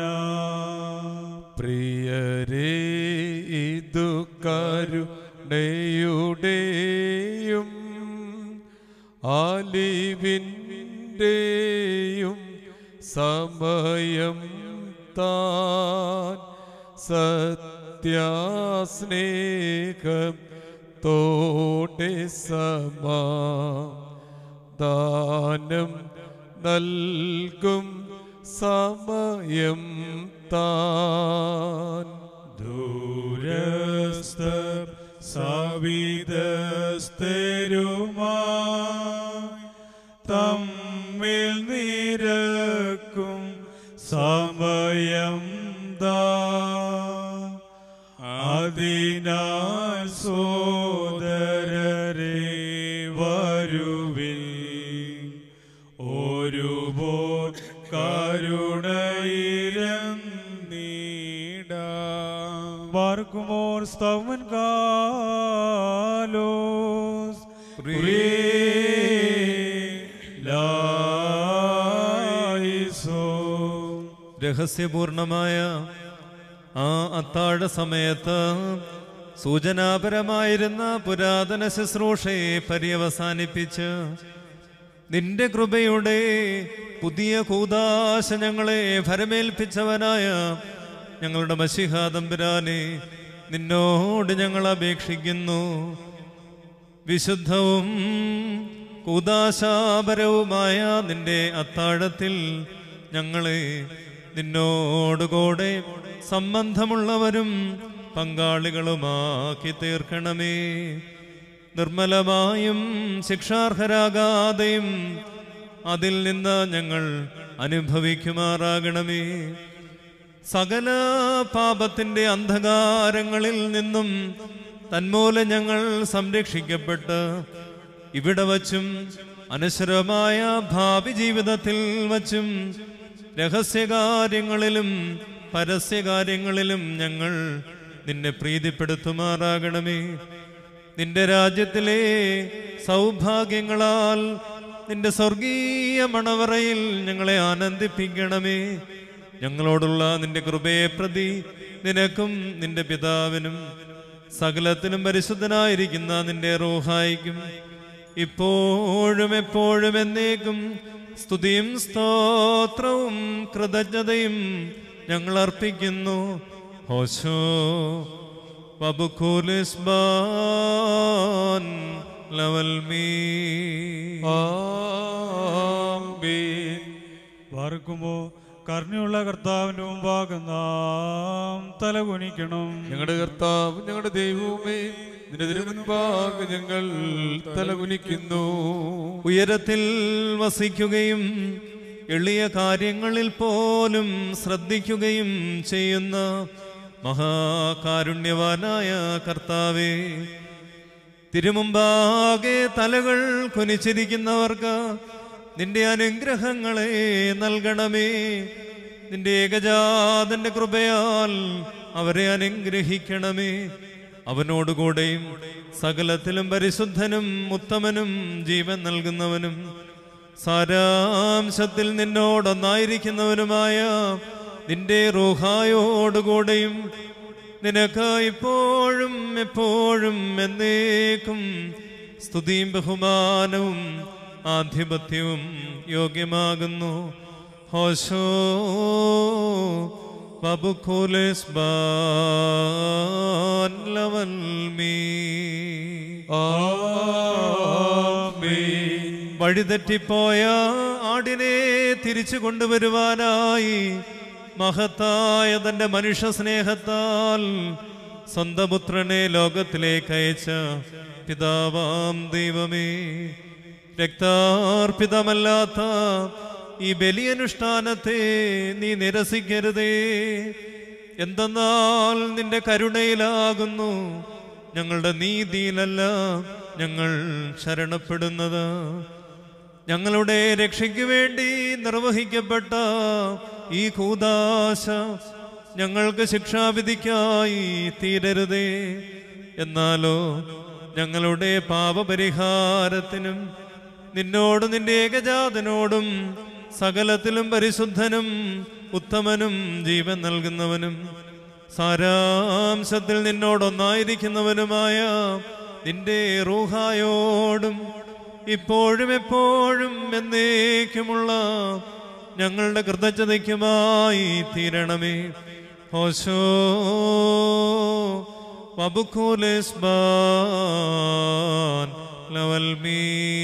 പ്രിയരേ ഇതു കരുണയുടെയും ആലിവിൻ്റെയും സമയം താൻ സത്യാസ്നേഹം തോടെ സമാധാനം നൽകും സമയം താൻ ദൂരസ്ഥർ സവിതസ്ഥരുമായി തമ്മിൽ നിരക്കും സമയം ദാ അതിനാൽ സോദരരെ വരുവിൽ ഒരുപോ കരുണയിരന്നീടാം ബാർക്കുമോർ സ്തവൻ കാലോസ് രഹസ്യപൂർണമായ ആ അത്താഴ സമയത്ത് സൂചനാപരമായിരുന്ന പുരാതന ശുശ്രൂഷയെ പര്യവസാനിപ്പിച്ച് നിന്റെ കൃപയുടെ പുതിയ കൂതാശ ഞങ്ങളെ ഭരമേൽപ്പിച്ചവനായ ഞങ്ങളുടെ മഷിഹാദംബരാനെ നിന്നോട് ഞങ്ങൾ അപേക്ഷിക്കുന്നു വിശുദ്ധവും കൂതാശാപരവുമായ നിന്റെ അത്താഴത്തിൽ ഞങ്ങളെ നിന്നോടുകൂടെ സംബന്ധമുള്ളവരും പങ്കാളികളുമാക്കി തീർക്കണമേ നിർമ്മലമായും ശിക്ഷാർഹരാകാതെയും അതിൽ നിന്ന് ഞങ്ങൾ അനുഭവിക്കുമാറാകണമേ സകല പാപത്തിന്റെ അന്ധകാരങ്ങളിൽ നിന്നും തന്മൂലം ഞങ്ങൾ സംരക്ഷിക്കപ്പെട്ട് ഇവിടെ വച്ചും അനശ്വരമായ ഭാവി ജീവിതത്തിൽ വച്ചും രഹസ്യകാര്യങ്ങളിലും പരസ്യകാര്യങ്ങളിലും ഞങ്ങൾ നിന്നെ പ്രീതിപ്പെടുത്തുമാറാകണമേ നിന്റെ രാജ്യത്തിലെ സൗഭാഗ്യങ്ങളാൽ നിന്റെ സ്വർഗീയ മണവറയിൽ ഞങ്ങളെ ആനന്ദിപ്പിക്കണമേ ഞങ്ങളോടുള്ള നിന്റെ കൃപയെ പ്രതി നിനക്കും നിന്റെ പിതാവിനും സകലത്തിനും പരിശുദ്ധനായിരിക്കുന്ന നിന്റെ റൂഹായിക്കും ഇപ്പോഴും എപ്പോഴും എന്നേക്കും സ്തുതിയും സ്തോത്രവും കൃതജ്ഞതയും ഞങ്ങൾ അർപ്പിക്കുന്നു ഹോശോ വബുഖുലിസ്ബാൻ ലവൽ മീ ആമേൻ വാർക്കുമ്പോ കരുണയുള്ള കർത്താവിന്റെ മുമ്പാകെ നാം തലകുനിക്കണം ഞങ്ങളുടെ കർത്താവ് ഞങ്ങളുടെ ദൈവവുമേ നിന്റെ തിരുമുൻപാകെ ഞങ്ങൾ തലകുനിക്കുന്നു ഉയരത്തിൽ വസിക്കുകയും എളിയ കാര്യങ്ങളിൽ പോലും ശ്രദ്ധിക്കുകയും ചെയ്യുന്ന മഹാകാരുണ്യവാനായ കർത്താവേ തിരുമുമ്പാകെ തലകൾ കുനിച്ചിരിക്കുന്നവർക്ക് നിന്റെ അനുഗ്രഹങ്ങളെ നൽകണമേ നിന്റെ ഏകജാതന്റെ കൃപയാൽ അവരെ അനുഗ്രഹിക്കണമേ അവനോടുകൂടെയും സകലത്തിലും പരിശുദ്ധനും ഉത്തമനും ജീവൻ നൽകുന്നവനും സാരാംശത്തിൽ നിന്നോടൊന്നായിരിക്കുന്നവനുമായ നിന്റെ റൂഹായോടുകൂടെയും നിനക്ക് ഇപ്പോഴും എപ്പോഴും എന്നേക്കും സ്തുതിയും ബഹുമാനവും ആധിപത്യവും യോഗ്യമാകുന്നു ഹോശോ ബബുഖുലിസ് ബാൻ ലവൽ മീ ആമേൻ വഴിതെറ്റിപ്പോയ ആടിനെ തിരിച്ചു കൊണ്ടുവരുവാനായി മഹത്തായ തന്റെ മനുഷ്യ സ്നേഹത്താൽ സ്വന്തം പുത്രനെ ലോകത്തിലേക്ക് അയച്ച പിതാവാം ദൈവമേ രക്താർപ്പിതമല്ലാത്ത ഈ ബലിയനുഷ്ഠാനത്തെ നീ നിരസിക്കരുതേ എന്തെന്നാൽ നിന്റെ കരുണയിലാകുന്നു ഞങ്ങളുടെ നീതിയിലല്ല ഞങ്ങൾ ശരണപ്പെടുന്നത് ഞങ്ങളുടെ രക്ഷയ്ക്ക് വേണ്ടി നിർവഹിക്കപ്പെട്ട ഈ കൂതാശ ഞങ്ങൾക്ക് ശിക്ഷാവിധിക്കായി തീരരുതേ എന്നാലോ ഞങ്ങളുടെ പാപപരിഹാരത്തിനും നിന്നോട് നിന്റെ ഏകജാതനോടും സകലത്തിലും പരിശുദ്ധനും ഉത്തമനും ജീവൻ നൽകുന്നവനും സാരാംശത്തിൽ നിന്നോടൊന്നായിരിക്കുന്നവനുമായ നിന്റെ റൂഹായോടും ഇപ്പോഴും എപ്പോഴും എന്നേക്കുമുള്ള ഞങ്ങളുടെ കൃതജ്ഞതയ്ക്കുമായി തീരണമേ ഹോശോ വബുക്കൂലിസ് ബാൻ ലവൽ മീ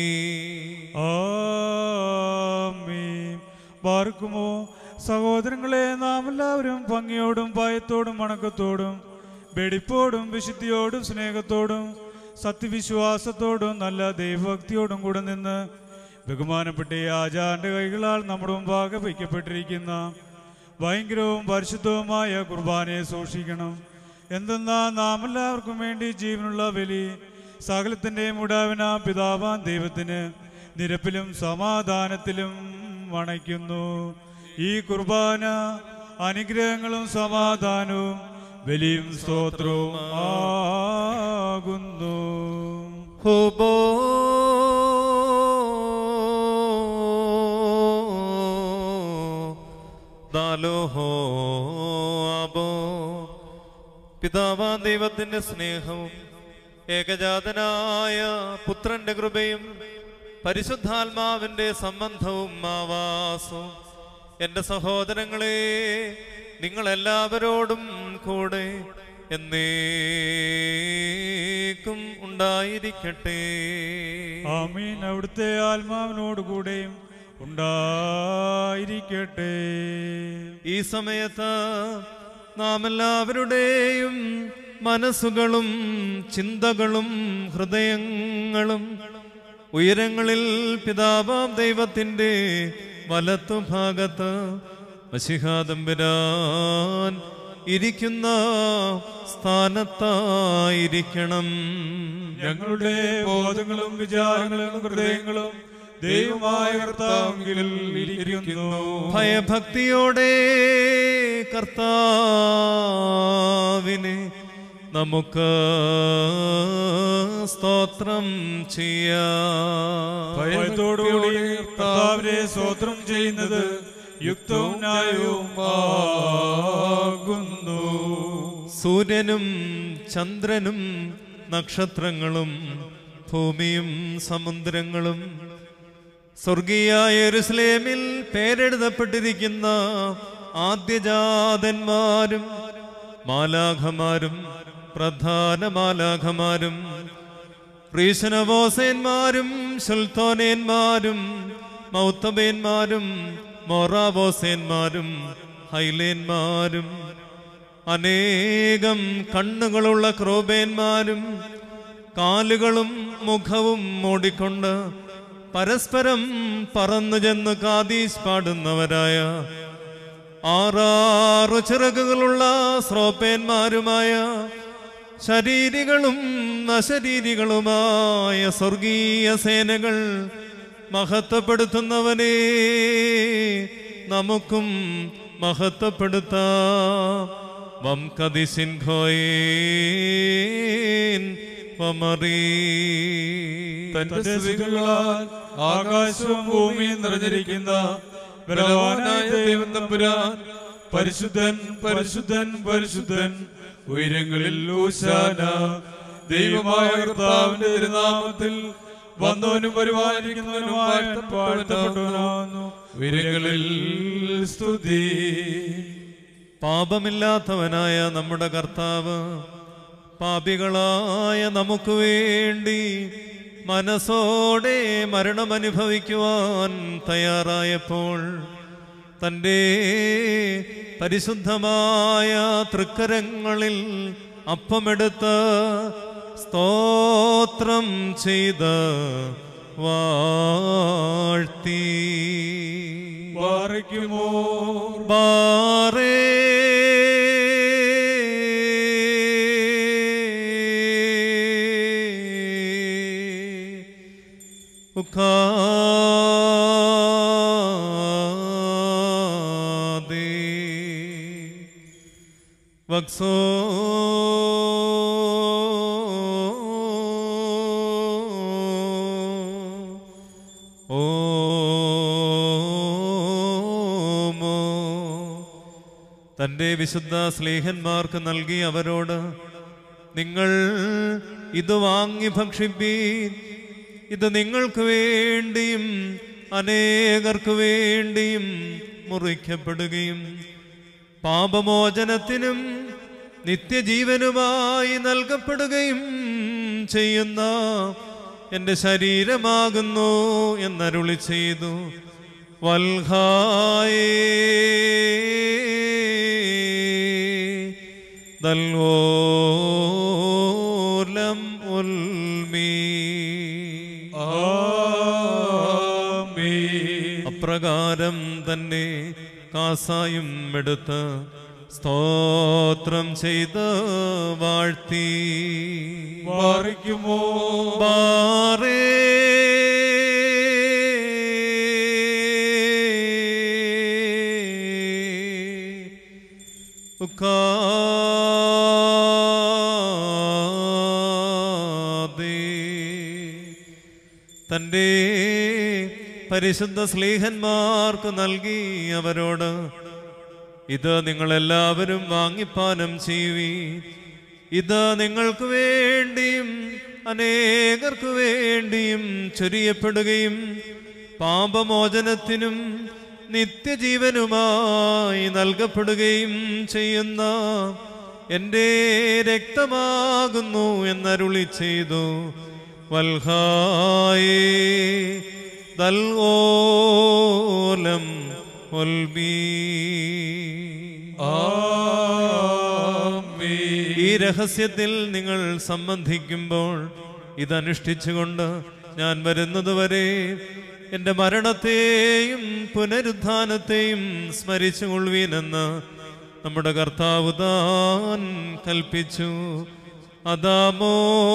ആമീൻ പാർക്കുമോ സഹോദരങ്ങളെ നാം എല്ലാവരും ഭംഗിയോടും ഭയത്തോടും വണക്കത്തോടും വെടിപ്പോടും വിശുദ്ധിയോടും സ്നേഹത്തോടും സത്യവിശ്വാസത്തോടും നല്ല ദൈവഭക്തിയോടും കൂടെ നിന്ന് ബഹുമാനപ്പെട്ട ഈ ആചാരന്റെ കൈകളാൽ നമ്മുടെ മുമ്പാകെ വയ്ക്കപ്പെട്ടിരിക്കുന്ന ഭയങ്കരവും പരിശുദ്ധവുമായ കുർബാനയെ സൂക്ഷിക്കണം എന്തെന്നാ നാം എല്ലാവർക്കും വേണ്ടി ജീവനുള്ള ബലി സകലത്തിൻ്റെയും ഉടാവിന പിതാവാൻ ദൈവത്തിന് നിരപ്പിലും സമാധാനത്തിലും വണയ്ക്കുന്നു ഈ കുർബാന അനുഗ്രഹങ്ങളും സമാധാനവും ബലിയും സ്തോത്രവും ആകുന്നു ഹുബോ ദാലോഹോ അബോ പിതാവാ ദൈവത്തിന്റെ സ്നേഹവും ഏകജാതനായ പുത്രന്റെ കൃപയും പരിശുദ്ധാത്മാവിന്റെ സംബന്ധവും ആവാസവും എന്റെ സഹോദരങ്ങളെ നിങ്ങളെല്ലാവരോടും കൂടെ എന്നേക്കും ഉണ്ടായിരിക്കട്ടെ ആമീൻ അവിടുത്തെ ആത്മാവിനോട് കൂടെയും ഉണ്ടായിരിക്കട്ടെ ഈ സമയത്ത് നാം എല്ലാവരുടെയും മനസ്സുകളും ചിന്തകളും ഹൃദയങ്ങളും ഉയരങ്ങളിൽ പിതാവാം ദൈവത്തിൻ്റെ വലത്തുഭാഗത്ത് മഷിഹാദംബരാൻ ഇരിക്കുന്ന സ്ഥാനത്തായിരിക്കണം ഞങ്ങളുടെ ബോധങ്ങളും വിചാരങ്ങളും ഹൃദയങ്ങളും ദൈവമായ കർത്താവിൽ ഇരിക്കുന്നു ഭയഭക്തിയോടെ കർത്താവിനെ നമുക്ക് സ്തോത്രം ചെയ്യാം ഭയത്തോടുകൂടി കർത്താവിനെ സ്വോത്രം ചെയ്യുന്നത് യുക്തവും ന്യായവും ആകുന്നു സൂര്യനും ചന്ദ്രനും നക്ഷത്രങ്ങളും ഭൂമിയും സമുദ്രങ്ങളും സ്വർഗീയ യെരുസലേമിൽ പേരെഴുതപ്പെട്ടിരിക്കുന്ന ആദ്യജാതന്മാരും മാലാഖമാരും പ്രധാന മാലാഖമാരും റീശനവോസേന്മാരും സുൽത്തോനേന്മാരും മൗത്തബേന്മാരും മൊറാവോസേന്മാരും ഹൈലേന്മാരും അനേകം കണ്ണുകളുള്ള ക്രോബേന്മാരും കാലുകളും മുഖവും മൂടിക്കൊണ്ട് പരസ്പരം പറന്നു ചെന്ന് കാതീസ് പാടുന്നവരായ ആറാറു ചിറകുകളുള്ള ശ്രോപ്പേന്മാരുമായ ശരീരികളും അശരീരികളുമായ സ്വർഗീയ സേനകൾ മഹത്വപ്പെടുത്തുന്നവനെ നമുക്കും മഹത്വപ്പെടുത്താം വം കദിസിൻ ഖോയേൻ വമറീ തന്റെ സ്തുതികളാൽ ആകാശവും ഭൂമിയും നിറഞ്ഞിരിക്കുന്ന ബലവാനായ ദൈവം തമ്പുരാൻ പരിശുദ്ധൻ പരിശുദ്ധൻ പരിശുദ്ധൻ ഉയരങ്ങളിൽ ഊശാന ദൈവമായ കർത്താവിന്റെ തിരുനാമത്തിൽ വന്നവനും പരിപാലിക്കുന്നവനുമായ വാഴ്ത്തപ്പെട്ടവനാകുന്നു ഉയരങ്ങളിൽ സ്തുതി പാപമില്ലാത്തവനായ നമ്മുടെ കർത്താവ് പാപികളായ നമുക്ക് വേണ്ടി മനസ്സോടെ മരണമനുഭവിക്കുവാൻ തയ്യാറായപ്പോൾ തൻ്റെ പരിശുദ്ധമായ തൃക്കരങ്ങളിൽ അപ്പമെടുത്ത് സ്തോത്രം ചെയ്ത് വാഴ്ത്തി പാറയ്ക്കുമോ ബാറേ ഉഖാദേ വക്സോ ഓമോ തൻ്റെ വിശുദ്ധ സ്ലേഹന്മാർക്ക് നൽകി അവരോട് നിങ്ങൾ ഇത് വാങ്ങി ഭക്ഷിപ്പീൻ ഇത് നിങ്ങൾക്ക് വേണ്ടിയും അനേകർക്ക് വേണ്ടിയും മുറിക്കപ്പെടുകയും പാപമോചനത്തിനും നിത്യജീവനുമായി നൽകപ്പെടുകയും ചെയ്യുന്ന എൻ്റെ ശരീരമാകുന്നു എന്നരുളി ചെയ്തു വൽഹായേ ദൽവോലം ഉൽമീ അപ്രകാരം തന്നെ കാസായും എടുത്ത് സ്തോത്രം ചെയ്ത് വാഴ്ത്തി പാറയ്ക്കുമോ ബാറേ ഉക്കാദേ. തൻ്റെ പരിശുദ്ധ സ്ലീഹന്മാർക്ക് നൽകി അവരോട് ഇത് നിങ്ങളെല്ലാവരും വാങ്ങിപ്പാനം ചെയ്യുവീ ഇത് നിങ്ങൾക്ക് വേണ്ടിയും അനേകർക്ക് വേണ്ടിയും ചൊരിയപ്പെടുകയും പാപമോചനത്തിനും നിത്യജീവനുമായി നൽകപ്പെടുകയും ചെയ്യുന്ന എൻ്റെ രക്തമാകുന്നു എന്നരുളി ചെയ്തു വൽഹായേ ദൽ ഓലം ഒൽബീ ഈ രഹസ്യത്തിൽ നിങ്ങൾ സംബന്ധിക്കുമ്പോൾ ഇതനുഷ്ഠിച്ചുകൊണ്ട് ഞാൻ വരുന്നതുവരെ എൻ്റെ മരണത്തെയും പുനരുത്ഥാനത്തെയും സ്മരിച്ചു കൊള്ളുവീനെന്ന് നമ്മുടെ കർത്താവ് താൻ കൽപ്പിച്ചു അതാമോ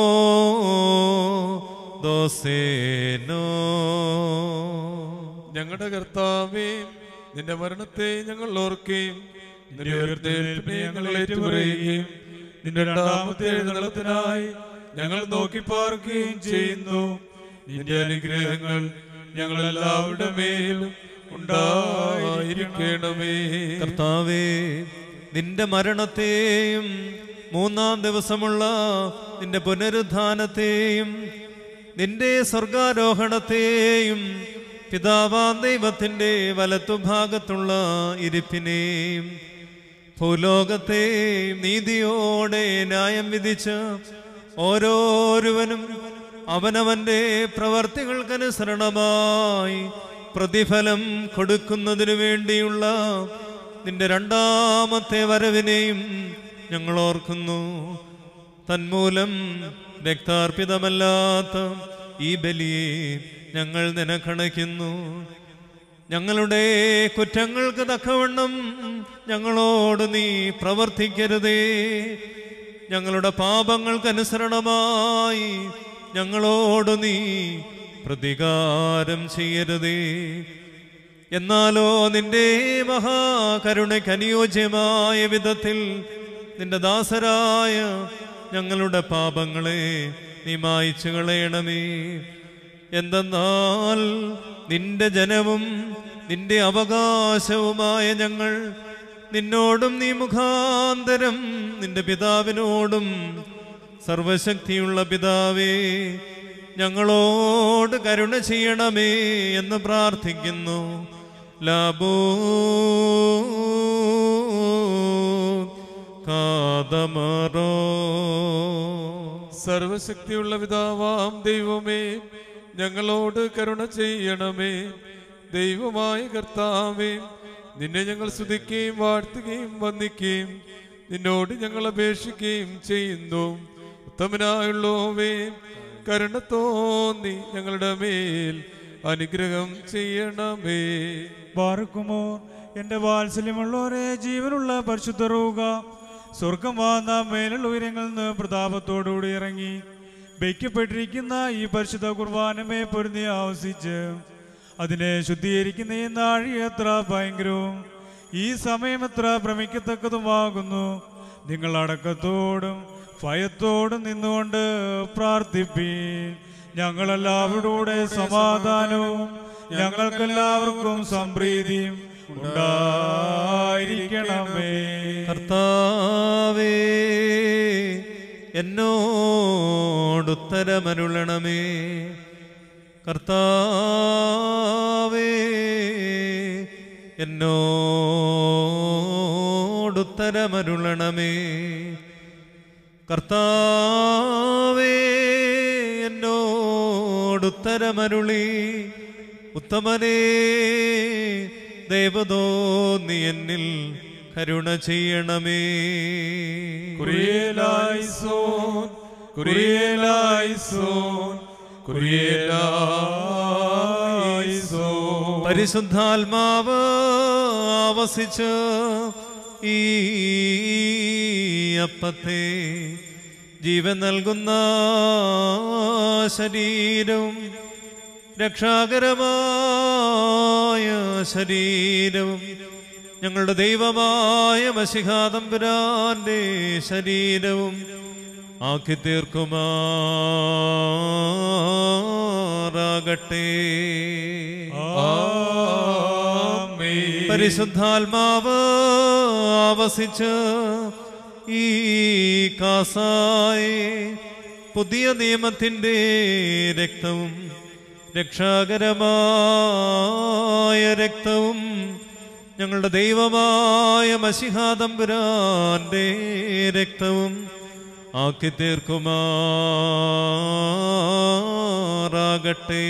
ദോസേനോ ഞങ്ങളുടെ കർത്താവേ നിന്റെ മരണത്തെ ഞങ്ങൾ ഓർക്കുകയും നിന്റെ ഉയർത്തെഴുന്നേൽപ്പിനെ ഞങ്ങൾ ഏറ്റുപറയുകയും നിന്റെ രണ്ടാമത്തെ എഴുന്നള്ളത്തിനായി ഞങ്ങൾ നോക്കി പാർക്കുകയും ചെയ്യുന്നു നിന്റെ അനുഗ്രഹങ്ങൾ ഞങ്ങൾ എല്ലാവരുടെ മേലും ഉണ്ടായിരിക്കണമേ കർത്താവേ നിന്റെ മരണത്തെയും മൂന്നാം ദിവസമുള്ള നിന്റെ പുനരുത്ഥാനത്തെയും നിന്റെ സ്വർഗാരോഹണത്തെയും പിതാവാം ദൈവത്തിന്റെ വലത്തുഭാഗത്തുള്ള ഇരിപ്പിനെയും ഭൂലോകത്തെയും നീതിയോടെ ന്യായം വിധിച്ച് ഓരോരുവനും അവനവന്റെ പ്രവർത്തികൾക്കനുസരണമായി പ്രതിഫലം കൊടുക്കുന്നതിനു വേണ്ടിയുള്ള നിന്റെ രണ്ടാമത്തെ വരവിനെയും ഞങ്ങൾ ഓർക്കുന്നു തന്മൂലം രക്താർപ്പിതമല്ലാത്ത ഈ ബലിയെ ഞങ്ങൾ നിനക്കണയ്ക്കുന്നു ഞങ്ങളുടെ കുറ്റങ്ങൾക്ക് തക്കവണ്ണം ഞങ്ങളോട് നീ പ്രവർത്തിക്കരുതേ ഞങ്ങളുടെ പാപങ്ങൾക്കനുസരണമായി ഞങ്ങളോട് നീ പ്രതികാരം ചെയ്യരുതേ എന്നാലോ നിന്റെ മഹാകരുണയ്ക്ക് അനുയോജ്യമായ വിധത്തിൽ നിന്റെ ദാസരായ ഞങ്ങളുടെ പാപങ്ങളെ നീ മായിച്ചു കളയണമേ എന്തെന്നാൽ നിന്റെ ജനവും നിന്റെ അവകാശവുമായ ഞങ്ങൾ നിന്നോടും നീ മുഖാന്തരം നിന്റെ പിതാവിനോടും സർവശക്തിയുള്ള പിതാവേ ഞങ്ങളോട് കരുണ ചെയ്യണമേ എന്ന് പ്രാർത്ഥിക്കുന്നു ലാബോ കാതമറോ സർവശക്തിയുള്ള പിതാവാം ദൈവമേ ഞങ്ങളോട് കരുണ ചെയ്യണമേ ദൈവമായ കർത്താവേ നിന്നെ ഞങ്ങൾ സ്തുതിക്കുകയും വാഴ്ത്തുകയും വന്ദിക്കുകയും നിന്നോട് ഞങ്ങൾ അപേക്ഷിക്കുകയും ചെയ്യുന്നു ഉത്തമനായുള്ളോവേ കരുണ തോന്നി ഞങ്ങളുടെ മേൽ അനുഗ്രഹം ചെയ്യണമേ ബാർക്കുമോ എന്റെ വാത്സല്യമുള്ളവരെ ജീവനുള്ള പരിശുദ്ധ റൂക സ്വർഗം വാന്ന മേലുള്ള ഉയരങ്ങളിൽ നിന്ന് പ്രതാപത്തോടുകൂടി ഇറങ്ങി വയ്ക്കപ്പെട്ടിരിക്കുന്ന ഈ പരിശുദ്ധ കുർബാനമേ പൊരുന്നി ആവസിച്ച് അതിനെ ശുദ്ധീകരിക്കുന്ന ഈ നാഴി എത്ര ഭയങ്കരവും ഈ സമയം എത്ര ഭ്രമിക്കത്തക്കതുമാകുന്നു നിങ്ങൾ അടക്കത്തോടും ഭയത്തോടും നിന്നുകൊണ്ട് പ്രാർത്ഥിപ്പീൻ ഞങ്ങളെല്ലാവരുടെ സമാധാനവും ഞങ്ങൾക്കെല്ലാവർക്കും സംപ്രീതിയും ഉണ്ടായിരിക്കണമേ കർത്താവേ എന്നോടുത്തരമരുളണമേ കർത്താവേ എന്നോടുത്തരമരുളണമേ കർത്താവേ എന്നോടുത്തരമരുളി ഉത്തമനേ ദേവതോ നീ എന്നിൽ കരുണ ചെയ്യണമേ കുറിയേലായിസോൻ കുറിയേലായിസോൻ കുറിയേലായിസോൻ പരിശുദ്ധാത്മാവ് ആവസിച്ച് ഈ അപ്പത്തെ ജീവൻ നൽകുന്ന ശരീരവും രക്ഷാകരമായ ശരീരവും ഞങ്ങളുടെ ദൈവമായ മഷിഹാതമ്പുരാന്റെ ശരീരവും ആക്കി തീർക്കുമാറാകട്ടെ പരിശുദ്ധാത്മാവ് ആവസിച്ച് ഈ കാസായി പുതിയ നിയമത്തിൻ്റെ രക്തവും രക്ഷാകരമായ രക്തവും ഞങ്ങളുടെ ദൈവമായ മഷിഹാതമ്പുരാന്റെ രക്തവും ആക്കി തീർക്കുമാറാകട്ടെ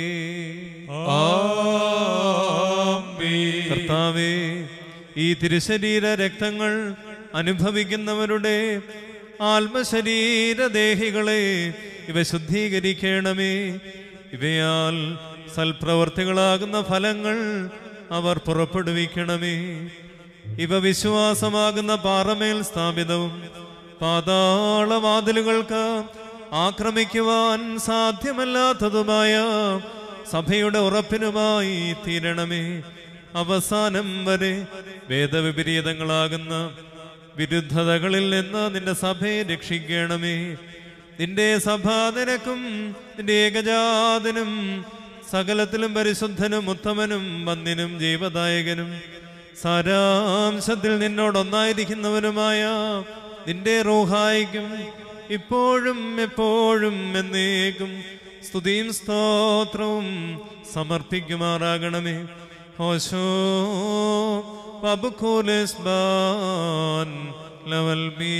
കർത്താവേ ഈ തിരുശരീര രക്തങ്ങൾ അനുഭവിക്കുന്നവരുടെ ആത്മശരീരദേഹികളെ ഇവ ശുദ്ധീകരിക്കണമേ ഇവയാൽ സൽപ്രവർത്തികളാകുന്ന ഫലങ്ങൾ അവർ പുറപ്പെടുവിക്കണമേ ഇവ വിശ്വാസമാകുന്ന പാറമേൽ സ്ഥാപിതവും പാതാളവാതിലുകൾക്ക് ആക്രമിക്കുവാൻ സാധ്യമല്ലാത്തതുമായ സഭയുടെ ഉറപ്പിനുമായി തീരണമേ അവസാനം വരെ വേദവിപരീതങ്ങളാകുന്ന വിരുദ്ധതകളിൽ നിന്ന് നിന്റെ സഭയെ രക്ഷിക്കണമേ നിന്റെ സഭ നിനക്കും നിന്റെ ഏകജാതനും സകലത്തിലും പരിശുദ്ധനും ഉത്തമനും വന്ദിനും ജീവദായകനും സാരാംശത്തിൽ നിന്നോടൊന്നായിരിക്കുന്നവനുമായ നിന്റെ റൂഹായിക്കും ഇപ്പോഴും എപ്പോഴും എന്നേക്കും സ്തുതിയും സ്തോത്രവും സമർപ്പിക്കുമാറാകണമേ ഹോശോ പബുക്കോലെസ് ബാൻ ലവൽ ബീ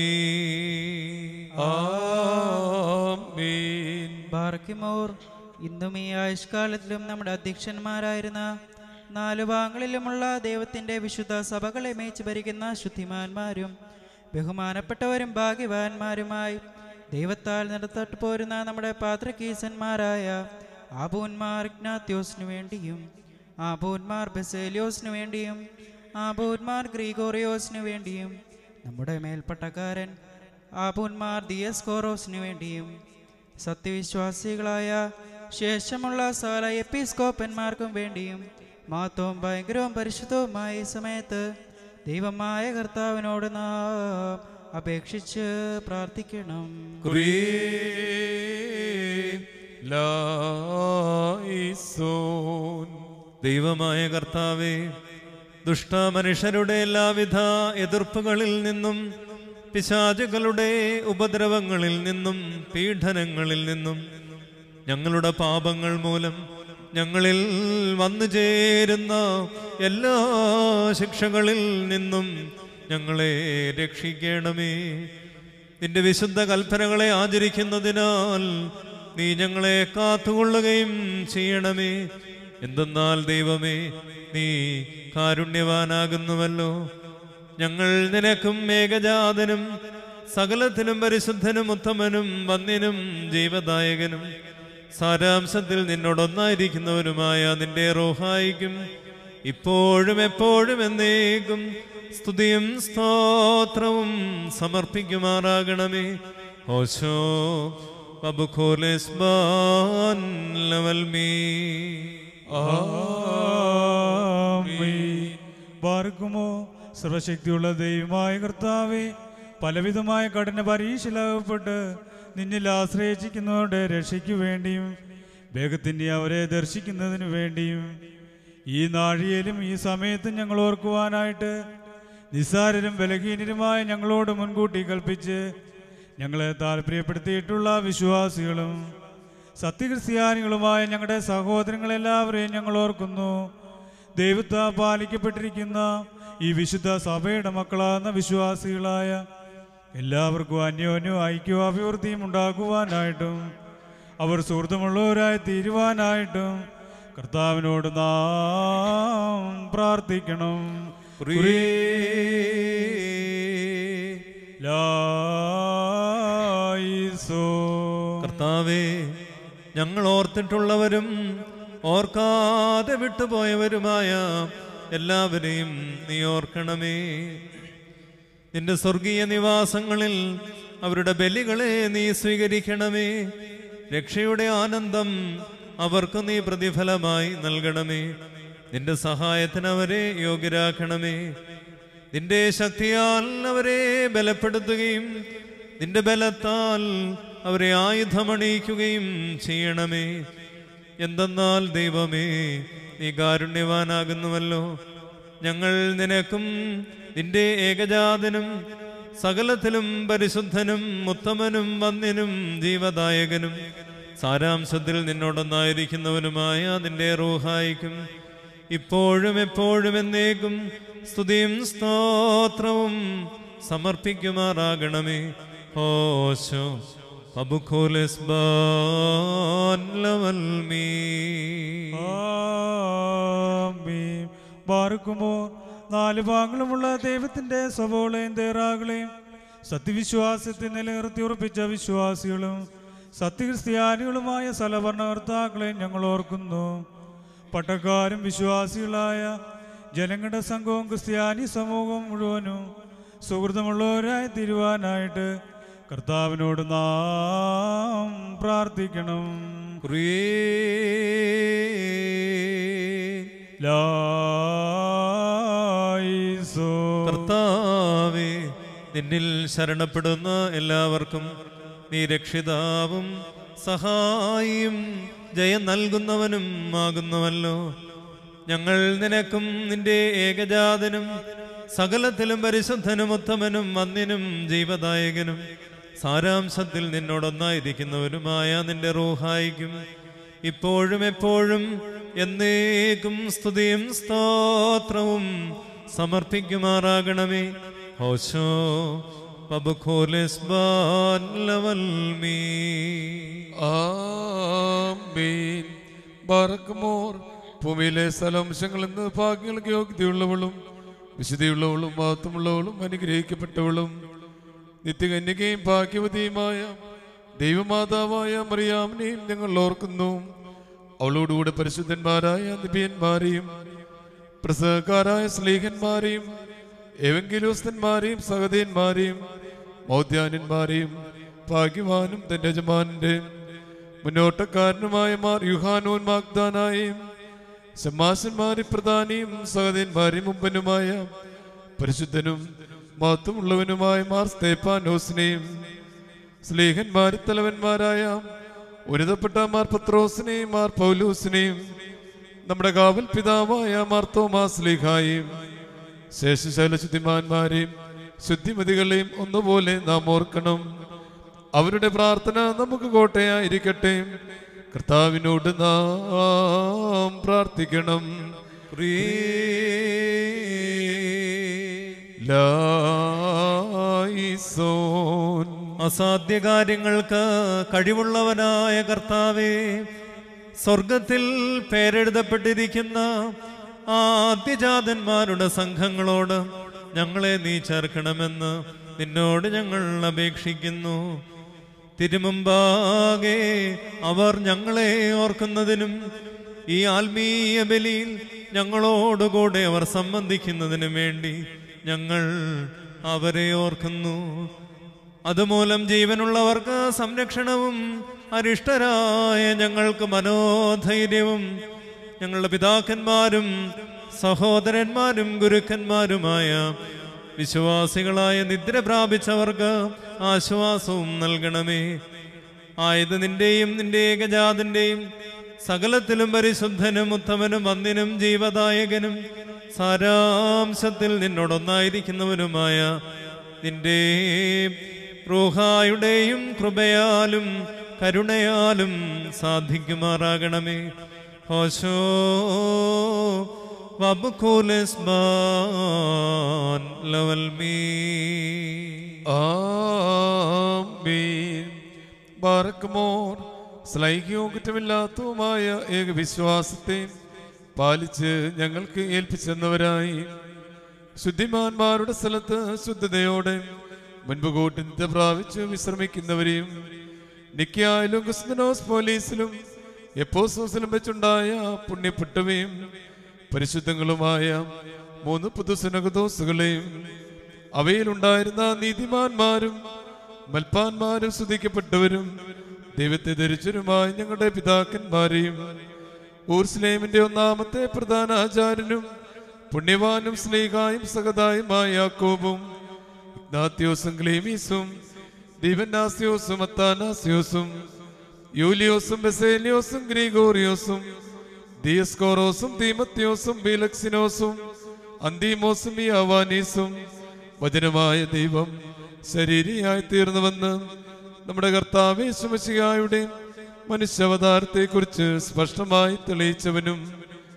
ആമീൻ ബാർക്കിമോർ ഇന്നും ഈ ആയുഷ്കാലത്തിലും നമ്മുടെ അധ്യക്ഷന്മാരായിരുന്ന നാലു ഭാഗങ്ങളിലുമുള്ള ദൈവത്തിന്റെ വിശുദ്ധ സഭകളെ മേച്ച് ഭരിക്കുന്ന ശുദ്ധിമാന്മാരും ബഹുമാനപ്പെട്ടവരും ഭാഗ്യവാന്മാരുമായി ദൈവത്താൽ നടത്തട്ട് പോരുന്ന നമ്മുടെ പാത്രകീസന്മാരായ ആബൂന്മാർ ഇഗ്നാത്യോസിനു വേണ്ടിയും ആബൂന്മാർ ബെസേലിയോസിനു വേണ്ടിയും ആബൂന്മാർ ഗ്രീഗോറിയോസിനു വേണ്ടിയും നമ്മുടെ മേൽപ്പട്ടക്കാരൻ ആബൂന്മാർ ദിയസ്കോറോസിനു വേണ്ടിയും സത്യവിശ്വാസികളായ ശേഷമുള്ള സകല എപ്പിസ്കോപ്പന്മാർക്കും വേണ്ടിയും മഹത്വവും ഭയങ്കരവും പരിശുദ്ധവുമായ ഈ സമയത്ത് ദൈവമായ കർത്താവിനോട് നാം അപേക്ഷിച്ച് പ്രാർത്ഥിക്കണം ലായിസോൻ ദൈവമായ കർത്താവേ ദുഷ്ട മനുഷ്യരുടെ എല്ലാവിധ എതിർപ്പുകളിൽ നിന്നും പിശാചുകളുടെ ഉപദ്രവങ്ങളിൽ നിന്നും പീഡനങ്ങളിൽ നിന്നും ഞങ്ങളുടെ പാപങ്ങൾ മൂലം ഞങ്ങളിൽ വന്നു ചേരുന്ന എല്ലാ ശിക്ഷകളിൽ നിന്നും ഞങ്ങളെ രക്ഷിക്കണമേ നിന്റെ വിശുദ്ധ കൽപ്പനകളെ ആചരിക്കുന്നതിനാൽ നീ ഞങ്ങളെ കാത്തുകൊള്ളുകയും ചെയ്യണമേ എന്തെന്നാൽ ദൈവമേ നീ കാരുണ്യവാനാകുന്നുവല്ലോ ഞങ്ങൾ നിനക്കും ഏകജാതനും സകലത്തിനും പരിശുദ്ധനും ഉത്തമനും വന്യനും ജീവദായകനും സാരാംശത്തിൽ നിന്നോടൊന്നായിരിക്കുന്നവനുമായ നിന്റെ റോഹായിക്കും ഇപ്പോഴും എപ്പോഴും എന്നേക്കും സ്തുതിയും സ്തോത്രവും സമർപ്പിക്കുമാറാകണമേ ഓശോ അബുഖോലെസ്ബാൻ ലവൽ മീ പാർക്കുമോ സർവശക്തിയുള്ള ദൈവമായ കർത്താവെ പലവിധമായ കഠിന പരീക്ഷയിലാകപ്പെട്ട് നിന്നിൽ ആശ്രയിച്ചിരിക്കുന്നവരുടെ രക്ഷയ്ക്കു വേണ്ടിയും വേഗത്തിൻ്റെ അവരെ ദർശിക്കുന്നതിനു വേണ്ടിയും ഈ നാഴികയിലും ഈ സമയത്തും ഞങ്ങൾ ഓർക്കുവാനായിട്ട് നിസ്സാരരും ബലഹീനരുമായ ഞങ്ങളോട് മുൻകൂട്ടി കൽപ്പിച്ച് ഞങ്ങളെ താല്പര്യപ്പെടുത്തിയിട്ടുള്ള വിശ്വാസികളും സത്യക്രിസ്ത്യാനികളുമായ ഞങ്ങളുടെ സഹോദരങ്ങളെല്ലാവരെയും ഞങ്ങൾ ഓർക്കുന്നു ദൈവത്താ പാലിക്കപ്പെട്ടിരിക്കുന്ന ഈ വിശുദ്ധ സഭയുടെ മക്കളാകുന്ന വിശ്വാസികളായ എല്ലാവർക്കും അന്യോന്യവും ഐക്യവും അഭിവൃദ്ധിയും ഉണ്ടാക്കുവാനായിട്ടും അവർ സുഹൃത്തുമുള്ളവരായി തീരുവാനായിട്ടും കർത്താവിനോട് നാം പ്രാർത്ഥിക്കണം ലായിസോ കർത്താവേ ഞങ്ങൾ ഓർത്തിട്ടുള്ളവരും ഓർക്കാതെ വിട്ടുപോയവരുമായ എല്ലാവരെയും നീ ഓർക്കണമേ നിന്റെ സ്വർഗീയ നിവാസങ്ങളിൽ അവരുടെ ബലികളെ നീ സ്വീകരിക്കണമേ രക്ഷയുടെ ആനന്ദം അവർക്ക് നീ പ്രതിഫലമായി നൽകണമേ നിന്റെ സഹായത്തിന് അവരെ യോഗ്യരാക്കണമേ നിന്റെ ശക്തിയാൽ അവരെ ബലപ്പെടുത്തുകയും നിന്റെ ബലത്താൽ അവരെ ആയുധമണിയിക്കുകയും ചെയ്യണമേ എന്തെന്നാൽ ദൈവമേ നീ കാരുണ്യവാനാകുന്നുവല്ലോ ഞങ്ങൾ നിനക്കും നിന്റെ ഏകജാതനും സകലത്തിലും പരിശുദ്ധനും ഉത്തമനും വന്യനും ജീവദായകനും സാരാംശത്തിൽ നിന്നോടൊന്നായിരിക്കുന്നവനുമായ നിന്റെ റൂഹായിക്കും ഇപ്പോഴും എപ്പോഴും എന്നേക്കും സ്തുതിയും സ്തോത്രവും സമർപ്പിക്കുമാറാകണമേ ഓശോ അബുഖോലെസ് ലവൽമീ ആമീൻ. ബാർക്കുമോ നാല് ഭാഗങ്ങളുമുള്ള ദൈവത്തിന്റെ സ്വബോളയും തേറാകളെയും സത്യവിശ്വാസത്തിൽ നിലനിർത്തി ഉറപ്പിച്ച വിശ്വാസികളും സത്യക്രിസ്ത്യാനികളുമായ സ്ഥലഭരണകർത്താക്കളെയും ഞങ്ങൾ ഓർക്കുന്നു പട്ടക്കാരും വിശ്വാസികളായ ജനങ്ങളുടെ സംഘവും ക്രിസ്ത്യാനി സമൂഹം മുഴുവനും സുഹൃതമുള്ളവരായി തീരുവാനായിട്ട് കർത്താവിനോട് നാം പ്രാർത്ഥിക്കണം ലായിസോ കർത്താവേ നിന്നിൽ ശരണപ്പെടുന്ന എല്ലാവർക്കും നീ രക്ഷിതാവും സഹായിയും ജയം നൽകുന്നവനും ആകുന്നുവല്ലോ ഞങ്ങൾ നിനക്കും നിന്റെ ഏകജാതനും സകലത്തിലും പരിശുദ്ധനും ഉത്തമനും വന്യനും ജീവദായകനും സാരാംശത്തിൽ നിന്നോടൊന്നായിരിക്കുന്നവനുമായ നിന്റെ റൂഹായിക്കും ഇപ്പോഴും എപ്പോഴും എന്നേക്കും സ്തുതിയും സ്തോത്രവും സമർപ്പിക്കുമാറാകണമേ ഹോശോ പബുഖോലെസ്ബാൻ ലവൽമീ ആമീൻ ബാറക്കുമോർ ഭൂമിയിലെ സ്ഥലംശങ്ങളിൽ നിന്ന് ഭാഗ്യങ്ങൾക്ക് യോഗ്യതയുള്ളവളും വിശുദ്ധിയുള്ളവളും മഹത്വമുള്ളവളും അനുഗ്രഹിക്കപ്പെട്ടവളും നിത്യകന്യകയും ഭാഗ്യവതിയുമായ ദൈവമാതാവായ മറിയാമിനെയും ഞങ്ങൾ ഓർക്കുന്നു അവളോടുകൂടെ പരിശുദ്ധന്മാരായ നിബിയന്മാരെയും പ്രസവക്കാരായ സ്ലീഹന്മാരെയും എവങ്കിലോസ്തന്മാരെയും സഹതന്മാരെയും മൗദ്യാനന്മാരെയും ഭാഗ്യവാനും തന്റെ യജമാനന്റെ മുന്നോട്ടക്കാരനുമായ മാർ യുഹാനോൻ മാഗ്ദാനായും ശമാശന്മാരി പ്രധാനിയും സഹതന്മാരി മുമ്പനുമായ പരിശുദ്ധനും മഹത്വമുള്ളവനുമായ മാർ സ്തേപ്പാനോസിനെയും സ്ലീഹന്മാരി തലവന്മാരായ ഉന്നതപ്പെട്ട മാർ പത്രോസിനെയും മാർ പൗലൂസിനെയും നമ്മുടെ കാവൽ പിതാവായ മാർ തോമാസ് ലീഹായും ശേഷശൈല ശുദ്ധിമാന്മാരെയും ശുദ്ധിമതികളെയും ഒന്നുപോലെ നാം ഓർക്കണം അവരുടെ പ്രാർത്ഥന നമുക്ക് കോട്ടയായിരിക്കട്ടെ കർത്താവിനോട് നാം പ്രാർത്ഥിക്കണം ലായിസോൻ അസാധ്യ കാര്യങ്ങൾക്ക് കഴിവുള്ളവനായ കർത്താവേ സ്വർഗത്തിൽ പേരെഴുതപ്പെട്ടിരിക്കുന്ന ആദ്യജാതന്മാരുടെ സംഘങ്ങളോട് ഞങ്ങളെ നീ ചേർക്കണമെന്ന് നിന്നോട് ഞങ്ങൾ അപേക്ഷിക്കുന്നു തിരുമുമ്പാകെ അവർ ഞങ്ങളെ ഓർക്കുന്നതിനും ഈ ആത്മീയ ബലിയിൽ ഞങ്ങളോടുകൂടെ അവർ സംബന്ധിക്കുന്നതിനും വേണ്ടി ഞങ്ങൾ അവരെ ഓർക്കുന്നു അതുമൂലം ജീവനുള്ളവർക്ക് സംരക്ഷണവും അരിഷ്ടരായ ഞങ്ങൾക്ക് മനോധൈര്യവും ഞങ്ങളുടെ പിതാക്കന്മാരും സഹോദരന്മാരും ഗുരുക്കന്മാരുമായ വിശ്വാസികളായ നിദ്ര പ്രാപിച്ചവർക്ക് ആശ്വാസവും നൽകണമേ ആയത് നിന്റെയും നിന്റെ ഏകജാതന്റെയും സകലത്തിലും പരിശുദ്ധനും ഉത്തമനും വന്ദിനും ജീവദായകനും സാരാംശത്തിൽ നിന്നോടൊന്നായിരിക്കുന്നവനുമായ നിന്റെ റൂഹായുടെയും കൃപയാലും കരുണയാലും സാധിക്കുമാറാകണമേ ഹോശോ വബുക്കൂലസ്ബാൻ ലവൽമീ ആമീൻ ബാറക്കുമോർ സ്ലൈഹികവും കുറ്റമില്ലാത്തതുമായ ഏകവിശ്വാസത്തെ പാലിച്ച് ഞങ്ങൾക്ക് ഏൽപ്പിച്ചെന്നവരായി ശുദ്ധിമാന്മാരുടെ സ്ഥലത്ത് ശുദ്ധതയോടെ മുൻപ് കൂട്ടി നിത്യ പ്രാപിച്ച് വിശ്രമിക്കുന്നവരെയും നിക്കായാലും ക്രിസ്തുനോസ് പോലീസിലും എപ്പോസോസിലും വെച്ചുണ്ടായ പുണ്യപ്പെട്ടവയും പരിശുദ്ധങ്ങളുമായ മൂന്ന് പുതുസുനകദോസുകളെയും അവയിലുണ്ടായിരുന്ന നീതിമാന്മാരും മൽപ്പാന്മാരും സ്തുതിക്കപ്പെട്ടവരും ദൈവത്തെ ധരിച്ചവരുമായ ഞങ്ങളുടെ പിതാക്കന്മാരെയും ഊർസ്ലേമിന്റെ ഒന്നാമത്തെ പ്രധാന ആചാര്യനും പുണ്യവാനും സ്ലീഹായും സഹതായുമായ യാക്കോബും ഇഗ്നാത്യോസും ക്ലീമീസും ദീപനാസ്യോസും അത്താനാസ്യോസും യൂലിയോസും ബെസേലിയോസും ഗ്രീഗോറിയോസും ദിയസ്കോറോസും തീമത്യോസും ബീലക്സിനോസും അന്തീമോസും ഈ അവാനീസും വചനമായ ദൈവം ശരീരിയായി തീർന്നുവെന്ന് നമ്മുടെ കർത്താവ് യേശുമശിഹായുടെ മനുഷ്യാവതാരത്തെക്കുറിച്ച് സ്പഷ്ടമായി തെളിയിച്ചവനും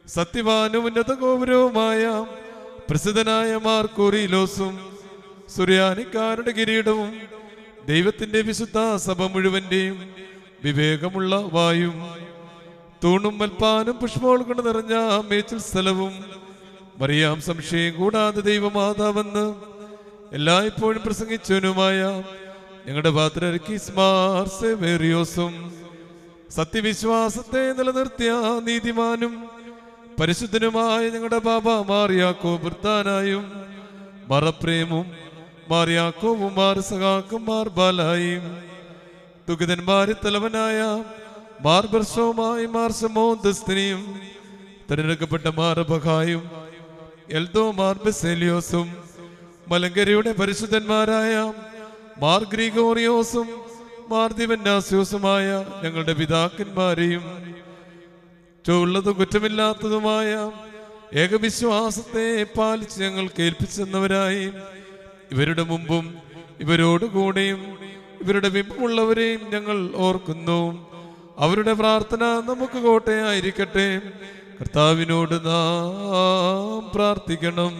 സത്യവാനും ഉന്നത ഗൗരവമായ പ്രസിദ്ധനായ മാർക്കോറിലോസും സുറിയാനിക്കാരുടെ കിരീടവും ദൈവത്തിന്റെ വിശുദ്ധ സഭ മുഴുവന്റെയും വിവേകമുള്ള വായും തൂണും മൽപ്പാനും പുഷ്പങ്ങൾ കൊണ്ട് നിറഞ്ഞ മേച്ചിൽ സ്ഥലവും മറിയാം സംശയം കൂടാതെ ദൈവമാതാവെന്ന് എല്ലായ്പ്പോഴും പ്രസംഗിച്ചവനുമായ ഞങ്ങളുടെ പാത്രർക്കിസ്മാർസേവേറിയോസും സത്യവിശ്വാസത്തെ നിലനിർത്തിയ നീതിമാനും പരിശുദ്ധനുമായ ഞങ്ങളുടെ ബാബ മാറിയാക്കോ വൃത്താനായും മറപ്രേമും മാറിയാക്കോവും മാർ സഖാക്കും മാർ ബാലായും ദുഃഖിതന്മാരിൽ തലവനായ മാർ ബർഷവുമായി മാർ സമോദസ്തിനിയും തിരഞ്ഞെടുക്കപ്പെട്ട മാർ ബഹായും എൽദോ മാർ ബെസേലിയോസും മലങ്കരയുടെ പരിശുദ്ധന്മാരായ മാർ ഗ്രിഗോറിയോസും മാർ ദിവന്നാസ്യോസുമായ ഞങ്ങളുടെ പിതാക്കന്മാരെയും ചുള്ളതും കുറ്റമില്ലാത്തതുമായ ഏകവിശ്വാസത്തെ പാലിച്ച് ഞങ്ങൾ കേൾപ്പിച്ചെന്നവരായി ഇവരുടെ മുമ്പും ഇവരോടുകൂടെയും ഇവരുടെ ബിംബമുള്ളവരെയും ഞങ്ങൾ ഓർക്കുന്നു അവരുടെ പ്രാർത്ഥന നമുക്ക് കോട്ടയായിരിക്കട്ടെ കർത്താവിനോട് നാം പ്രാർത്ഥിക്കണം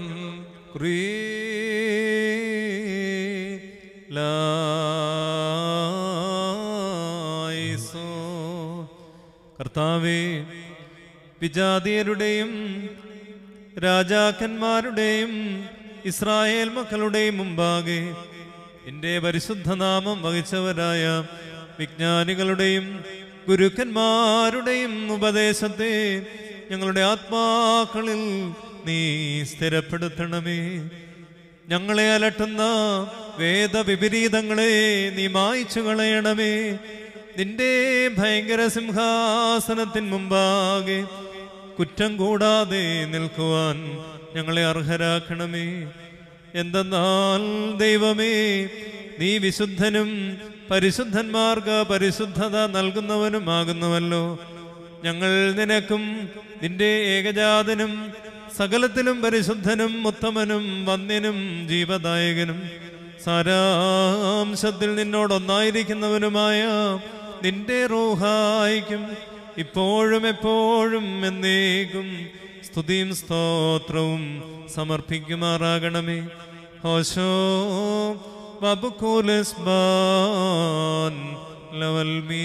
ലായിസോ. കർത്താവേ വിജാതീയരുടെയും രാജാക്കന്മാരുടെയും ഇസ്രായേൽ മക്കളുടെയും മുമ്പാകെ എൻ്റെ പരിശുദ്ധനാമം വഹിച്ചവരായ വിജ്ഞാനികളുടെയും ഗുരുക്കന്മാരുടെയും ഉപദേശത്തെ ഞങ്ങളുടെ ആത്മാക്കളിൽ നീ സ്ഥിരപ്പെടുത്തണമേ ഞങ്ങളെ അലട്ടുന്ന വേദവിപരീതങ്ങളെ നീ മായ്ച്ചു കളയണമേ നിന്റെ ഭയങ്കര സിംഹാസനത്തിൻ മുമ്പാകെ കുറ്റം കൂടാതെ നിൽക്കുവാൻ ഞങ്ങളെ അർഹരാക്കണമേ എന്തെന്നാൽ ദൈവമേ നീ വിശുദ്ധനും പരിശുദ്ധന്മാർക്ക് പരിശുദ്ധത നൽകുന്നവനുമാകുന്നുവല്ലോ ഞങ്ങൾ നിനക്കും നിന്റെ ഏകജാതനും സകലത്തിലും പരിശുദ്ധനും ഉത്തമനും വന്യനും ജീവദായകനും സാരാംശത്തിൽ നിന്നോടൊന്നായിരിക്കുന്നവനുമായ നിന്റെ റൂഹായിക്കും ഇപ്പോഴും എപ്പോഴും എന്നേക്കും സ്തുതിയും സ്തോത്രവും സമർപ്പിക്കുമാറാകണമേ ഹോശോ വബുക്കൂലസ് ബാൻ ലവൽ മീ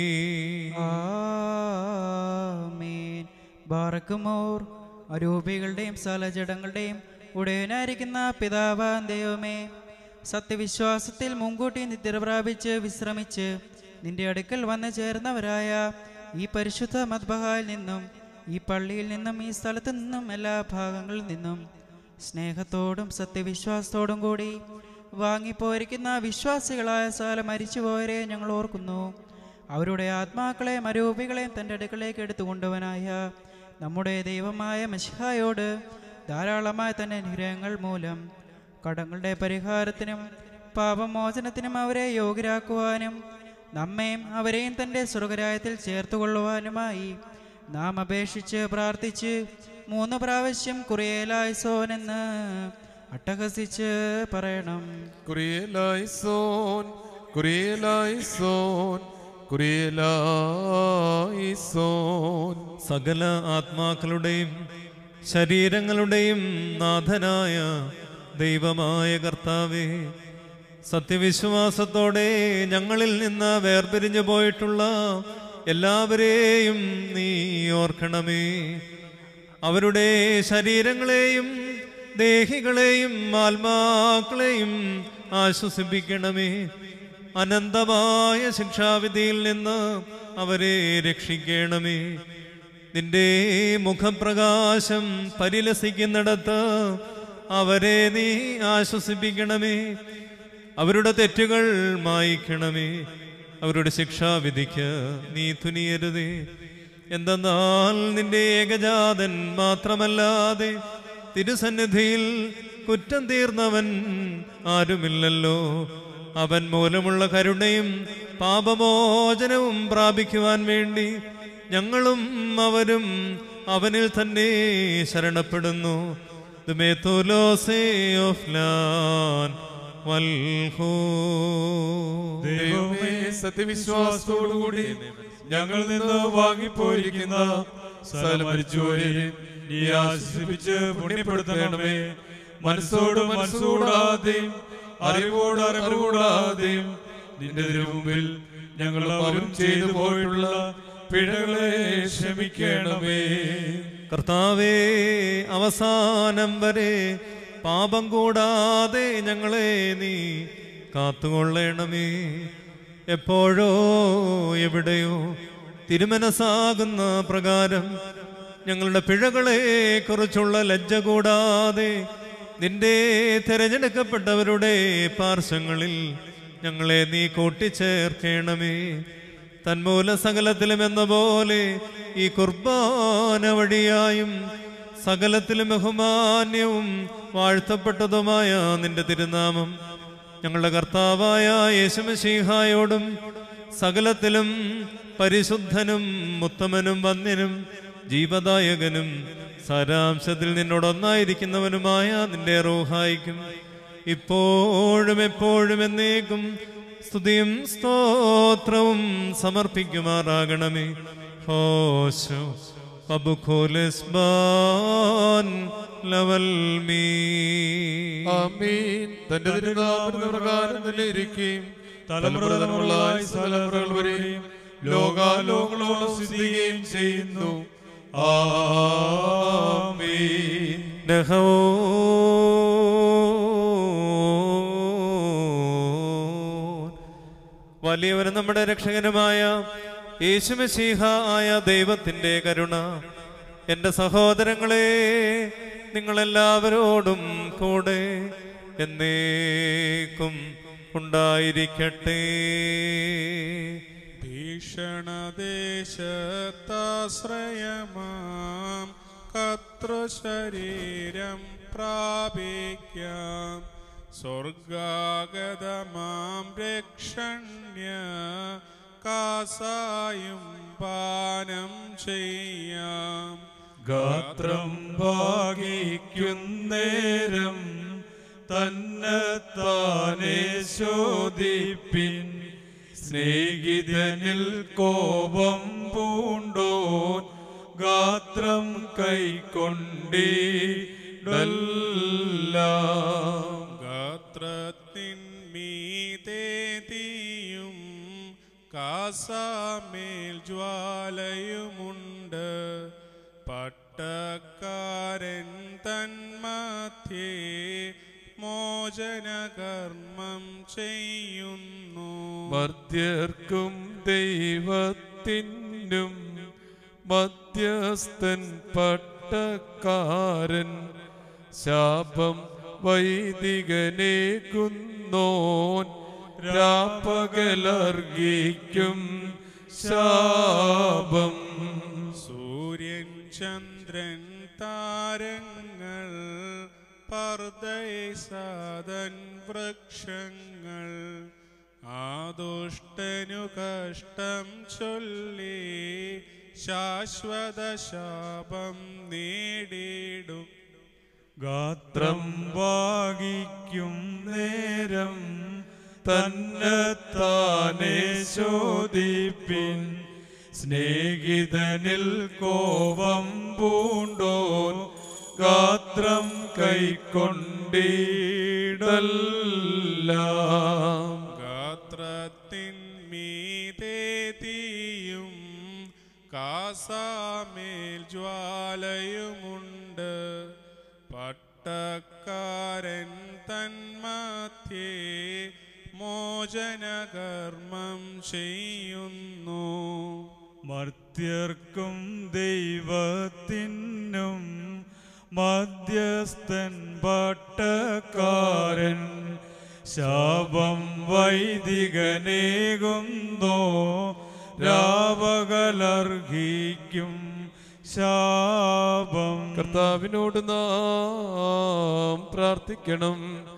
ആമേൻ ബാറക്കുമോർ അരൂപികളുടെയും സലജടങ്ങളുടെയും ഉടയനായിരിക്കുന്ന പിതാവാൻ ദൈവമേ സത്യവിശ്വാസത്തിൽ മുൻകൂട്ടി നിദ്ര പ്രാപിച്ച് വിശ്രമിച്ച് നിന്റെ അടുക്കൽ വന്നു ചേർന്നവരായ ഈ പരിശുദ്ധ മദ്ബഹായിൽ നിന്നും ഈ പള്ളിയിൽ നിന്നും ഈ സ്ഥലത്തു നിന്നും എല്ലാ ഭാഗങ്ങളിൽ നിന്നും സ്നേഹത്തോടും സത്യവിശ്വാസത്തോടും കൂടി വാങ്ങിപ്പോയിരിക്കുന്ന വിശ്വാസികളായ സകല മരിച്ചുപോയവരെ ഞങ്ങൾ ഓർക്കുന്നു അവരുടെ ആത്മാക്കളെയും അരൂപികളെയും തൻ്റെ അടുക്കളേക്ക് എടുത്തുകൊണ്ടവനായ നമ്മുടെ ദൈവമായ മെഷിഹായോട് ധാരാളമായ തൻ്റെ അനുഗ്രഹങ്ങൾ മൂലം കടങ്ങളുടെ പരിഹാരത്തിനും പാപമോചനത്തിനും അവരെ യോഗ്യരാക്കുവാനും നമ്മയും അവരെയും തൻ്റെ സ്വർഗരായത്തിൽ ചേർത്തുകൊള്ളുവാനുമായി നാം അപേക്ഷിച്ച് പ്രാർത്ഥിച്ച് മൂന്ന് പ്രാവശ്യം കുറിയേലായ്സോനെന്ന് അട്ടഹസിച്ച് പറയണം കുറിയലായിസോൻ കുറിയലായിസോൻ കുറിയലായിസോൻ സകല ആത്മാക്കളുടെയും ശരീരങ്ങളുടെയും നാഥനായ ദൈവമായ കർത്താവേ സത്യവിശ്വാസത്തോടെ ഞങ്ങളിൽ നിന്ന് വേർപിരിഞ്ഞു പോയിട്ടുള്ള എല്ലാവരെയും നീ ഓർക്കണമേ അവരുടെ ശരീരങ്ങളെയും ദേഹികളെയും ആത്മാക്കളെയും ആശ്വസിപ്പിക്കണമേ അനന്തമായ ശിക്ഷാവിധിയിൽ നിന്ന് അവരെ രക്ഷിക്കണമേ നിന്റെ മുഖപ്രകാശം പരിലസിക്കുന്നിടത്ത് അവരെ നീ ആശ്വസിപ്പിക്കണമേ അവരുടെ തെറ്റുകൾ മായിക്കണമേ അവരുടെ ശിക്ഷാവിധിക്ക് നീ തുനിയരുതേ എന്തെന്നാൽ നിന്റെ ഏകജാതൻ മാത്രമല്ലാതെ തിരുസന്നിധിയിൽ കുറ്റം തീർന്നവൻ ആരുമില്ലല്ലോ അവൻ മൂലമുള്ള കരുണയും പാപമോചനവും പ്രാപിക്കുവാൻ വേണ്ടി ഞങ്ങളും അവരും അവനിൽ തന്നെ ശരണപ്പെടുന്നു ദുമേത്തോലോസേ ഓഫ് ലാൻ വൽഹൂ ദൈവമേ സത്യവിശ്വാസത്തോടുകൂടി ഞങ്ങളിൽ നിന്ന് വാങ്ങിപ്പോയിരിക്കുന്ന സകല മരിച്ചുപോരെയും നീ ആശ്വസിപ്പിച്ച് പുണ്യപ്പെടുത്തണമേ മനസ്സോട് മനസ്സോടാതെയും അറിവോട് അറിവോടാതെയും നിന്റെ തിരുമുമ്പിൽ ഞങ്ങൾ അവരും ചെയ്തു പോയിട്ടുള്ള പിഴകളെ ക്ഷമിക്കണമേ കർത്താവേ അവസാനം വരെ പാപം കൂടാതെ ഞങ്ങളെ നീ കാത്തുകൊള്ളണമേ എപ്പോഴോ എവിടെയോ തിരുമനസാകുന്ന പ്രകാരം ഞങ്ങളുടെ പിഴകളെ കുറിച്ചുള്ള ലജ്ജ കൂടാതെ നിന്റെ തിരഞ്ഞെടുക്കപ്പെട്ടവരുടെ പാർശ്വങ്ങളിൽ ഞങ്ങളെ നീ കൂട്ടിച്ചേർക്കണമേ തന്മൂല സകലത്തിലും എന്ന പോലെ ഈ കുർബാന വഴിയായും സകലത്തിലും ബഹുമാന്യവും വാഴ്ത്തപ്പെട്ടതുമായ നിന്റെ തിരുനാമം ഞങ്ങളുടെ കർത്താവായ യേശുമശീഹായോടും സകലത്തിലും പരിശുദ്ധനും ഉത്തമനും വന്യനും ജീവദായകനും സാരാംശത്തിൽ നിന്നോടൊന്നായിരിക്കുന്നവനുമായ നിന്റെ റൂഹായിക്കും ഇപ്പോഴും എപ്പോഴും എന്നേക്കും സ്തുതിയും സ്തോത്രവും സമർപ്പിക്കുമാറാകണമേ ഹോശോ പബുഖോലിസ്ബാൻ ലവൽ മീ ആമീൻ തന്റെ തിരുനാമത്തിന്റെ പ്രകാരം തന്നെ ഇരിക്കുകയും തലമുറ തലമുറകളായി സകലമുറകൾ വരെയും ലോകാലോകളോളം സ്ഥിതിയും ചെയ്യുന്നു ആമീൻ വലിയവനും നമ്മുടെ രക്ഷകനുമായ യേശുമശീഹ ആയ ദൈവത്തിന്റെ കരുണ എൻ്റെ സഹോദരങ്ങളെ നിങ്ങളെല്ലാവരോടും കൂടെ എന്നേക്കും ഉണ്ടായിരിക്കട്ടെ ഭീഷണദേശത്താശ്രയമാം കത്രശരീരം പ്രാപിക്കാം സ്വർഗാഗതമാം രക്ഷണ്യ കാസായും പാനം ചെയ്യാം ഗാത്രം ഭാഗിക്കുന്നേരം തന്നെത്താനെ ശോധിപ്പിൻ സ്നേഹിതനിൽ കോപം പൂണ്ടോൻ ഗാത്രം കൈക്കൊണ്ടിടല്ല ഗാത്രത്തിന്മീതേ തീയും കാസാമേൽ ജ്വാലയുമുണ്ട് പട്ടക്കാരൻ തന്മധ്യേ മോചനകർമ്മം ചെയ്യുന്നു മർത്യർക്കും ദൈവത്തിനും മധ്യസ്ഥൻ പട്ടക്കാരൻ ശാപം വൈദികനേകുന്നോൻ രാപ്പകലർഗിക്കും ശാപം സൂര്യൻ ചന്ദ്രൻ താരങ്ങൾ പർദൈസാദൻ വൃക്ഷങ്ങൾ ആദുഷ്ടനു കഷ്ടം ചൊല്ലി ശാശ്വത ശാപം നേടിയിടും ഗാത്രം ഭാഗിക്കും നേരം തന്നെത്താനെ ശോധിപ്പിൻ സ്നേഹിതനിൽ കോപം പൂണ്ടോൻ ഗാത്രം കൈക്കൊണ്ടിടല്ല ഗാത്രത്തിന്മീതേ തീയും കാസാമേൽ ജ്വാലയുമുണ്ട് പട്ടക്കാരൻ തന്മധ്യേ മോചനകർമ്മം ചെയ്യുന്നു മർത്യർക്കും ദൈവത്തിനും മധ്യസ്ഥൻ പട്ടക്കാരൻ ശാപം വൈദികനേകുന്നോ രാവകലർഹിക്കും ശാപം കർത്താവിനോട് നാം പ്രാർത്ഥിക്കണം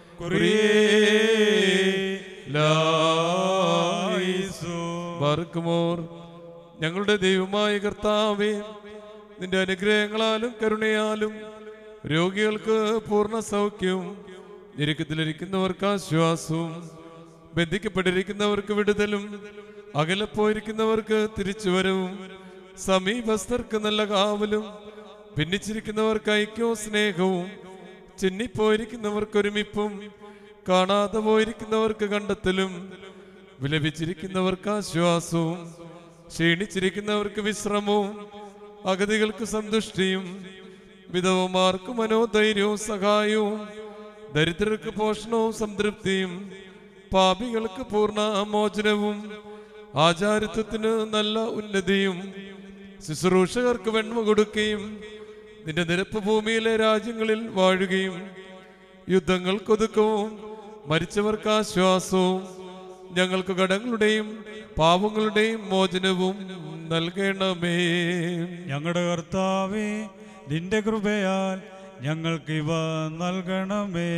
ബാർക്കുമോർ ഞങ്ങളുടെ ദൈവമായ കർത്താവേ നിന്റെ അനുഗ്രഹങ്ങളാലും കരുണയാലും രോഗികൾക്ക് പൂർണ്ണ സൗഖ്യവും ഞെരുക്കത്തിലിരിക്കുന്നവർക്ക് ആശ്വാസവും ബന്ധിക്കപ്പെട്ടിരിക്കുന്നവർക്ക് വിടുതലും അകലെ പോയിരിക്കുന്നവർക്ക് തിരിച്ചുവരവും സമീപസ്ഥർക്ക് നല്ല കാവലും ഭിന്നിച്ചിരിക്കുന്നവർക്ക് ഐക്യവും സ്നേഹവും ചിന്നിപ്പോയിരിക്കുന്നവർക്ക് ഒരുമിപ്പും കാണാതെ പോയിരിക്കുന്നവർക്ക് കണ്ടെത്തലും വിലപിച്ചിരിക്കുന്നവർക്ക് ആശ്വാസവും ക്ഷീണിച്ചിരിക്കുന്നവർക്ക് വിശ്രമവും അഗതികൾക്ക് സന്തുഷ്ടിയും വിധവമാർക്ക് മനോധൈര്യവും സഹായവും ദരിദ്രർക്ക് പോഷണവും സംതൃപ്തിയും പാപികൾക്ക് പൂർണ്ണ മോചനവും ആചാരിത്വത്തിന് നല്ല ഉന്നതിയും ശുശ്രൂഷകർക്ക് വെണ്മ കൊടുക്കുകയും നിന്റെ നിരപ്പ് ഭൂമിയിലെ രാജ്യങ്ങളിൽ വാഴുകയും യുദ്ധങ്ങൾക്കൊതുക്കവും മരിച്ചവർക്ക് ആശ്വാസവും ഞങ്ങൾക്ക് കടങ്ങളുടെയും പാവങ്ങളുടെയും മോചനവും നൽകണമേ ഞങ്ങളുടെ കർത്താവേ നിന്റെ കൃപയാൽ ഞങ്ങൾക്കിവ നൽകണമേ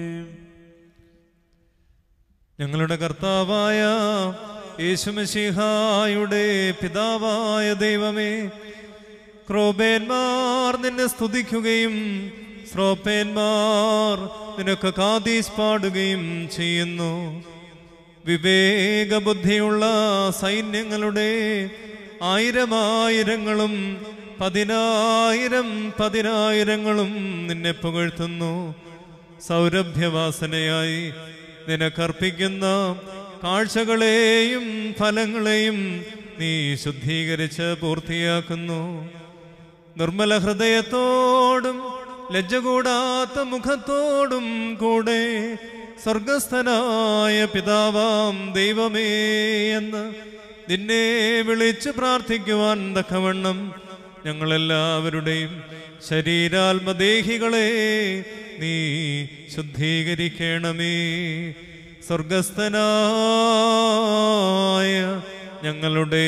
ഞങ്ങളുടെ കർത്താവായ യേശുമശിഹായുടെ പിതാവായ ദൈവമേ ക്രോബേന്മാർ നിന്നെ സ്തുതിക്കുകയും ശ്രോപ്പേന്മാർ നിനക്ക് കാതീസ് പാടുകയും ചെയ്യുന്നു വിവേകബുദ്ധിയുള്ള സൈന്യങ്ങളുടെ ആയിരമായിരങ്ങളും പതിനായിരം പതിനായിരങ്ങളും നിന്നെ പുകഴ്ത്തുന്നു സൗരഭ്യവാസനയായി നിനക്കർപ്പിക്കുന്ന കാഴ്ചകളെയും ഫലങ്ങളെയും നീ ശുദ്ധീകരിച്ച് പൂർത്തിയാക്കുന്നു നിർമ്മല ഹൃദയത്തോടും ലജ്ജ കൂടാത്ത മുഖത്തോടും കൂടെ സ്വർഗസ്ഥനായ പിതാവാം ദൈവമേ എന്ന് നിന്നെ വിളിച്ച് പ്രാർത്ഥിക്കുവാൻ തക്കവണ്ണം ഞങ്ങളെല്ലാവരുടെയും ശരീരാത്മദേഹികളെ നീ ശുദ്ധീകരിക്കണമേ സ്വർഗസ്ഥനായ ഞങ്ങളുടെ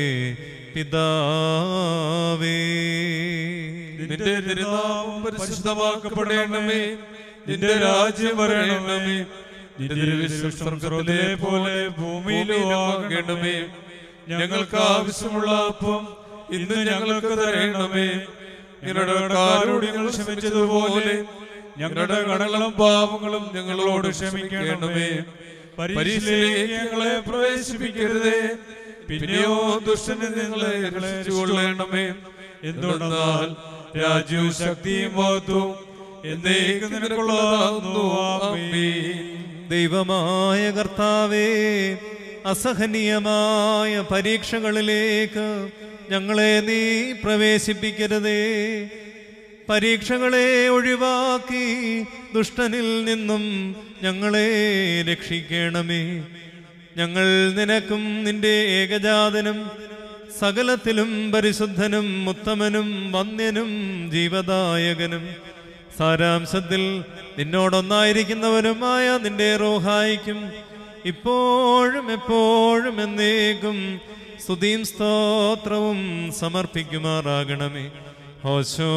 പിതാവേ നിന്റെ തിരുനാമം പരിശുദ്ധമാക്കപ്പെടണമേ നിന്റെ രാജ്യം വരണമേ നിന്റെ തിരുവിശ്വം സ്വർഗ്ഗത്തിലെ പോലെ ഭൂമിയിലും ആകണമേ ഞങ്ങൾക്ക് ആവശ്യമുള്ള അപ്പം ഇന്ന് ഞങ്ങൾക്ക് തരണമേ ഞങ്ങളുടെ കടക്കാരോട് ഞങ്ങൾ ക്ഷമിച്ചതുപോലെ ഞങ്ങളുടെ കടങ്ങളും പാപങ്ങളും ഞങ്ങളോട് ക്ഷമിക്കണമേ പരീക്ഷയിലേക്ക് ഞങ്ങളെ പ്രവേശിപ്പിക്കരുതേ പിന്നെയോ ദുഷ്ടനിൽ നിങ്ങളെ രക്ഷിച്ചുകൊള്ളണമേ എന്തുകൊണ്ടെന്നാൽ രാജ്യവും ശക്തിയും മഹത്വവും എന്നേക്കും നിനക്കുള്ളതാകുന്നു ആമേൻ ദൈവമായ കർത്താവേ അസഹനീയമായ പരീക്ഷകളിലേക്ക് ഞങ്ങളെ നീ പ്രവേശിപ്പിക്കരുതേ പരീക്ഷകളെ ഒഴിവാക്കി ദുഷ്ടനിൽ നിന്നും ഞങ്ങളെ രക്ഷിക്കണമേ ഞങ്ങൾ നിനക്കും നിന്റെ ഏകജാതനും സകലത്തിലും പരിശുദ്ധനും ഉത്തമനും വന്യനും ജീവദായകനും സാരാംശത്തിൽ നിന്നോടൊന്നായിരിക്കുന്നവനുമായ നിന്റെ റോഹായിക്കും ഇപ്പോഴും എപ്പോഴും എന്നേക്കും സ്തുതിയും സ്തോത്രവും സമർപ്പിക്കുമാറാകണമേ ഹോശോ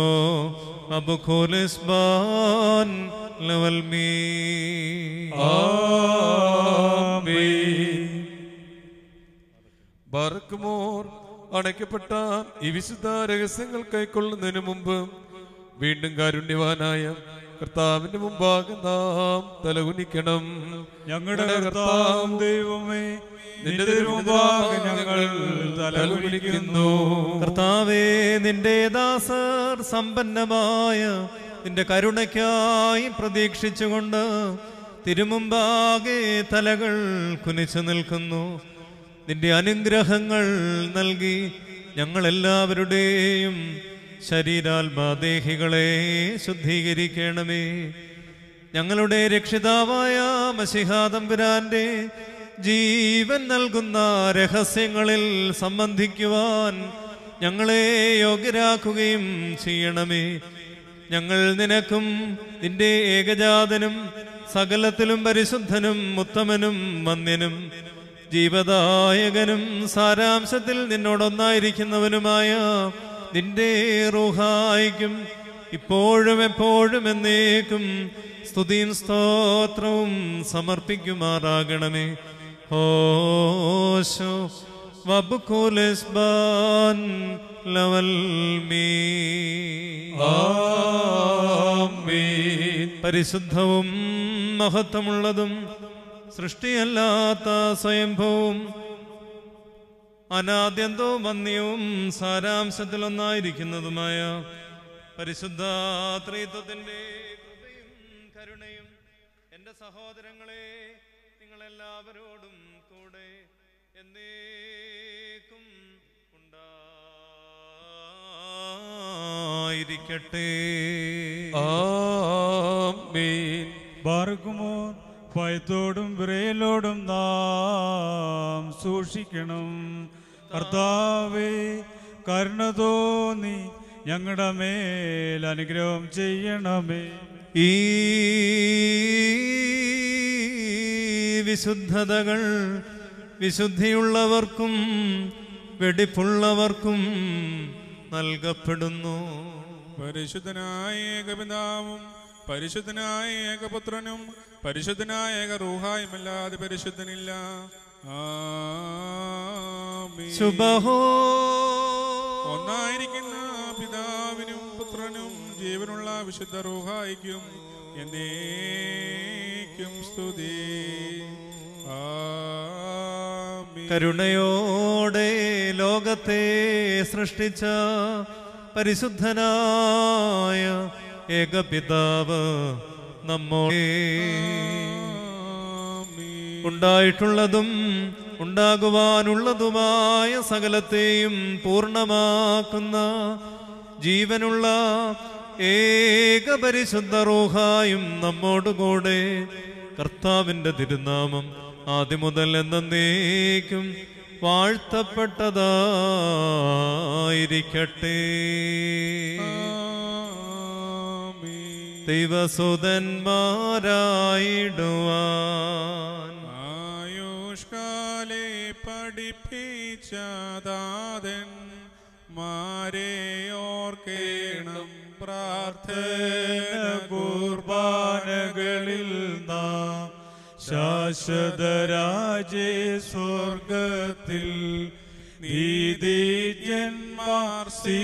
അബുഖോലിസ്ബാൻ ലവൽ മീ ആമേൻ. ബർക്കുമോർ അണയ്ക്കപ്പെട്ട ഈ വിശുദ്ധ രഹസ്യങ്ങൾ കൈക്കൊള്ളുന്നതിന് മുമ്പ് വീണ്ടും കാരുണ്യവാനായ കർത്താവിന്റെ മുമ്പാകെ നാം തലകുനിക്കണം ഞങ്ങളുടെ കർത്താവും ദൈവമേ നിന്റെ തിരുമുമ്പാകെ ഞങ്ങൾ തലകുനിക്കുന്നു കർത്താവേ നിന്റെ ദാസർ സമ്പന്നമായ നിന്റെ കരുണയ്ക്കായി പ്രതീക്ഷിച്ചുകൊണ്ട് തിരുമുമ്പാകെ തലകൾ കുനിച്ചു നിൽക്കുന്നു നിന്റെ അനുഗ്രഹങ്ങൾ നൽകി ഞങ്ങളെല്ലാവരുടെയും ശരീരാത്മാദേഹികളെ ശുദ്ധീകരിക്കണമേ ഞങ്ങളുടെ രക്ഷിതാവായ മഷിഹാതമ്പുരാന്റെ ജീവൻ നൽകുന്ന രഹസ്യങ്ങളിൽ സംബന്ധിക്കുവാൻ ഞങ്ങളെ യോഗ്യരാക്കുകയും ചെയ്യണമേ ഞങ്ങൾ നിനക്കും നിന്റെ ഏകജാതനും സകലത്തിലും പരിശുദ്ധനും ഉത്തമനും വന്യനും ജീവദായകനും സാരാംശത്തിൽ നിന്നോടൊന്നായിരിക്കുന്നവനുമായ നിന്റെ റൂഹായിക്കും ഇപ്പോഴും എപ്പോഴും എന്നേക്കും സ്തുതിയും സ്തോത്രവും സമർപ്പിക്കുമാറാകണമേ ഹോശോ വബുക്കുലിസ്ബാൻ ലവൽ മീ ആമേൻ. പരിശുദ്ധവും മഹത്വമുള്ളതും സൃഷ്ടിയല്ലാത്ത സ്വയംഭവും അനാദ്യന്തവും വന്യവും സാരാംശത്തിലൊന്നായിരിക്കുന്നതുമായ പരിശുദ്ധ ത്രിത്വത്തിന്റെ കൃപയും കരുണയും എൻ്റെ സഹോദരങ്ങളെ നിങ്ങളെല്ലാവരോടും കൂടെ എന്നേക്കും ഉണ്ടായിരിക്കട്ടെ ആമേൻ ബാർക്കുമോ ഭയത്തോടും വിറയലോടും നാം സൂക്ഷിക്കണം കർത്താവേ കരുണ തോന്നി ഞങ്ങളുടെ മേൽ അനുഗ്രഹം ചെയ്യണമേ ഈ വിശുദ്ധതകൾ വിശുദ്ധിയുള്ളവർക്കും വെടിപ്പുള്ളവർക്കും നൽകപ്പെടുന്നു പരിശുദ്ധനായ ഏകപിതാവും പരിശുദ്ധനായ ഏകപുത്രനും പരിശുദ്ധനായ ഏക റൂഹായുമല്ലാതെ പരിശുദ്ധനില്ല ആമേൻ. ശുഭഹോ ഒന്നായിരിക്കുന്ന പിതാവിനും പുത്രനും ജീവനുള്ള വിശുദ്ധ റൂഹായിക്കും എന്നേക്കും സ്തുതി ആമേൻ. കരുണയോടെ ലോകത്തെ സൃഷ്ടിച്ച പരിശുദ്ധനായ ഏകപിതാവ് നമ്മോടെ ആമേൻ. ഉണ്ടായിട്ടുള്ളതും ഉണ്ടാകുവാനുള്ളതുമായ സകലത്തെയും പൂർണ്ണമാക്കുന്ന ജീവനുള്ള ഏക പരിശുദ്ധ റൂഹായും നമ്മോടുകൂടെ കർത്താവിൻ്റെ തിരുനാമം ആദ്യം മുതൽ എന്നേക്കും വാഴ്ത്തപ്പെട്ടതായിരിക്കട്ടെ ആമേൻ. ദൈവസുതന്മാരായിടുവാൻ ആയുഷ്കാലെ പഠിപ്പിച്ചതാതൻ മാരെ ഓർക്കേണം പ്രാർത്ഥന കുർബാനകളിൽ നാം ശാശ്വതരാജേ സ്വർഗത്തിൽ നീതിജ്ഞന്മാർ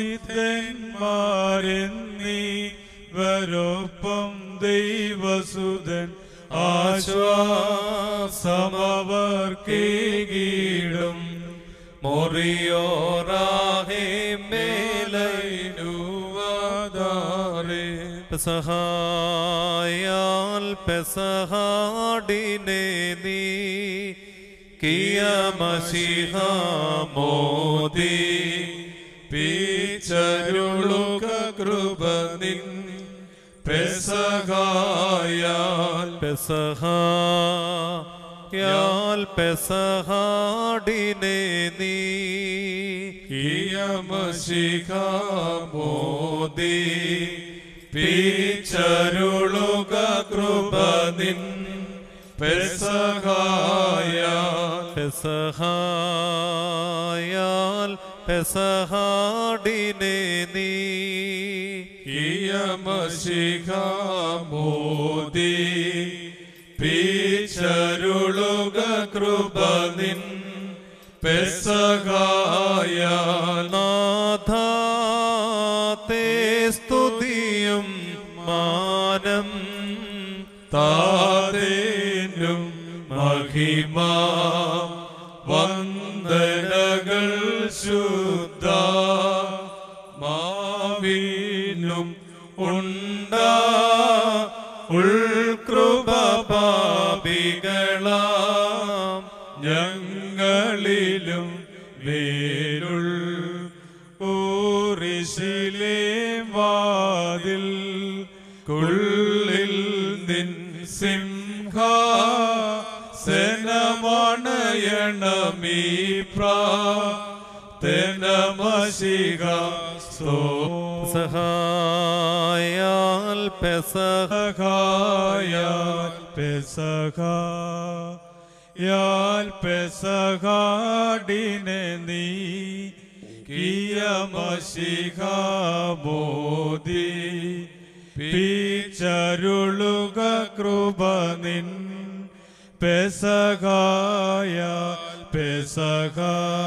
സിദ്ധന്മാരെന്നീവരൊപ്പം ദൈവസുതൻ ആശ്വാസമവർക്കേകീടും മൊറിയോറാഹേ മേലൈനുവാദാരേ പെസഹായാൽ പെസഹാടിനെ നീ കിയമസിഹ മോദി പീച്ചരുളുക കൃപ നിൻ പെസഹായാൽ പെസഹായാൽ പെസഹാടിനെ നീ കിയമശിഖാമോദി പീച്ചരുളുക കൃപ നിൻ പെസഹായാൽ പെസഹായാൽ പെസഹാടിനെ നീ കിയമശിഖാമോദി പീച്ചരുളുക കൃപ നിൻ പെസഹായാൽ നാഥാത്തെ സ്തുതിയും മാനം താതേനും മഹിമ വന്ദനകൾ ശുദ്ധ മാവിനും ഉണ്ടാ ഉൾകൃപ പാപികളാം ഞങ്ങളിലും വേരുൾ ഊറിശിലേ വാതിൽ കുള്ളിൽ നിൻ സിംഹ സനമണയണമീ പ്രാതനമശിക സ്തോ സഹായാൽ പെസഹ പെസഹായാൽ പെസഹ യാൽ പെസഹാടിനെ നീ കിയമശിഖ മോദി പീച്ചരുളുക കൃപ നിൻ പെസഹായ പെസഹ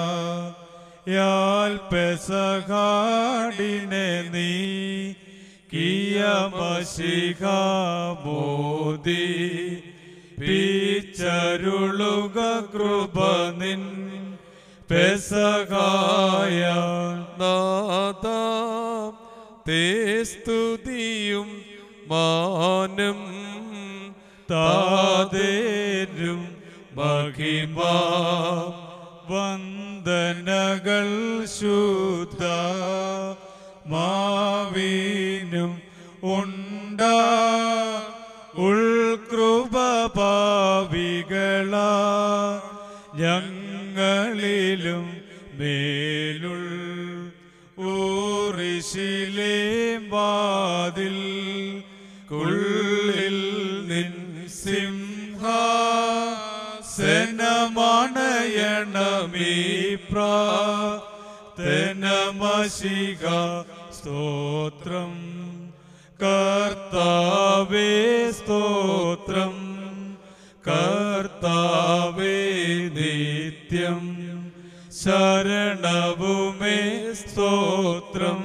യാൽ പെസഹാടിനെ നീ കിയമശിഖ മോദി പീച്ചരുളുക കൃപ നിൻ പെസകായ നാഥ തേ സ്തുതിയും മാനം താതേരും മഹിമ വന്ദനകൾ ശുദ്ധ മാവീനും ഉണ്ടാ ഉൾകൃപ പാവികള ഞങ്ങളിലും മേലുൾ ഊറിശിലേ വാതിൽ കുള്ളിൽ നിൻ സിംഹ സനമണയണമീ പ്രാതനമശിക സ്തോത്രം കർത്താവേ സ്തോത്രം കർത്താവേ നിത്യം ശരണവുമേ സ്തോത്രം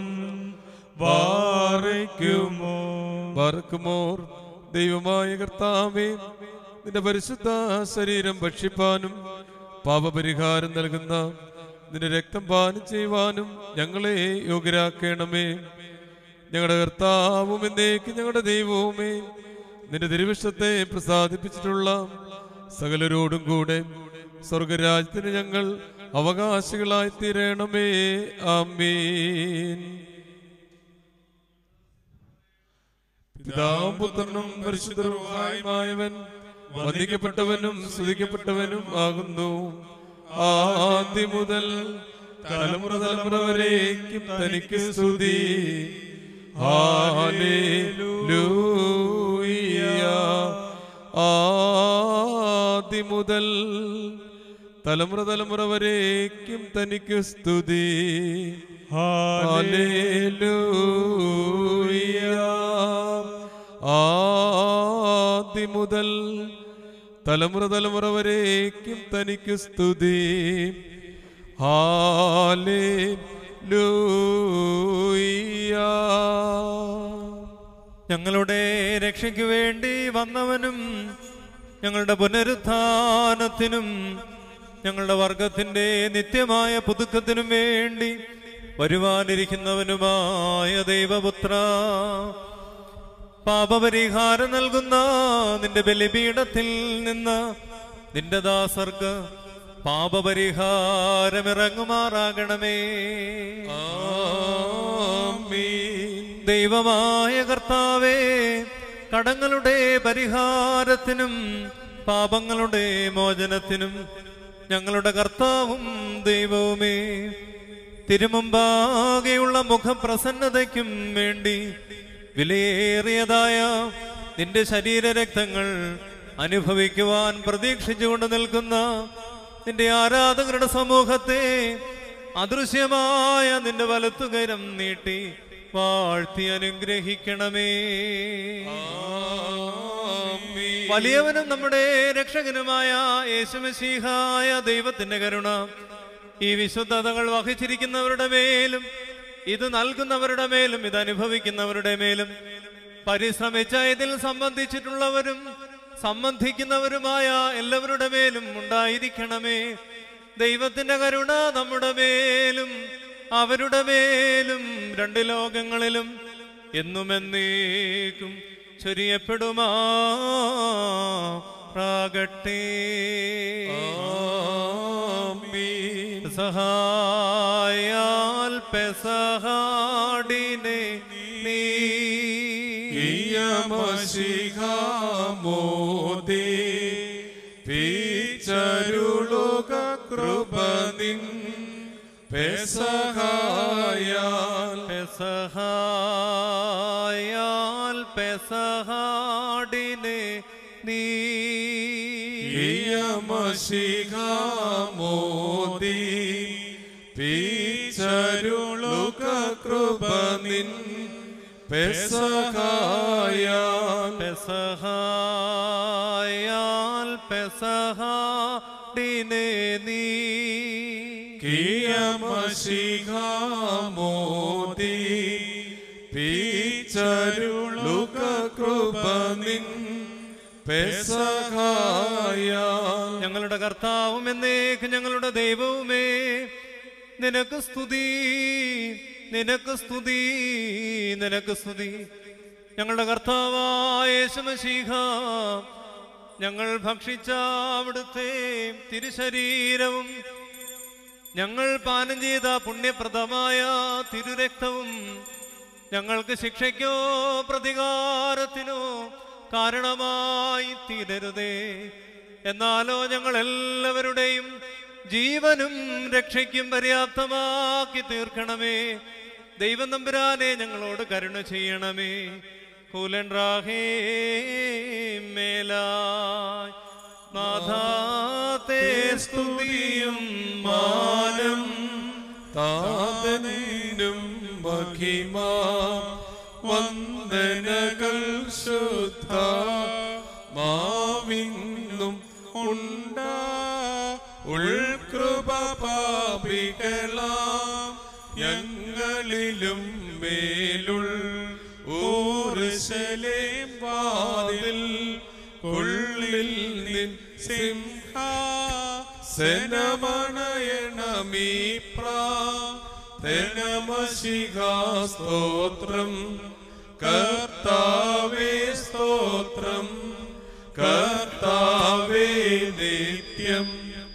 വാറിക്കുമോ ബാർക്കുമോർ ദൈവമായ കർത്താവേ നിന്റെ പരിശുദ്ധ ശരീരം ഭക്ഷിപ്പാനും പാപപരിഹാരം നൽകുന്ന നിന്റെ രക്തം പാനം ചെയ്യുവാനും ഞങ്ങളെ യോഗ്യരാക്കണമേ ഞങ്ങളുടെ കർത്താവും എന്നേക്ക് ഞങ്ങളുടെ ദൈവവുമേ നിന്റെ തിരുവിഷ്ടത്തെ പ്രസാദിപ്പിച്ചിട്ടുള്ള സകലരോടും കൂടെ സ്വർഗരാജ്യത്തിന് ഞങ്ങൾ അവകാശികളായി തീരണമേ ആമീൻ പിതാവും പുത്രനും പരിശുദ്ധരുമായവൻ വന്ദിക്കപ്പെട്ടവനും സ്തുതിക്കപ്പെട്ടവനും ആകുന്നു ആദ്യം മുതൽ തലമുറ തലമുറ വരേക്കും തനിക്ക് സ്തുതി ഹാലേലൂയ ആദ്യം മുതൽ തലമുറ തലമുറ വരേക്കും തനിക്ക് സ്തുതി ഹാലേലൂയ ആദ്യം മുതൽ തലമുറ തലമുറ വരേക്കും തനിക്ക് സ്തുതി ഹാലേലൂയ ഞങ്ങളുടെ രക്ഷയ്ക്ക് വേണ്ടി വന്നവനും ഞങ്ങളുടെ പുനരുത്ഥാനത്തിനും ഞങ്ങളുടെ വർഗത്തിന്റെ നിത്യമായ പുതുക്കത്തിനും വേണ്ടി വരുവാനിരിക്കുന്നവനുമായ ദൈവപുത്ര പാപപരിഹാരം നൽകുന്ന നിന്റെ ബലിപീഠത്തിൽ നിന്ന് നിന്റെ ദാസർക്ക് പാപപരിഹാരമിറങ്ങുമാറാകണമേ ദൈവമായ കർത്താവേ കടങ്ങളുടെ പരിഹാരത്തിനും പാപങ്ങളുടെ മോചനത്തിനും ഞങ്ങളുടെ കർത്താവും ദൈവവുമേ തിരുമുമ്പാകെയുള്ള മുഖപ്രസന്നതയ്ക്കും വേണ്ടി വിലയേറിയതായ നിന്റെ ശരീരരക്തങ്ങൾ അനുഭവിക്കുവാൻ പ്രതീക്ഷിച്ചുകൊണ്ട് നിൽക്കുന്ന നിന്റെ ആരാധകരുടെ സമൂഹത്തെ അദൃശ്യമായ നിന്റെ വലത്തുകരം നീട്ടി വാഴ്ത്തി അനുഗ്രഹിക്കണമേ വലിയവനും നമ്മുടെ രക്ഷകനുമായ യേശുമശീഹായ ദൈവത്തിന്റെ കരുണ ഈ വിശുദ്ധതകൾ വഹിച്ചിരിക്കുന്നവരുടെ മേലും ഇത് നൽകുന്നവരുടെ മേലും ഇത് അനുഭവിക്കുന്നവരുടെ മേലും പരിശ്രമിച്ച ഇതിൽ സംബന്ധിച്ചിട്ടുള്ളവരും സംബന്ധിക്കുന്നവരുമായ എല്ലാവരുടെ മേലും ഉണ്ടായിരിക്കണമേ ദൈവത്തിന്റെ കരുണ നമ്മുടെ മേലും അവരുടെ മേലും രണ്ട് ലോകങ്ങളിലും എന്നും എന്നേക്കും ചൊരിയപ്പെടുമാ പ്രാകട്ടെ സഹായാൽ പെസഹാടിനെ നീ മോദി പിച്ചരുളുക കൃപ നിൻ പെസഹായാൽ പെസഹായാൽ പെസഹാടിനെ നീ മോദി പിച്ചരുളുക കൃപ നിൻ പെസഹായാൽ പെസഹായാൽ പെസഹാടിനെ നീ മോദി പിച്ചരുളുക കൃപ നിൻ പെസഹായാൽ ഞങ്ങളുടെ കർത്താവും എന്നേക്ക് ഞങ്ങളുടെ ദൈവവുമേ നിനക്ക് സ്തുതി നിനക്ക് സ്തുതി നിനക്ക് സ്തുതി ഞങ്ങളുടെ കർത്താവായ യേശുമശീഹ ഞങ്ങൾ ഭക്ഷിച്ച അവിടുത്തെ തിരുശരീരവും ഞങ്ങൾ പാനം ചെയ്ത പുണ്യപ്രദമായ തിരുരക്തവും ഞങ്ങൾക്ക് ശിക്ഷയ്ക്കോ പ്രതികാരത്തിനോ കാരണമായി തീരരുതേ എന്നാലോ ഞങ്ങൾ എല്ലാവരുടെയും ജീവനും രക്ഷയ്ക്കും പര്യാപ്തമാക്കി തീർക്കണമേ ദൈവം തമ്പുരാനെ ഞങ്ങളോട് കരുണ ചെയ്യണമേ കൂലൻ റാഹേ മേലായ് നാഥാത്തെ സ്തുതിയും മാനം താതനും മഹിമ വന്ദനകൾ ശുദ്ധ മാവിന്നും ഉണ്ടാ ഉൾകൃപ പാപികളാം ഞങ്ങളിലും മേലുൾ ഊർശലേം വാതിൽ ഉള്ളിൽ നിൻ സിംഹ സനമണയണമീ സ്തോത്രം കർത്താവേ സ്തോത്രം കർത്താവേ നിത്യം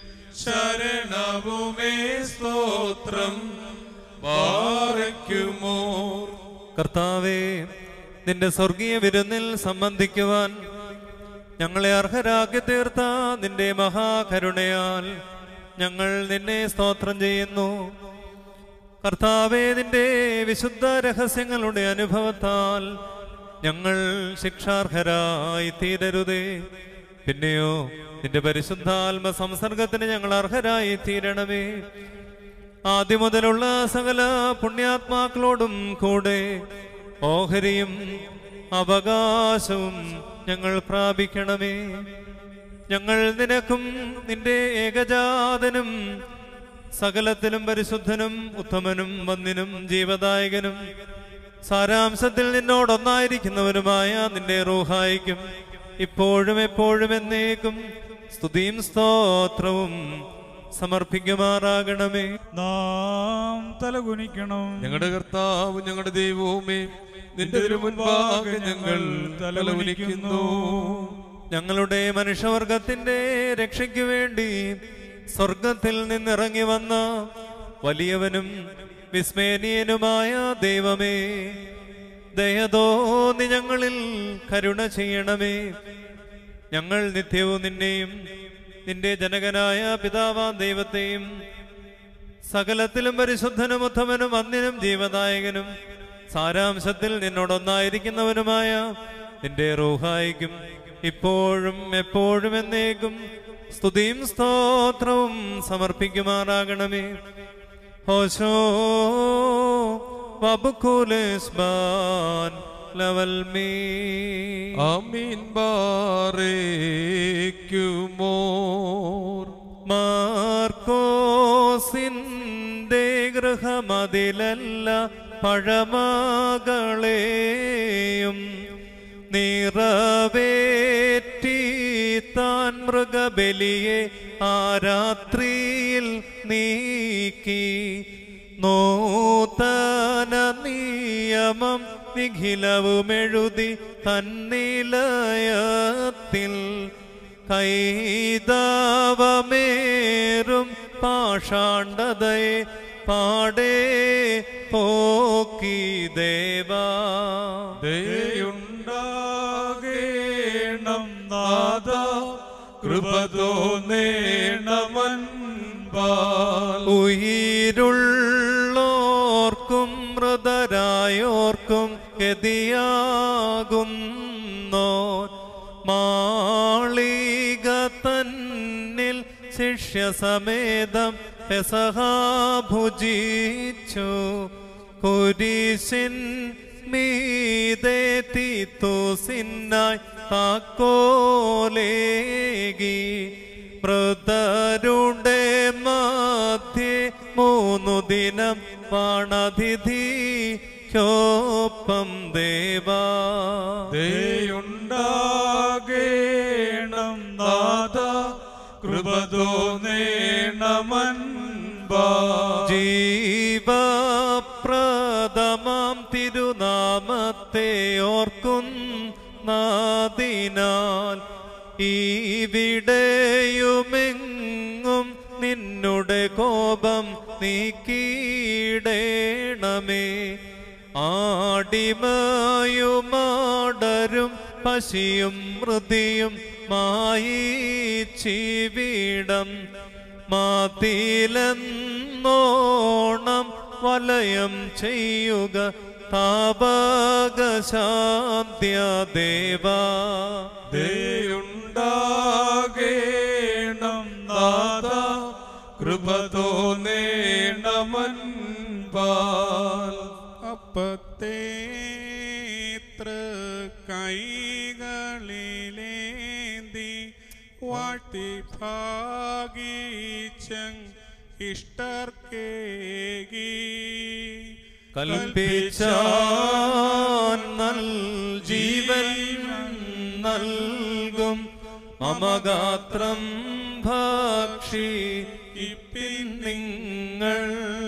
ശരണവുമേ സ്തോത്രം പാറയ്ക്കുമോ കർത്താവേ നിന്റെ സ്വർഗീയ വിരുന്നിൽ സംബന്ധിക്കുവാൻ ഞങ്ങളെ അർഹരാക്കി തീർത്ത നിന്റെ മഹാകരുണയാൽ ഞങ്ങൾ നിന്നെ സ്തോത്രം ചെയ്യുന്നു കർത്താവേ നിന്റെ വിശുദ്ധ രഹസ്യങ്ങളുടെ അനുഭവത്താൽ ഞങ്ങൾ ശിക്ഷാർഹരായി തീരരുതേ പിന്നെയോ നിന്റെ പരിശുദ്ധാത്മ സംസർഗത്തിന് ഞങ്ങൾ അർഹരായി തീരണമേ ആദ്യം മുതലുള്ള സകല പുണ്യാത്മാക്കളോടും കൂടെ ഓഹരിയും അവകാശവും ഞങ്ങൾ പ്രാപിക്കണമേ ഞങ്ങൾ നിനക്കും നിന്റെ ഏകജാതനും സകലത്തിലും പരിശുദ്ധനും ഉത്തമനും വന്നിനും ജീവദായകനും സാരാംശത്തിൽ നിന്നോടൊന്നായിരിക്കുന്നവനുമായ നിന്റെ റൂഹായിക്കും ഇപ്പോഴും എപ്പോഴും എന്നേക്കും സ്തുതിയും സ്തോത്രവും സമർപ്പിക്കുമാറാകണമേ നാം തലകുനിക്കണം ഞങ്ങളുടെ കർത്താവ് ഞങ്ങളുടെ ദൈവവുമേ നിന്റെ മുൻപാകെ ഞങ്ങൾ തലകുനിക്കുന്നു ഞങ്ങളുടെ മനുഷ്യവർഗത്തിന്റെ രക്ഷയ്ക്ക് വേണ്ടി സ്വർഗത്തിൽ നിന്നിറങ്ങി വന്ന വലിയവനും വിസ്മേനീയനുമായ ദൈവമേ ദയതോന്നി ഞങ്ങളിൽ കരുണ ചെയ്യണമേ ഞങ്ങൾ നിത്യവും നിന്നെയും നിന്റെ ജനകനായ പിതാവാം ദൈവത്തെയും സകലത്തിലും പരിശുദ്ധനും ഉത്തമനും അന്യനും ജീവദായകനും സാരാംശത്തിൽ നിന്നോടൊന്നായിരിക്കുന്നവനുമായ നിന്റെ റൂഹായിക്കും ഇപ്പോഴും എപ്പോഴും എന്നേക്കും സ്തുതിയും സ്തോത്രവും സമർപ്പിക്കുമാറാകണമേ ഹോശോ വബുക്കുലേസ്ബാൻ ലവൽ മീ ആമീൻ ബാറേക്കുമോർ മാർക്കോസിന്റെ ഗൃഹമതിലല്ല പഴമകളെയും നിറവേറ്റി താൻ മൃഗബലിയെ ആ രാത്രിയിൽ നീക്കി നൂതന നിയമം നിഖിലവുമെഴുതി തന്നിലയത്തിൽ കൈതവമേറും പാഷാണ്ടതയെ പാടേ പോക്കി ദേവാ ദയുണ്ടാകേണം നാദ കൃപ തോന്നേണമൻപാൽ ഉயிருള്ളോർക്കും മൃതരായോർക്കും ഗതിയാകുന്നോ മാളിക തന്നിൽ ശിഷ്യസമേതം പെസഹാഭുജിച്ചു കുരിശിൻ മീതെ തീത്തുസിന്നായി താക്കോലേകി മൃതരുടെ മധ്യേ മൂന്നു ദിനം വാണതിഥിക്കൊപ്പം ദേവാ ദയുണ്ടാകേണം നാഥ കൃപ തോന്നേണമൻപാ ജീവപ്രദമാം തിരുനാമത്തെ ഓർക്കുന്നതിനാൽ ഈവിടെയുമെങ്ങും നിന്നുടെ കോപം നീക്കിയിടേണമേ ആടിമയുമാടരും പശിയും മൃതിയും മായിച്ചിവിടം മാതിലെന്നോണം വലയം ചെയ്യുക താപകശാന്ത്യദേവാ ദയുണ്ടാകേണം നാഥ കൃപ തോന്നേണമൻപാൽ അപ്പത്തെ കൈകളിലേന്തി വാഴ്ത്തി ഭാഗിച്ചങ് ഇഷ്ടർക്കേകി കൽപ്പിച്ചാൻ നൽ ജീവൻ നൽകും മമഗാത്രം ഭക്ഷി ഇപ്പിൻ നിങ്ങൾ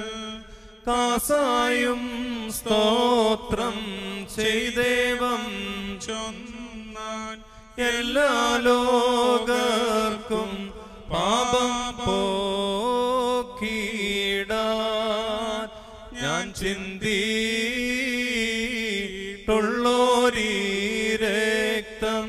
കാസായും സ്തോത്രം ചെയ്ദേവം ചൊന്നാൻ എല്ലാ ലോകർക്കും പാപം പോക്കിടാൻ ഞാൻ ചിന്തിട്ടുള്ളോരീ രക്തം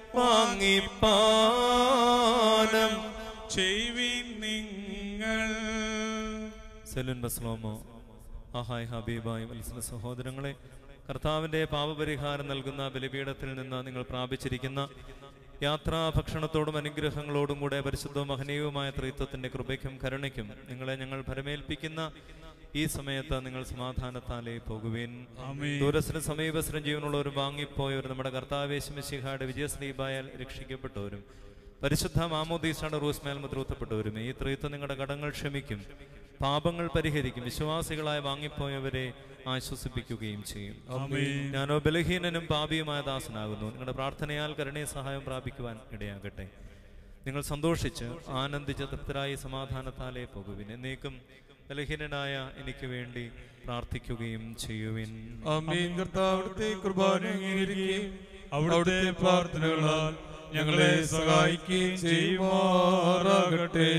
വാങ്ങിപ്പാനം ചെയ്വിൻ നിങ്ങൾ സെലുൻ ബസ്ലോമോ ആഹായ് ഹബീബായ് മത്സര സഹോദരങ്ങളെ കർത്താവിൻ്റെ പാപപരിഹാരം നൽകുന്ന ബലിപീഠത്തിൽ നിന്ന് നിങ്ങൾ പ്രാപിച്ചിരിക്കുന്ന യാത്രാ ഭക്ഷണത്തോടും അനുഗ്രഹങ്ങളോടും കൂടെ പരിശുദ്ധവും മഹനീയവുമായ ത്രിത്വത്തിന്റെ കൃപയ്ക്കും കരുണയ്ക്കും നിങ്ങളെ ഞങ്ങൾ ഭരമേൽപ്പിക്കുന്ന ഈ സമയത്ത് നിങ്ങൾ സമാധാനത്താലേ പോകുവിൻ ദൂരസ്ഥനും സമീപസ്ഥനും ജീവനുള്ളവരും വാങ്ങിപ്പോയവരും നമ്മുടെ കർത്താവേശമിശിഹായുടെ വിജയശ്രീബായാൽ രക്ഷിക്കപ്പെട്ടവരും പരിശുദ്ധ മാമോദീസാണ് റൂസ്മേൽ മുദ്രൂത്തപ്പെട്ടവരും ഈ ത്രിത്വം നിങ്ങളുടെ കടങ്ങൾ ക്ഷമിക്കും പാപങ്ങൾ പരിഹരിക്കും വിശ്വാസികളായി വാങ്ങിപ്പോയവരെ ആശ്വസിപ്പിക്കുകയും ചെയ്യും ഞാനോ ബലഹീനനും പാപിയുമായ ദാസനാകുന്നു നിങ്ങളുടെ പ്രാർത്ഥനയാൽ കരുണയ സഹായം പ്രാപിക്കുവാൻ ഇടയാകട്ടെ നിങ്ങൾ സന്തോഷിച്ച് ആനന്ദിച്ച് തൃപ്തരായി സമാധാനത്താലേ പോകുവിൻ എന്നേക്കും ബലഹീനനായ എനിക്ക് വേണ്ടി പ്രാർത്ഥിക്കുകയും ചെയ്യുവിൻ ആമീൻ കർത്താവിടുത്തെ കുർബാന അംഗീകരിക്കുകയും അവിടുത്തെ പ്രാർത്ഥനകളാൽ ഞങ്ങളെ സഹായിക്കുകയും ചെയ്യുമാറാകട്ടെ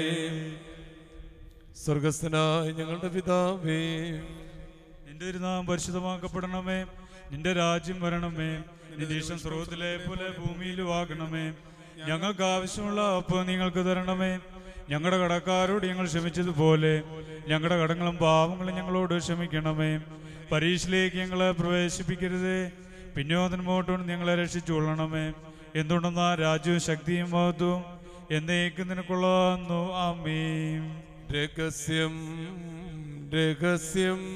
സ്വർഗസ്ഥനായ ഞങ്ങളുടെ പിതാവേ നിന്റെ തിരുനാമം പരിശുദ്ധമാക്കപ്പെടണമേ നിന്റെ രാജ്യം വരണമേ നിന്റെ ഇഷ്ടം സ്രോതത്തിലെ പോലെ ഭൂമിയിലും ആകണമേ ഞങ്ങൾക്ക് ആവശ്യമുള്ള അപ്പം നിങ്ങൾക്ക് തരണമേ ഞങ്ങളുടെ കടക്കാരോട് ഞങ്ങൾ ക്ഷമിച്ചതുപോലെ ഞങ്ങളുടെ കടങ്ങളും പാവങ്ങളും ഞങ്ങളോട് ക്ഷമിക്കണമേ പരീക്ഷയിലേക്ക് ഞങ്ങളെ പ്രവേശിപ്പിക്കരുതേ പിന്നോതന്മോട്ടും ഞങ്ങളെ രക്ഷിച്ചുകൊള്ളണമേ എന്തുകൊണ്ടെന്നാ രാജ്യവും ശക്തിയും മഹത്വവും എന്നേക്കും നിനക്കുള്ളതെന്നു ആമീൻ രഹസ്യം രഹസ്യം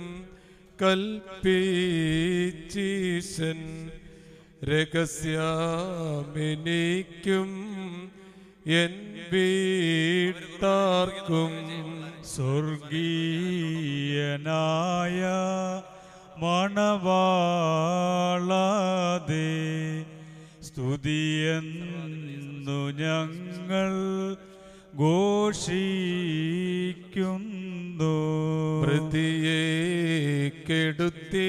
കൽപ്പീച്ചീശൻ രഹസ്യമെനിക്കും എൻ വീട്ടാർക്കും സ്വർഗീയനായ മണവാളാദേ സ്തുതിയെന്നു ഞങ്ങൾ ഘോഷിക്കുന്നു പ്രതിയെ കെടുത്തി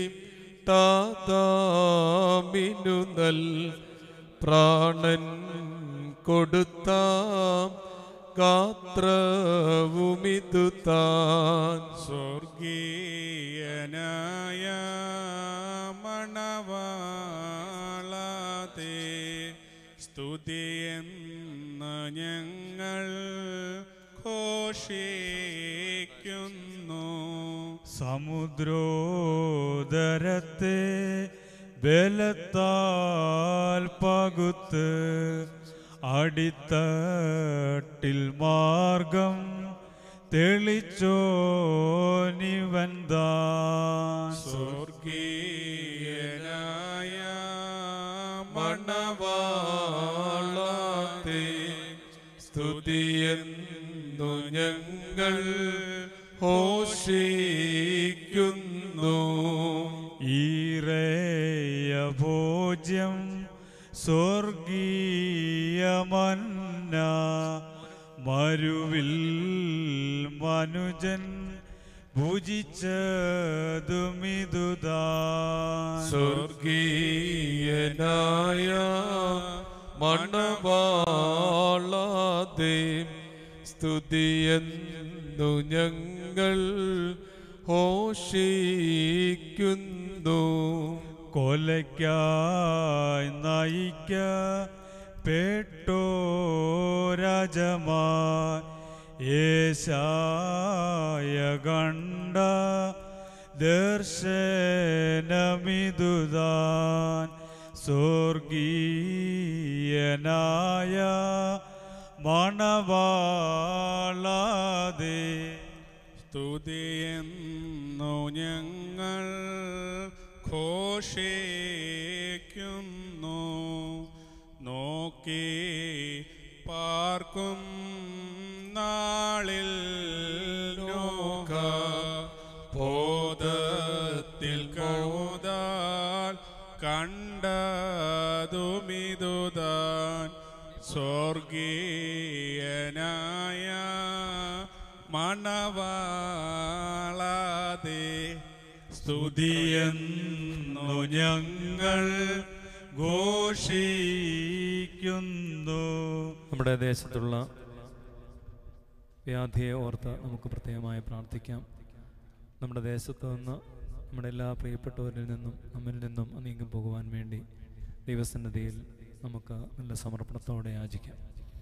താതാമിനു നൽ പ്രാണൻ കൊടുത്താം ഗാത്രവുമിതു താൻ സ്വർഗീയനായ മണവാളത്തെ സ്തുതിയെന്ന് ഞങ്ങൾ ഘോഷിക്കുന്നു സമുദ്രോദരത്തെ ബലത്താൽ പകുത്ത് അടിത്തട്ടിൽ മാർഗം തെളിച്ചോ നിവന്താൻ സ്വർഗീയനായ മണവാളത്തെ സ്തുതിയെന്നു ഞങ്ങൾ ഘോഷിക്കുന്നു ഈറേയ ഭോജ്യം സ്വർഗീയമന്ന മരുവിൽ മനുജൻ ഭുജിച്ചതുമിതുതാൻ സ്വർഗീയനായ മണവാളാതെ സ്തുതിയെന്നു ഞങ്ങൾ ഹോഷിക്കുന്നു കൊലയ്ക്കായി നയിക്ക പെട്ടോ രാജമാ ഏശായ കണ്ട ദർശനമിതുതാൻ സ്വർഗീയനായ മണവാളാതെ സ്തുതിയെന്നു ഞങ്ങൾ ഘോഷിക്കുന്നു നോക്കി പാർക്കും നാളിൽ നോക ബോധത്തിൽ കൗതാൽ കണ്ടതുമിതുതാൻ സ്വർഗീയനായ മണവാളാതെ സ്തുതിയെന്നു ഞങ്ങൾ ഘോഷിക്കുന്നു നമ്മുടെ ദേശത്തുള്ള വ്യാധിയെ ഓർത്ത് നമുക്ക് പ്രത്യേകമായി പ്രാർത്ഥിക്കാം നമ്മുടെ ദേശത്ത് നിന്ന് നമ്മുടെ എല്ലാ പ്രിയപ്പെട്ടവരിൽ നിന്നും നമ്മിൽ നിന്നും നീങ്ങി പോകുവാൻ വേണ്ടി ദൈവസന്നിധിയിൽ നമുക്ക് നല്ല സമർപ്പണത്തോടെ യാചിക്കാം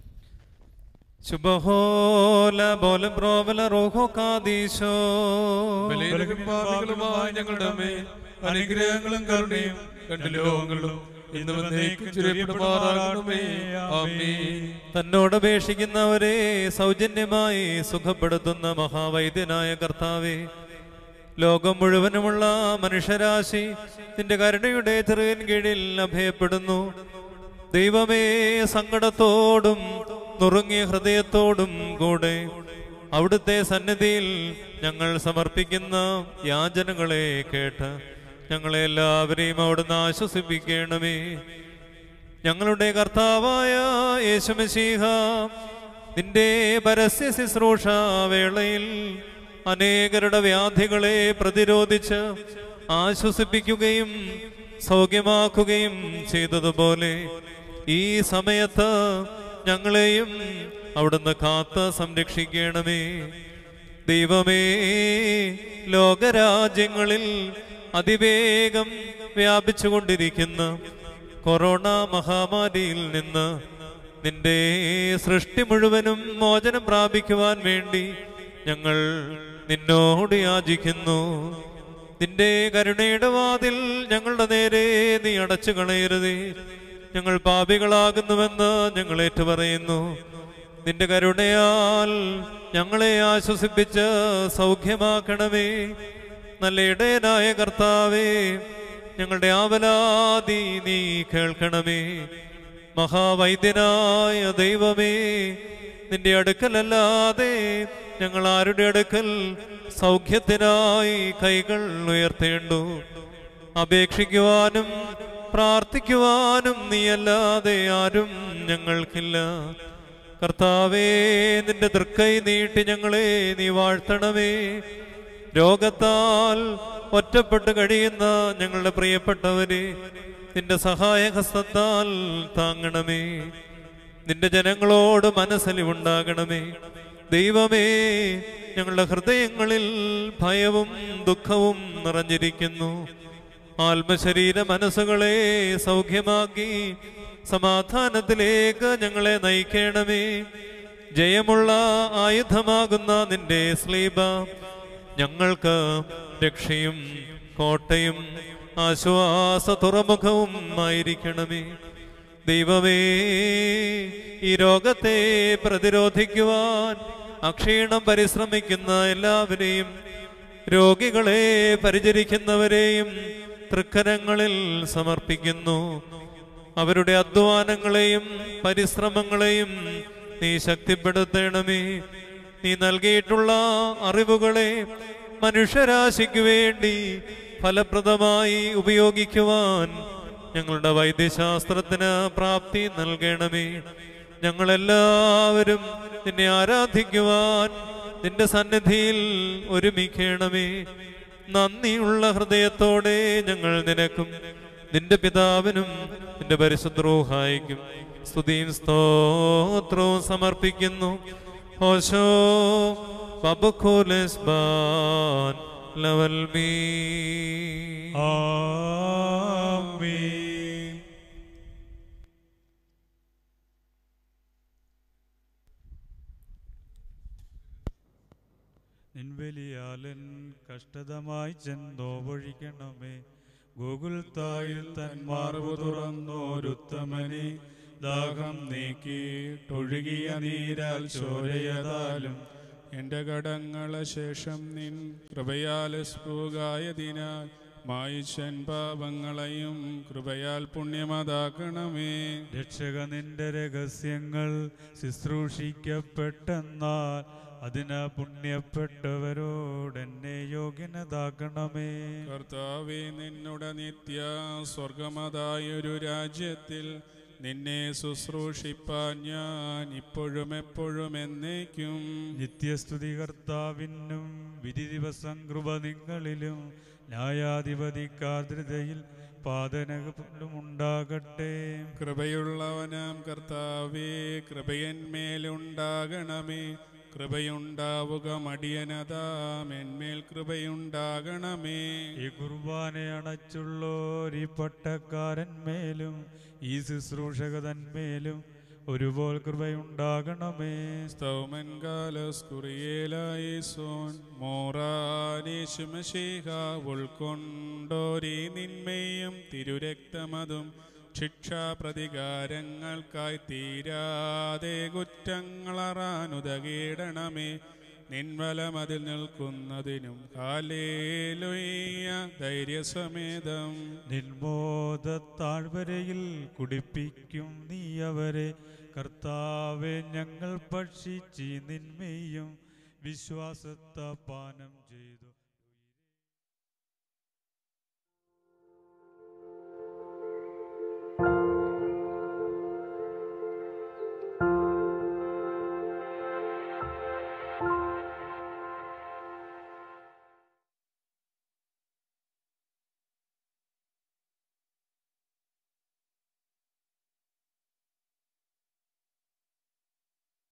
ശുഭഹോല ബോലം പ്രോബല റോഹോ കാദീശോ ബലഹീനരും പാപികളുമായ ഞങ്ങളുടെ മേൽ അനുഗ്രഹങ്ങളും കരുണയും രണ്ട് ലോകങ്ങളും ഇന്ന് വന്നേക്കും ചുരപ്പെടുമാറാകണമേ ആമേൻ തന്നോട് അപേക്ഷിക്കുന്നവരെ സൗജന്യമായി സുഖപ്പെടുത്തുന്ന മഹാവൈദ്യനായ കർത്താവെ ലോകം മുഴുവനുമുള്ള മനുഷ്യരാശി നിന്റെ കരുണയുടെ ചെറിയൻ കീഴിൽ അഭയപ്പെടുന്നു ദൈവമേ സങ്കടത്തോടും നുറുങ്ങിയ ഹൃദയത്തോടും കൂടെ അവിടുത്തെ സന്നിധിയിൽ ഞങ്ങൾ സമർപ്പിക്കുന്ന യാചനകളെ കേട്ട് ഞങ്ങളെ എല്ലാവരെയും അവിടുന്ന് ആശ്വസിപ്പിക്കണമേ ഞങ്ങളുടെ കർത്താവായ യേശുമശീഹ നിന്റെ പരസ്യ ശുശ്രൂഷ വേളയിൽ അനേകരുടെ വ്യാധികളെ പ്രതിരോധിച്ച് ആശ്വസിപ്പിക്കുകയും സൗഖ്യമാക്കുകയും ചെയ്തതുപോലെ ഈ സമയത്ത് ഞങ്ങളെയും അവിടുന്ന് കാത്ത് സംരക്ഷിക്കണമേ ദൈവമേ ലോകരാജ്യങ്ങളിൽ അതിവേഗം വ്യാപിച്ചുകൊണ്ടിരിക്കുന്ന കൊറോണ മഹാമാരിയിൽ നിന്ന് നിന്റെ സൃഷ്ടി മുഴുവനും മോചനം പ്രാപിക്കുവാൻ വേണ്ടി ഞങ്ങൾ നിന്നോട് യാചിക്കുന്നു നിന്റെ കരുണയുടെ വാതിൽ ഞങ്ങളുടെ നേരെ നീ അടച്ചു കളയരുതേ ഞങ്ങൾ പാപികളാകുന്നുവെന്ന് ഞങ്ങൾ ഏറ്റുപറയുന്നു നിന്റെ കരുണയാൽ ഞങ്ങളെ ആശ്വസിപ്പിച്ച് സൗഖ്യമാക്കണമേ നല്ല ഇടയനായ കർത്താവേ ഞങ്ങളുടെ ആവലാതി നീ കേൾക്കണമേ മഹാവൈദ്യനായ ദൈവമേ നിന്റെ അടുക്കലല്ലാതെ ഞങ്ങൾ ആരുടെ അടുക്കൽ സൗഖ്യത്തിനായി കൈകൾ ഉയർത്തേണ്ടു അപേക്ഷിക്കുവാനും പ്രാർത്ഥിക്കുവാനും നീയല്ലാതെ ആരും ഞങ്ങൾക്കില്ല കർത്താവേ നിന്റെ തൃക്കൈ നീട്ടി ഞങ്ങളെ നീ വാഴ്ത്തണമേ രോഗത്താൽ ഒറ്റപ്പെട്ട് കഴിയുന്ന ഞങ്ങളുടെ പ്രിയപ്പെട്ടവരെ നിന്റെ സഹായഹസ്തത്താൽ താങ്ങണമേ നിന്റെ ജനങ്ങളോട് മനസ്സലിവുണ്ടാകണമേ ദൈവമേ ഞങ്ങളുടെ ഹൃദയങ്ങളിൽ ഭയവും ദുഃഖവും നിറഞ്ഞിരിക്കുന്നു ആത്മശരീര മനസ്സുകളെ സൗഖ്യമാക്കി സമാധാനത്തിലേക്ക് ഞങ്ങളെ നയിക്കണമേ ജയമുള്ള ആയുധമാകുന്ന നിന്റെ സ്ലീബ ഞങ്ങൾക്ക് രക്ഷയും കോട്ടയും ആശ്വാസ തുറമുഖവും ആയിരിക്കണമേ ദൈവമേ ഈ രോഗത്തെ പ്രതിരോധിക്കുവാൻ അക്ഷീണം പരിശ്രമിക്കുന്ന എല്ലാവരെയും രോഗികളെ പരിചരിക്കുന്നവരെയും തൃക്കരങ്ങളിൽ സമർപ്പിക്കുന്നു അവരുടെ അധ്വാനങ്ങളെയും പരിശ്രമങ്ങളെയും നീ ശക്തിപ്പെടുത്തണമേ നീ നൽകിയിട്ടുള്ള അറിവുകളെ മനുഷ്യരാശിക്ക് വേണ്ടി ഫലപ്രദമായി ഉപയോഗിക്കുവാൻ ഞങ്ങളുടെ വൈദ്യശാസ്ത്രത്തിന് പ്രാപ്തി നൽകണമേ ഞങ്ങളെല്ലാവരും നിന്നെ ആരാധിക്കുവാൻ നിന്റെ സന്നിധിയിൽ ഒരുമിക്കണമേ നന്ദിയുള്ള ഹൃദയത്തോടെ ഞങ്ങൾ നിനക്കും നിന്റെ പിതാവിനും നിന്റെ പരിശുദ്രോഹായിക്കും സ്തുതിയും സ്തോത്രവും സമർപ്പിക്കുന്നു ഹോശോ പബക്കോലെസ് ബാൻ ലവൽ മീ ആമീൻ നിൻവലിയാലൻ കഷ്ടതമായി ചെന്നോവഴിക്കണമേ ഗൂഗിൾ തായിൽ തന്മാർവു തുറന്നോരുത്തമനെ ദാഹം നീക്കിയിട്ടൊഴുകിയ നീരാൽ ചോരയതാലും എന്റെ കടങ്ങളെ ശേഷം നിൻ കൃപയാൽ സ്ഫുകായതിനാൽ മായിച്ചൻ പാപങ്ങളെയും കൃപയാൽ പുണ്യമതാക്കണമേ രക്ഷക നിന്റെ രഹസ്യങ്ങൾ ശുശ്രൂഷിക്കപ്പെട്ടെന്നാൽ അതിന് പുണ്യപ്പെട്ടവരോടെന്നെ യോഗ്യനതാക്കണമേ കർത്താവെ നിന്നുടെ നിത്യ സ്വർഗമതായൊരു രാജ്യത്തിൽ നിന്നെ ശുശ്രൂഷിപ്പാൻ ഞാൻ ഇപ്പോഴും എപ്പോഴും എന്നേക്കും നിത്യസ്തുതി കർത്താവിനും വിധി ദിവസം കൃപ നിങ്ങളിലും ന്യായാധിപതി കാതൃതയിൽ പാതനകളും ഉണ്ടാകട്ടെ കൃപയുള്ളവനാം കർത്താവേ കൃപയന്മേലുണ്ടാകണമേ കൃപയുണ്ടാവുക മടിയനതാം എന്മേൽ കൃപയുണ്ടാകണമേ ഈ കുർബാന അണച്ചുള്ളോരി പട്ടക്കാരന്മേലും ഈ ശുശ്രൂഷകതന്മേലും ഒരുപോൽ കൃപയുണ്ടാകണമേ സ്തൗമൻ കാലസ് കുറിയേലായി സോൻ മോറാനേശുമശേഹ ഉൾക്കൊണ്ടോരി നിന്മയും തിരുരക്തമതും ശിക്ഷാപ്രതികാരങ്ങൾക്കായി തീരാതെ കുറ്റങ്ങളറാനുതകീടണമേ നിൻവലമതിൽ നിൽക്കുന്നതിനും കാലേലൊയ്യ ധൈര്യസമേതം നിർമോദത്താഴ്വരയിൽ കുടിപ്പിക്കും നീ അവരെ കർത്താവെ ഞങ്ങൾ ഭക്ഷിച്ച് നിന്മയും വിശ്വാസത്ത പാനം ചെയ്തു